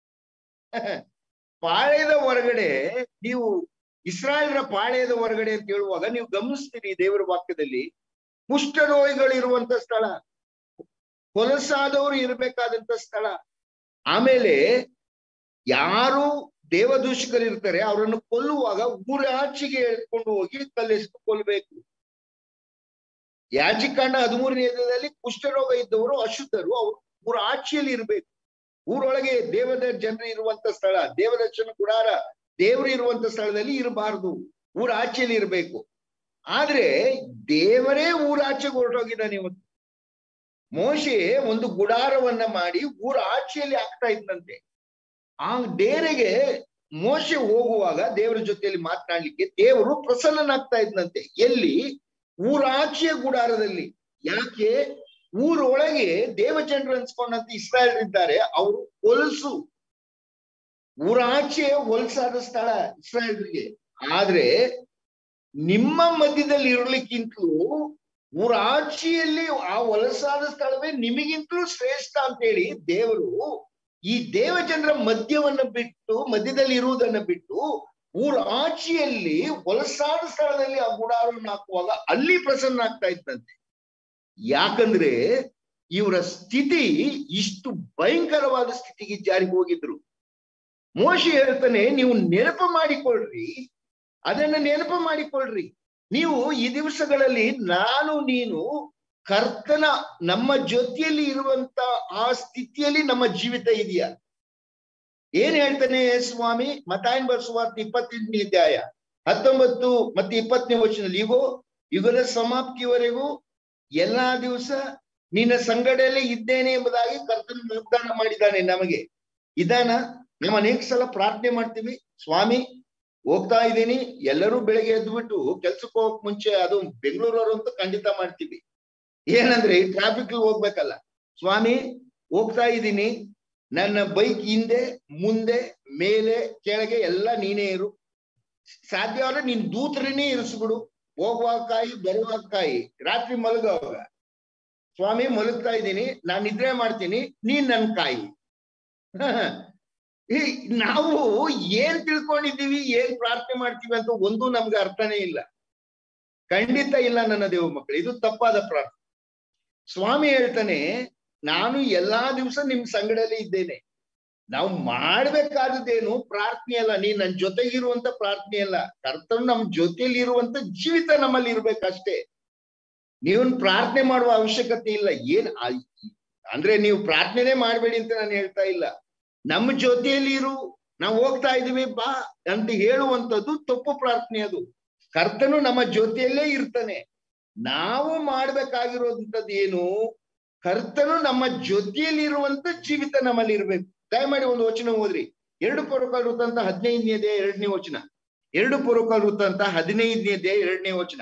ಪಾಳೆಯದ ಹೊರಗಡೆ ನೀವು ಇಸ್ರಾಯೇಲ್ರ ಪಾಳೆಯದ ಹೊರಗಡೆ ಅಂತ ಹೇಳುವಾಗ ನೀವು ಗಮನಿಸ್ತೀರಿ ದೇವರ ವಾಕ್ಯದಲ್ಲಿ ಕುಷ್ಠರೋಗಿಗಳಿರುವಂತ ಸ್ಥಳ ಹೊಲಸಾದವರು ಇರಬೇಕಾದಂತ ಸ್ಥಳ ಆಮೇಲೆ ಯಾರು ದೇವದೂಷಕರಿರ್ತಾರೆ ಅವರನ್ನು ಕೊಲ್ಲುವಾಗ ಊರಾಚೆಗೆ ಎಳ್ಕೊಂಡು ಹೋಗಿ ಕಲ್ಲೆಸೆದು ಕೊಲ್ಲಬೇಕು ಯಾಚಿಕಾಂಡ ಹದಿಮೂರನೇ ಅಧ್ಯಾಯದಲ್ಲಿ ಕುಷ್ಠರೋಗ ಇದ್ದವರು ಅಶುದ್ಧರು ಅವರು ಊರ ಆಚೆಯಲ್ಲಿ ಇರ್ಬೇಕು ಊರೊಳಗೆ ದೇವದ ಜನರು ಇರುವಂತ ಸ್ಥಳ ದೇವದರ್ಶನ ಗುಡಾರ ದೇವರು ಇರುವಂತ ಸ್ಥಳದಲ್ಲಿ ಇರಬಾರ್ದು ಊರ ಆಚೆಯಲ್ಲಿ ಇರಬೇಕು ಆದ್ರೆ ದೇವರೇ ಊರಾಚೆಗೆ ಹೊರಟೋಗಿದ್ದಾನೆ ಇವತ್ತು ಮೋಶೆ ಒಂದು ಗುಡಾರವನ್ನ ಮಾಡಿ ಊರ ಆಚೆಯಲ್ಲಿ ಆಗ್ತಾ ಇದ್ದಂತೆ ಆ ಡೇರೆಗೆ ಮೋಶೆ ಹೋಗುವಾಗ ದೇವರ ಜೊತೆಯಲ್ಲಿ ಮಾತನಾಡ್ಲಿಕ್ಕೆ ದೇವರು ಪ್ರಸನ್ನನಾಗ್ತಾ ಇದ್ದಂತೆ ಎಲ್ಲಿ ಊರಾಚೆಯ ಗುಡಾರದಲ್ಲಿ ಯಾಕೆ ಊರೊಳಗೆ ದೇವಜನರು ಅನ್ಸ್ಕೊಂಡಂತ ಇಸ್ರಾಯಲ್ ಇದ್ದಾರೆ ಅವರು ಹೊಲಸು ಊರಾಚೆ ಹೊಲಸಾದ ಸ್ಥಳ ಇಸ್ರಾಯಲ್ರಿಗೆ ಆದ್ರೆ ನಿಮ್ಮ ಮಧ್ಯದಲ್ಲಿ ಇರ್ಲಿಕ್ಕಿಂತಲೂ ಊರಾಚೆಯಲ್ಲಿ ಆ ಹೊಲಸಾದ ಸ್ಥಳವೇ ನಿಮಗಿಂತಲೂ ಶ್ರೇಷ್ಠ ಅಂತೇಳಿ ದೇವರು ಈ ದೇವಜನರ ಮಧ್ಯವನ್ನ ಬಿಟ್ಟು ಮಧ್ಯದಲ್ಲಿ ಇರುವುದನ್ನ ಬಿಟ್ಟು ಊರ ಆಚೆಯಲ್ಲಿ ಹೊಲಸಾದ ಸ್ಥಳದಲ್ಲಿ ಆ ಗುಡಾರವನ್ನು ಹಾಕುವಾಗ ಅಲ್ಲಿ ಪ್ರಸನ್ನ ಆಗ್ತಾ ಇತ್ತಂತೆ ಯಾಕಂದ್ರೆ ಇವರ ಸ್ಥಿತಿ ಇಷ್ಟು ಭಯಂಕರವಾದ ಸ್ಥಿತಿಗೆ ಜಾರಿಗೆ ಹೋಗಿದ್ರು ಮೋಶಿ ಹೇಳ್ತಾನೆ ನೀವು ನೆನಪು ಮಾಡಿಕೊಳ್ಳ್ರಿ ಅದನ್ನ ನೆನಪು ಮಾಡಿಕೊಳ್ಳ್ರಿ ನೀವು ಈ ದಿವಸಗಳಲ್ಲಿ ನಾನು ನೀನು ಕರ್ತನ ನಮ್ಮ ಜೊತೆಯಲ್ಲಿ ಇರುವಂತ ಆ ಸ್ಥಿತಿಯಲ್ಲಿ ನಮ್ಮ ಜೀವಿತ ಇದೆಯಾ ಏನ್ ಹೇಳ್ತಾನೆ ಸ್ವಾಮಿ ಮತಾಯನ್ ಬರ್ಸುವಾರ್ಥ ಇಪ್ಪತ್ತೆಂಟನೇ ಅಧ್ಯಾಯ ಹತ್ತೊಂಬತ್ತು ಮತ್ತೆ ಇಪ್ಪತ್ತನೇ ವರ್ಷದಲ್ಲಿ ಈಗೋ ಯುಗದ ಸಮಾಪ್ತಿಯವರೆಗೂ ಎಲ್ಲಾ ದಿವಸ ನಿನ್ನ ಸಂಗಡಲ್ಲೇ ಇದ್ದೇನೆ ಎಂಬುದಾಗಿ ಕರ್ತನ ವಾಗ್ದಾನ ಮಾಡಿದ್ದಾನೆ ನಮಗೆ ಇದಾನ ನಾವು ಅನೇಕ ಸಲ ಪ್ರಾರ್ಥನೆ ಮಾಡ್ತೀವಿ ಸ್ವಾಮಿ ಹೋಗ್ತಾ ಇದ್ದೀನಿ ಎಲ್ಲರೂ ಬೆಳಗ್ಗೆ ಎದ್ಬಿಟ್ಟು ಕೆಲ್ಸಕ್ಕೆ ಹೋಗಕ್ ಮುಂಚೆ ಅದು ಬೆಂಗಳೂರವರು ಅಂತೂ ಖಂಡಿತ ಮಾಡ್ತೀವಿ ಏನಂದ್ರೆ ಈ ಟ್ರಾಫಿಕ್ ಹೋಗ್ಬೇಕಲ್ಲ ಸ್ವಾಮಿ ಹೋಗ್ತಾ ಇದ್ದೀನಿ ನನ್ನ ಬೈಕ್ ಹಿಂದೆ ಮುಂದೆ ಮೇಲೆ ಕೆಳಗೆ ಎಲ್ಲ ನೀನೇ ಇರು ಸಾಧ್ಯವಾದ್ರೆ ನೀನ್ ದೂತರನ್ನೇ ಇರಿಸ್ಬಿಡು ಹೋಗುವಾಗ ಕಾಯಿ ಬರುವಾಗ ಕಾಯಿ ರಾತ್ರಿ ಮಲಗುವಾಗ ಸ್ವಾಮಿ ಮಲಗ್ತಾ ಇದ್ದೀನಿ ನಾನ್ ನಿದ್ರೆ ಮಾಡ್ತೀನಿ ನೀನ್ ನನ್ ಕಾಯಿ ಈ ನಾವು ಏನ್ ತಿಳ್ಕೊಂಡಿದ್ದೀವಿ ಏನ್ ಪ್ರಾರ್ಥನೆ ಮಾಡ್ತೀವಿ ಅಂತ ಒಂದು ನಮ್ಗೆ ಅರ್ಥನೇ ಇಲ್ಲ ಖಂಡಿತ ಇಲ್ಲ ನನ್ನ ದೇವ ಮಕ್ಕಳು ಇದು ತಪ್ಪಾದ ಪ್ರಾರ್ಥನೆ ಸ್ವಾಮಿ ಹೇಳ್ತಾನೆ ನಾನು ಎಲ್ಲಾ ದಿವಸ ನಿಮ್ ಸಂಗಡಲ್ಲಿ ಇದ್ದೇನೆ ನಾವು ಮಾಡ್ಬೇಕಾದದ್ದೇನು ಪ್ರಾರ್ಥನೆ ಅಲ್ಲ ನೀ ನನ್ ಜೊತೆಗಿರುವಂತ ಪ್ರಾರ್ಥನೆ ಅಲ್ಲ ಕರ್ತನು ನಮ್ ಜೊತೆಲಿ ಇರುವಂತ ಜೀವಿತ ನಮ್ಮಲ್ಲಿ ಇರ್ಬೇಕಷ್ಟೇ ನೀವನ್ ಪ್ರಾರ್ಥನೆ ಮಾಡುವ ಅವಶ್ಯಕತೆ ಇಲ್ಲ ಏನ್ ಅಂದ್ರೆ ನೀವು ಪ್ರಾರ್ಥನೆ ಮಾಡ್ಬೇಡಿ ಅಂತ ನಾನು ಹೇಳ್ತಾ ಇಲ್ಲ ನಮ್ಮ ಜೊತೆಯಲ್ಲಿ ಇರು ನಾವು ಹೋಗ್ತಾ ಇದೀವಿ ಬಾ ಅಂತ ಹೇಳುವಂಥದ್ದು ತಪ್ಪು ಪ್ರಾರ್ಥನೆ ಅದು ಕರ್ತನು ನಮ್ಮ ಜೊತೆಯಲ್ಲೇ ಇರ್ತಾನೆ ನಾವು ಮಾಡ್ಬೇಕಾಗಿರುವಂತದ್ದು ಏನು ಕರ್ತನು ನಮ್ಮ ಜೊತೆಯಲ್ಲಿ ಇರುವಂತ ಜೀವಿತ ನಮ್ಮಲ್ಲಿ ಇರ್ಬೇಕು ದಯಮಾಡಿ ಒಂದು ವಚನ ಓದ್ರಿ ಎರಡು ಪೂರ್ವಕಾಲ ವೃತ್ತಾಂತ ಹದಿನೈದನೇದೇ ಎರಡನೇ ವಚನ ಎರಡು ಪೂರ್ವಕಾಲ ವೃತ್ತಾಂತ ಹದಿನೈದನೇದೇ ಎರಡನೇ ವಚನ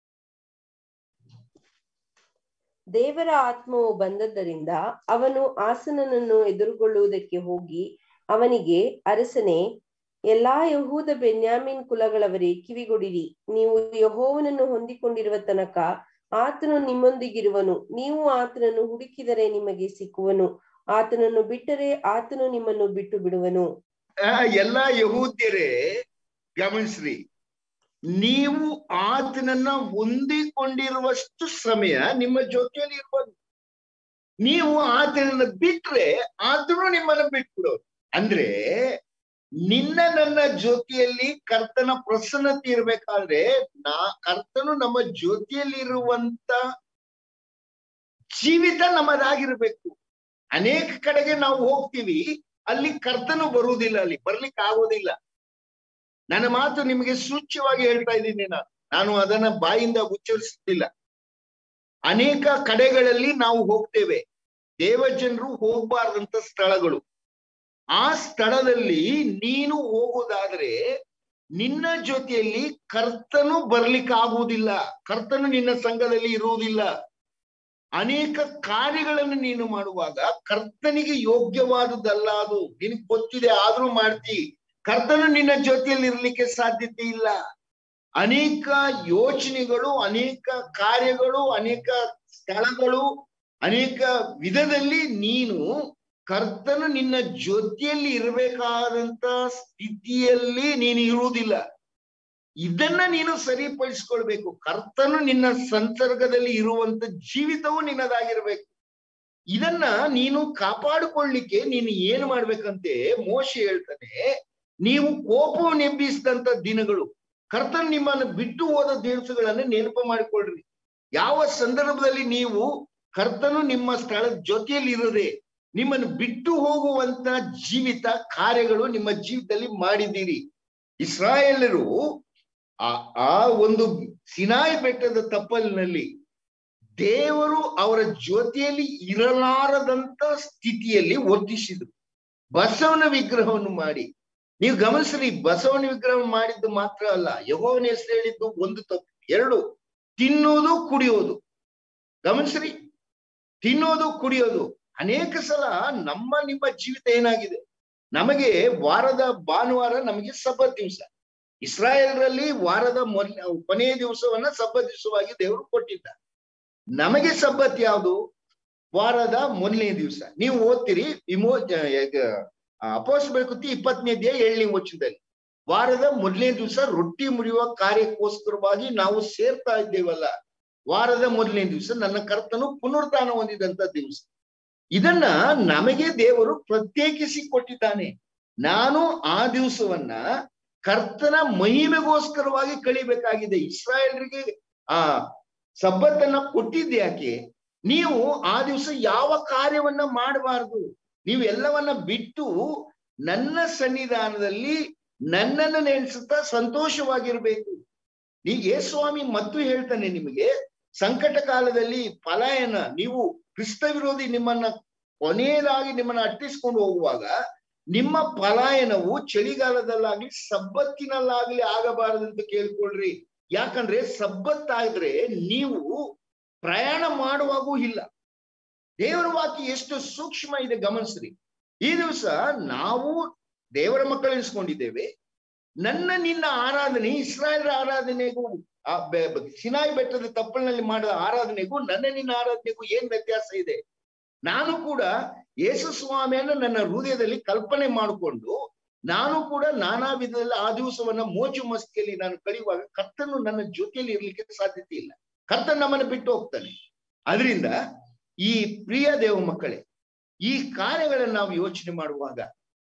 ದೇವರ ಆತ್ಮವು ಬಂದದ್ದರಿಂದ ಅವನು ಆಸನನನ್ನು ಎದುರುಗೊಳ್ಳುವುದಕ್ಕೆ ಹೋಗಿ ಅವನಿಗೆ ಅರಸನೇ ಎಲ್ಲಾ ಯಹೂದ ಬೆನ್ಯಾಮಿನ್ ಕುಲಗಳವರೇ ಕಿವಿಗೊಡಿರಿ ನೀವು ಯಹೋವನನ್ನು ಹೊಂದಿಕೊಂಡಿರುವ ತನಕ ಆತನು ನಿಮ್ಮೊಂದಿಗಿರುವನು ನೀವು ಆತನನ್ನು ಹುಡುಕಿದರೆ ನಿಮಗೆ ಸಿಕ್ಕುವನು ಆತನನ್ನು ಬಿಟ್ಟರೆ ಆತನು ನಿಮ್ಮನ್ನು ಬಿಟ್ಟು ಬಿಡುವನು ಎಲ್ಲಾ ಯಹೂದ್ಯರೇ ಗಮನಿಸ್ರಿ ನೀವು ಆತನನ್ನ ಹೊಂದಿಕೊಂಡಿರುವಷ್ಟು ಸಮಯ ನಿಮ್ಮ ಜೊತೆಯಲ್ಲಿ ಇರ್ಬೋದು ನೀವು ಆತನನ್ನ ಬಿಟ್ರೆ ಆತನು ನಿಮ್ಮನ್ನ ಬಿಟ್ಬಿಡೋರು ಅಂದ್ರೆ ನಿನ್ನ ನನ್ನ ಜೊತೆಯಲ್ಲಿ ಕರ್ತನ ಪ್ರಸನ್ನತೆ ಇರ್ಬೇಕಾದ್ರೆ ನಾ ಕರ್ತನು ನಮ್ಮ ಜೊತೆಯಲ್ಲಿ ಇರುವಂತ ಜೀವಿತ ನಮ್ಮದಾಗಿರ್ಬೇಕು ಅನೇಕ ಕಡೆಗೆ ನಾವು ಹೋಗ್ತೀವಿ ಅಲ್ಲಿ ಕರ್ತನು ಬರುವುದಿಲ್ಲ ಅಲ್ಲಿ ಬರ್ಲಿಕ್ಕೆ ಆಗೋದಿಲ್ಲ ನನ್ನ ಮಾತು ನಿಮಗೆ ಸೂಚ್ಯವಾಗಿ ಹೇಳ್ತಾ ಇದ್ದೀನಿ ನಾನು ನಾನು ಅದನ್ನ ಬಾಯಿಂದ ಉಚ್ಚರಿಸುತ್ತಿಲ್ಲ ಅನೇಕ ಕಡೆಗಳಲ್ಲಿ ನಾವು ಹೋಗ್ತೇವೆ ದೇವಜನರು ಹೋಗ್ಬಾರ್ದಂತ ಸ್ಥಳಗಳು ಆ ಸ್ಥಳದಲ್ಲಿ ನೀನು ಹೋಗುವುದಾದ್ರೆ ನಿನ್ನ ಜೊತೆಯಲ್ಲಿ ಕರ್ತನು ಬರ್ಲಿಕ್ಕೆ ಆಗುವುದಿಲ್ಲ ಕರ್ತನು ನಿನ್ನ ಸಂಘದಲ್ಲಿ ಇರುವುದಿಲ್ಲ ಅನೇಕ ಕಾರ್ಯಗಳನ್ನು ನೀನು ಮಾಡುವಾಗ ಕರ್ತನಿಗೆ ಯೋಗ್ಯವಾದುದಲ್ಲ ಅದು ನಿನಗೆ ಗೊತ್ತಿದೆ ಆದ್ರೂ ಮಾಡ್ತಿ ಕರ್ತನು ನಿನ್ನ ಜೊತೆಯಲ್ಲಿ ಇರ್ಲಿಕ್ಕೆ ಸಾಧ್ಯತೆ ಇಲ್ಲ ಅನೇಕ ಯೋಚನೆಗಳು ಅನೇಕ ಕಾರ್ಯಗಳು ಅನೇಕ ಸ್ಥಳಗಳು ಅನೇಕ ವಿಧದಲ್ಲಿ ನೀನು ಕರ್ತನು ನಿನ್ನ ಜೊತೆಯಲ್ಲಿ ಇರಬೇಕಾದಂತ ಸ್ಥಿತಿಯಲ್ಲಿ ನೀನು ಇರುವುದಿಲ್ಲ ಇದನ್ನ ನೀನು ಸರಿಪಡಿಸ್ಕೊಳ್ಬೇಕು ಕರ್ತನು ನಿನ್ನ ಸಂಸರ್ಗದಲ್ಲಿ ಇರುವಂತ ಜೀವಿತವು ನಿನ್ನದಾಗಿರ್ಬೇಕು ಇದನ್ನ ನೀನು ಕಾಪಾಡಿಕೊಳ್ಳಿಕ್ಕೆ ನೀನು ಏನು ಮಾಡ್ಬೇಕಂತೆ ಮೋಶೆ ಹೇಳ್ತಾನೆ ನೀವು ಕೋಪವನ್ನು ಎಬ್ಬಿಸಿದಂತ ದಿನಗಳು ಕರ್ತನ್ ನಿಮ್ಮನ್ನು ಬಿಟ್ಟು ಹೋದ ದಿವಸಗಳನ್ನ ನೆನಪು ಮಾಡಿಕೊಳ್ಳ್ರಿ ಯಾವ ಸಂದರ್ಭದಲ್ಲಿ ನೀವು ಕರ್ತನು ನಿಮ್ಮ ಸ್ಥಳದ ಜೊತೆಯಲ್ಲಿ ಇರದೆ ನಿಮ್ಮನ್ನು ಬಿಟ್ಟು ಹೋಗುವಂತ ಜೀವಿತ ಕಾರ್ಯಗಳು ನಿಮ್ಮ ಜೀವಿತದಲ್ಲಿ ಮಾಡಿದ್ದೀರಿ ಇಸ್ರಾಯೇಲರು ಆ ಆ ಒಂದು ಸಿನಾಯಿ ಬೆಟ್ಟದ ತಪ್ಪಲಿನಲ್ಲಿ ದೇವರು ಅವರ ಜೊತೆಯಲ್ಲಿ ಇರಲಾರದಂತ ಸ್ಥಿತಿಯಲ್ಲಿ ವರ್ತಿಸಿದ್ರು ಬಸವನ ವಿಗ್ರಹವನ್ನು ಮಾಡಿ ನೀವು ಗಮನಿಸ್ರಿ ಬಸವನ ವಿಗ್ರಹ ಮಾಡಿದ್ದು ಮಾತ್ರ ಅಲ್ಲ ಯಹೋವನ ಹೆಸರು ಹೇಳಿದ್ದು ಒಂದು ತಪ್ಪು ಎರಡು ತಿನ್ನೋದು ಕುಡಿಯೋದು ಗಮನಿಸ್ರಿ ತಿನ್ನೋದು ಕುಡಿಯೋದು ಅನೇಕ ಸಲ ನಮ್ಮ ನಿಮ್ಮ ಜೀವಿತ ಏನಾಗಿದೆ ನಮಗೆ ವಾರದ ಭಾನುವಾರ ನಮಗೆ ಸಬ್ಬತ್ ದಿವಸ ಇಸ್ರಾಯೇಲ್ರಲ್ಲಿ ವಾರದ ಮೊಲ್ ಕೊನೆಯ ದಿವಸವನ್ನ ಸಬ್ಬತ್ ದಿವಸವಾಗಿ ದೇವರು ಕೊಟ್ಟಿದ್ದ ನಮಗೆ ಸಬ್ಬತ್ ಯಾವುದು ವಾರದ ಮೊದಲನೇ ದಿವಸ ನೀವು ಓದ್ತೀರಿ ವಿಮೋ ಅಪೋಸ್ ಬೆಳಕುತ್ತಿ ಇಪ್ಪತ್ತನೇ ದಿನ ಏಳನೇ ವಚನದಲ್ಲಿ ವಾರದ ಮೊದಲನೇ ದಿವಸ ರೊಟ್ಟಿ ಮುರಿಯುವ ಕಾರ್ಯಕ್ಕೋಸ್ಕರವಾಗಿ ನಾವು ಸೇರ್ತಾ ಇದ್ದೇವಲ್ಲ ವಾರದ ಮೊದಲನೇ ದಿವಸ ನನ್ನ ಕರ್ತನು ಪುನರುತ್ಥಾನ ಹೊಂದಿದಂತ ದಿವಸ ಇದನ್ನ ನಮಗೆ ದೇವರು ಪ್ರತ್ಯೇಕಿಸಿ ಕೊಟ್ಟಿದ್ದಾನೆ ನಾನು ಆ ದಿವಸವನ್ನ ಕರ್ತನ ಮಹಿಮೆಗೋಸ್ಕರವಾಗಿ ಕಳಿಬೇಕಾಗಿದೆ ಇಸ್ರಾಯೇಲ್ರಿಗೆ ಆ ಸಬ್ಬತ್ತನ್ನ ಕೊಟ್ಟಿದ್ದೆ ಯಾಕೆ ನೀವು ಆ ದಿವಸ ಯಾವ ಕಾರ್ಯವನ್ನ ಮಾಡಬಾರ್ದು ನೀವು ಎಲ್ಲವನ್ನ ಬಿಟ್ಟು ನನ್ನ ಸನ್ನಿಧಾನದಲ್ಲಿ ನನ್ನನ್ನು ನೆನೆಸುತ್ತಾ ಸಂತೋಷವಾಗಿರ್ಬೇಕು ನೀ ಸ್ವಾಮಿ ಮತ್ತು ಹೇಳ್ತಾನೆ ನಿಮಗೆ ಸಂಕಟ ಕಾಲದಲ್ಲಿ ಪಲಾಯನ ನೀವು ಕ್ರಿಸ್ತ ವಿರೋಧಿ ನಿಮ್ಮನ್ನ ಕೊನೆಯದಾಗಿ ನಿಮ್ಮನ್ನ ಅಟ್ಟಿಸ್ಕೊಂಡು ಹೋಗುವಾಗ ನಿಮ್ಮ ಪಲಾಯನವು ಚಳಿಗಾಲದಲ್ಲಾಗ್ಲಿ ಸಬ್ಬತ್ತಿನಲ್ಲಾಗ್ಲಿ ಆಗಬಾರದಂತ ಕೇಳ್ಕೊಳ್ರಿ ಯಾಕಂದ್ರೆ ಸಬ್ಬತ್ತಾದ್ರೆ ನೀವು ಪ್ರಯಾಣ ಮಾಡುವಾಗೂ ಇಲ್ಲ ದೇವರ ವಾಕ್ಯ ಎಷ್ಟು ಸೂಕ್ಷ್ಮ ಇದೆ ಗಮನಿಸ್ರಿ ಈ ದಿವಸ ನಾವು ದೇವರ ಮಕ್ಕಳು ಎನಿಸ್ಕೊಂಡಿದ್ದೇವೆ ನನ್ನ ನಿನ್ನ ಆರಾಧನೆ ಇಸ್ರಾಯೇಲ್ ಆರಾಧನೆಗೂ ಆ ಸಿನಾಯಿ ಬೆಟ್ಟದ ತಪ್ಪಲಿನಲ್ಲಿ ಮಾಡಿದ ಆರಾಧನೆಗೂ ನನ್ನ ನಿನ್ನ ಆರಾಧನೆಗೂ ಏನ್ ವ್ಯತ್ಯಾಸ ಇದೆ ನಾನು ಕೂಡ ಯೇಸು ಸ್ವಾಮಿಯನ್ನು ನನ್ನ ಹೃದಯದಲ್ಲಿ ಕಲ್ಪನೆ ಮಾಡಿಕೊಂಡು ನಾನು ಕೂಡ ನಾನಾ ವಿಧದಲ್ಲಿ ಆ ದಿವಸವನ್ನ ಮೋಜು ಮಸ್ತಿಯಲ್ಲಿ ನಾನು ಕಳೆಯುವಾಗ ಕರ್ತನು ನನ್ನ ಜೊತೆಯಲ್ಲಿ ಇರ್ಲಿಕ್ಕೆ ಸಾಧ್ಯತೆ ಇಲ್ಲ ಕರ್ತನ್ ನಮ್ಮನ್ನು ಬಿಟ್ಟು ಹೋಗ್ತಾನೆ ಅದರಿಂದ ಈ ಪ್ರಿಯ ದೇವ ಮಕ್ಕಳೇ ಈ ಕಾರ್ಯಗಳನ್ನು ನಾವು ಯೋಚನೆ ಮಾಡುವಾಗ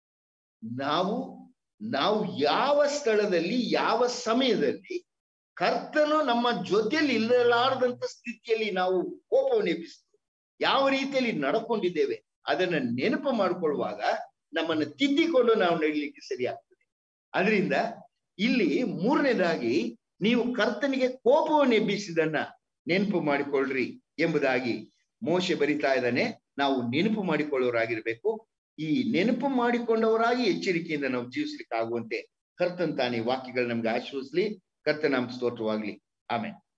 ನಾವು ನಾವು ಯಾವ ಸ್ಥಳದಲ್ಲಿ ಯಾವ ಸಮಯದಲ್ಲಿ ಕರ್ತನು ನಮ್ಮ ಜೊತೆಯಲ್ಲಿ ಇಲ್ಲಲಾರದಂತ ಸ್ಥಿತಿಯಲ್ಲಿ ನಾವು ಕೋಪವನ್ನು ಎಬ್ಬಿಸ್ತು ಯಾವ ರೀತಿಯಲ್ಲಿ ನಡ್ಕೊಂಡಿದ್ದೇವೆ ಅದನ್ನ ನೆನಪು ಮಾಡಿಕೊಳ್ಳುವಾಗ ನಮ್ಮನ್ನು ತಿದ್ದಿಕೊಂಡು ನಾವು ನಡೀಲಿಕ್ಕೆ ಸರಿ ಆಗ್ತದೆ ಅದರಿಂದ ಇಲ್ಲಿ ಮೂರನೇದಾಗಿ ನೀವು ಕರ್ತನಿಗೆ ಕೋಪವನ್ನು ಎಬ್ಬಿಸಿದನ್ನ ನೆನಪು ಮಾಡಿಕೊಳ್ಳ್ರಿ ಎಂಬುದಾಗಿ ಮೋಶೆ ಬರಿತಾ ಇದ್ದಾನೆ ನಾವು ನೆನಪು ಮಾಡಿಕೊಳ್ಳೋರಾಗಿರ್ಬೇಕು ಈ ನೆನಪು ಮಾಡಿಕೊಂಡವರಾಗಿ ಎಚ್ಚರಿಕೆಯಿಂದ ನಾವು ಜೀವಿಸ್ಲಿಕ್ಕೆ ಆಗುವಂತೆ ಕರ್ತನ್ ತಾನೇ ವಾಕ್ಯಗಳು ನಮ್ಗೆ ಆಶ್ವಸಿಸ್ಲಿ ಕರ್ತನಾಮ ಸ್ತೋತ್ರವಾಗ್ಲಿ ಆಮೇಲೆ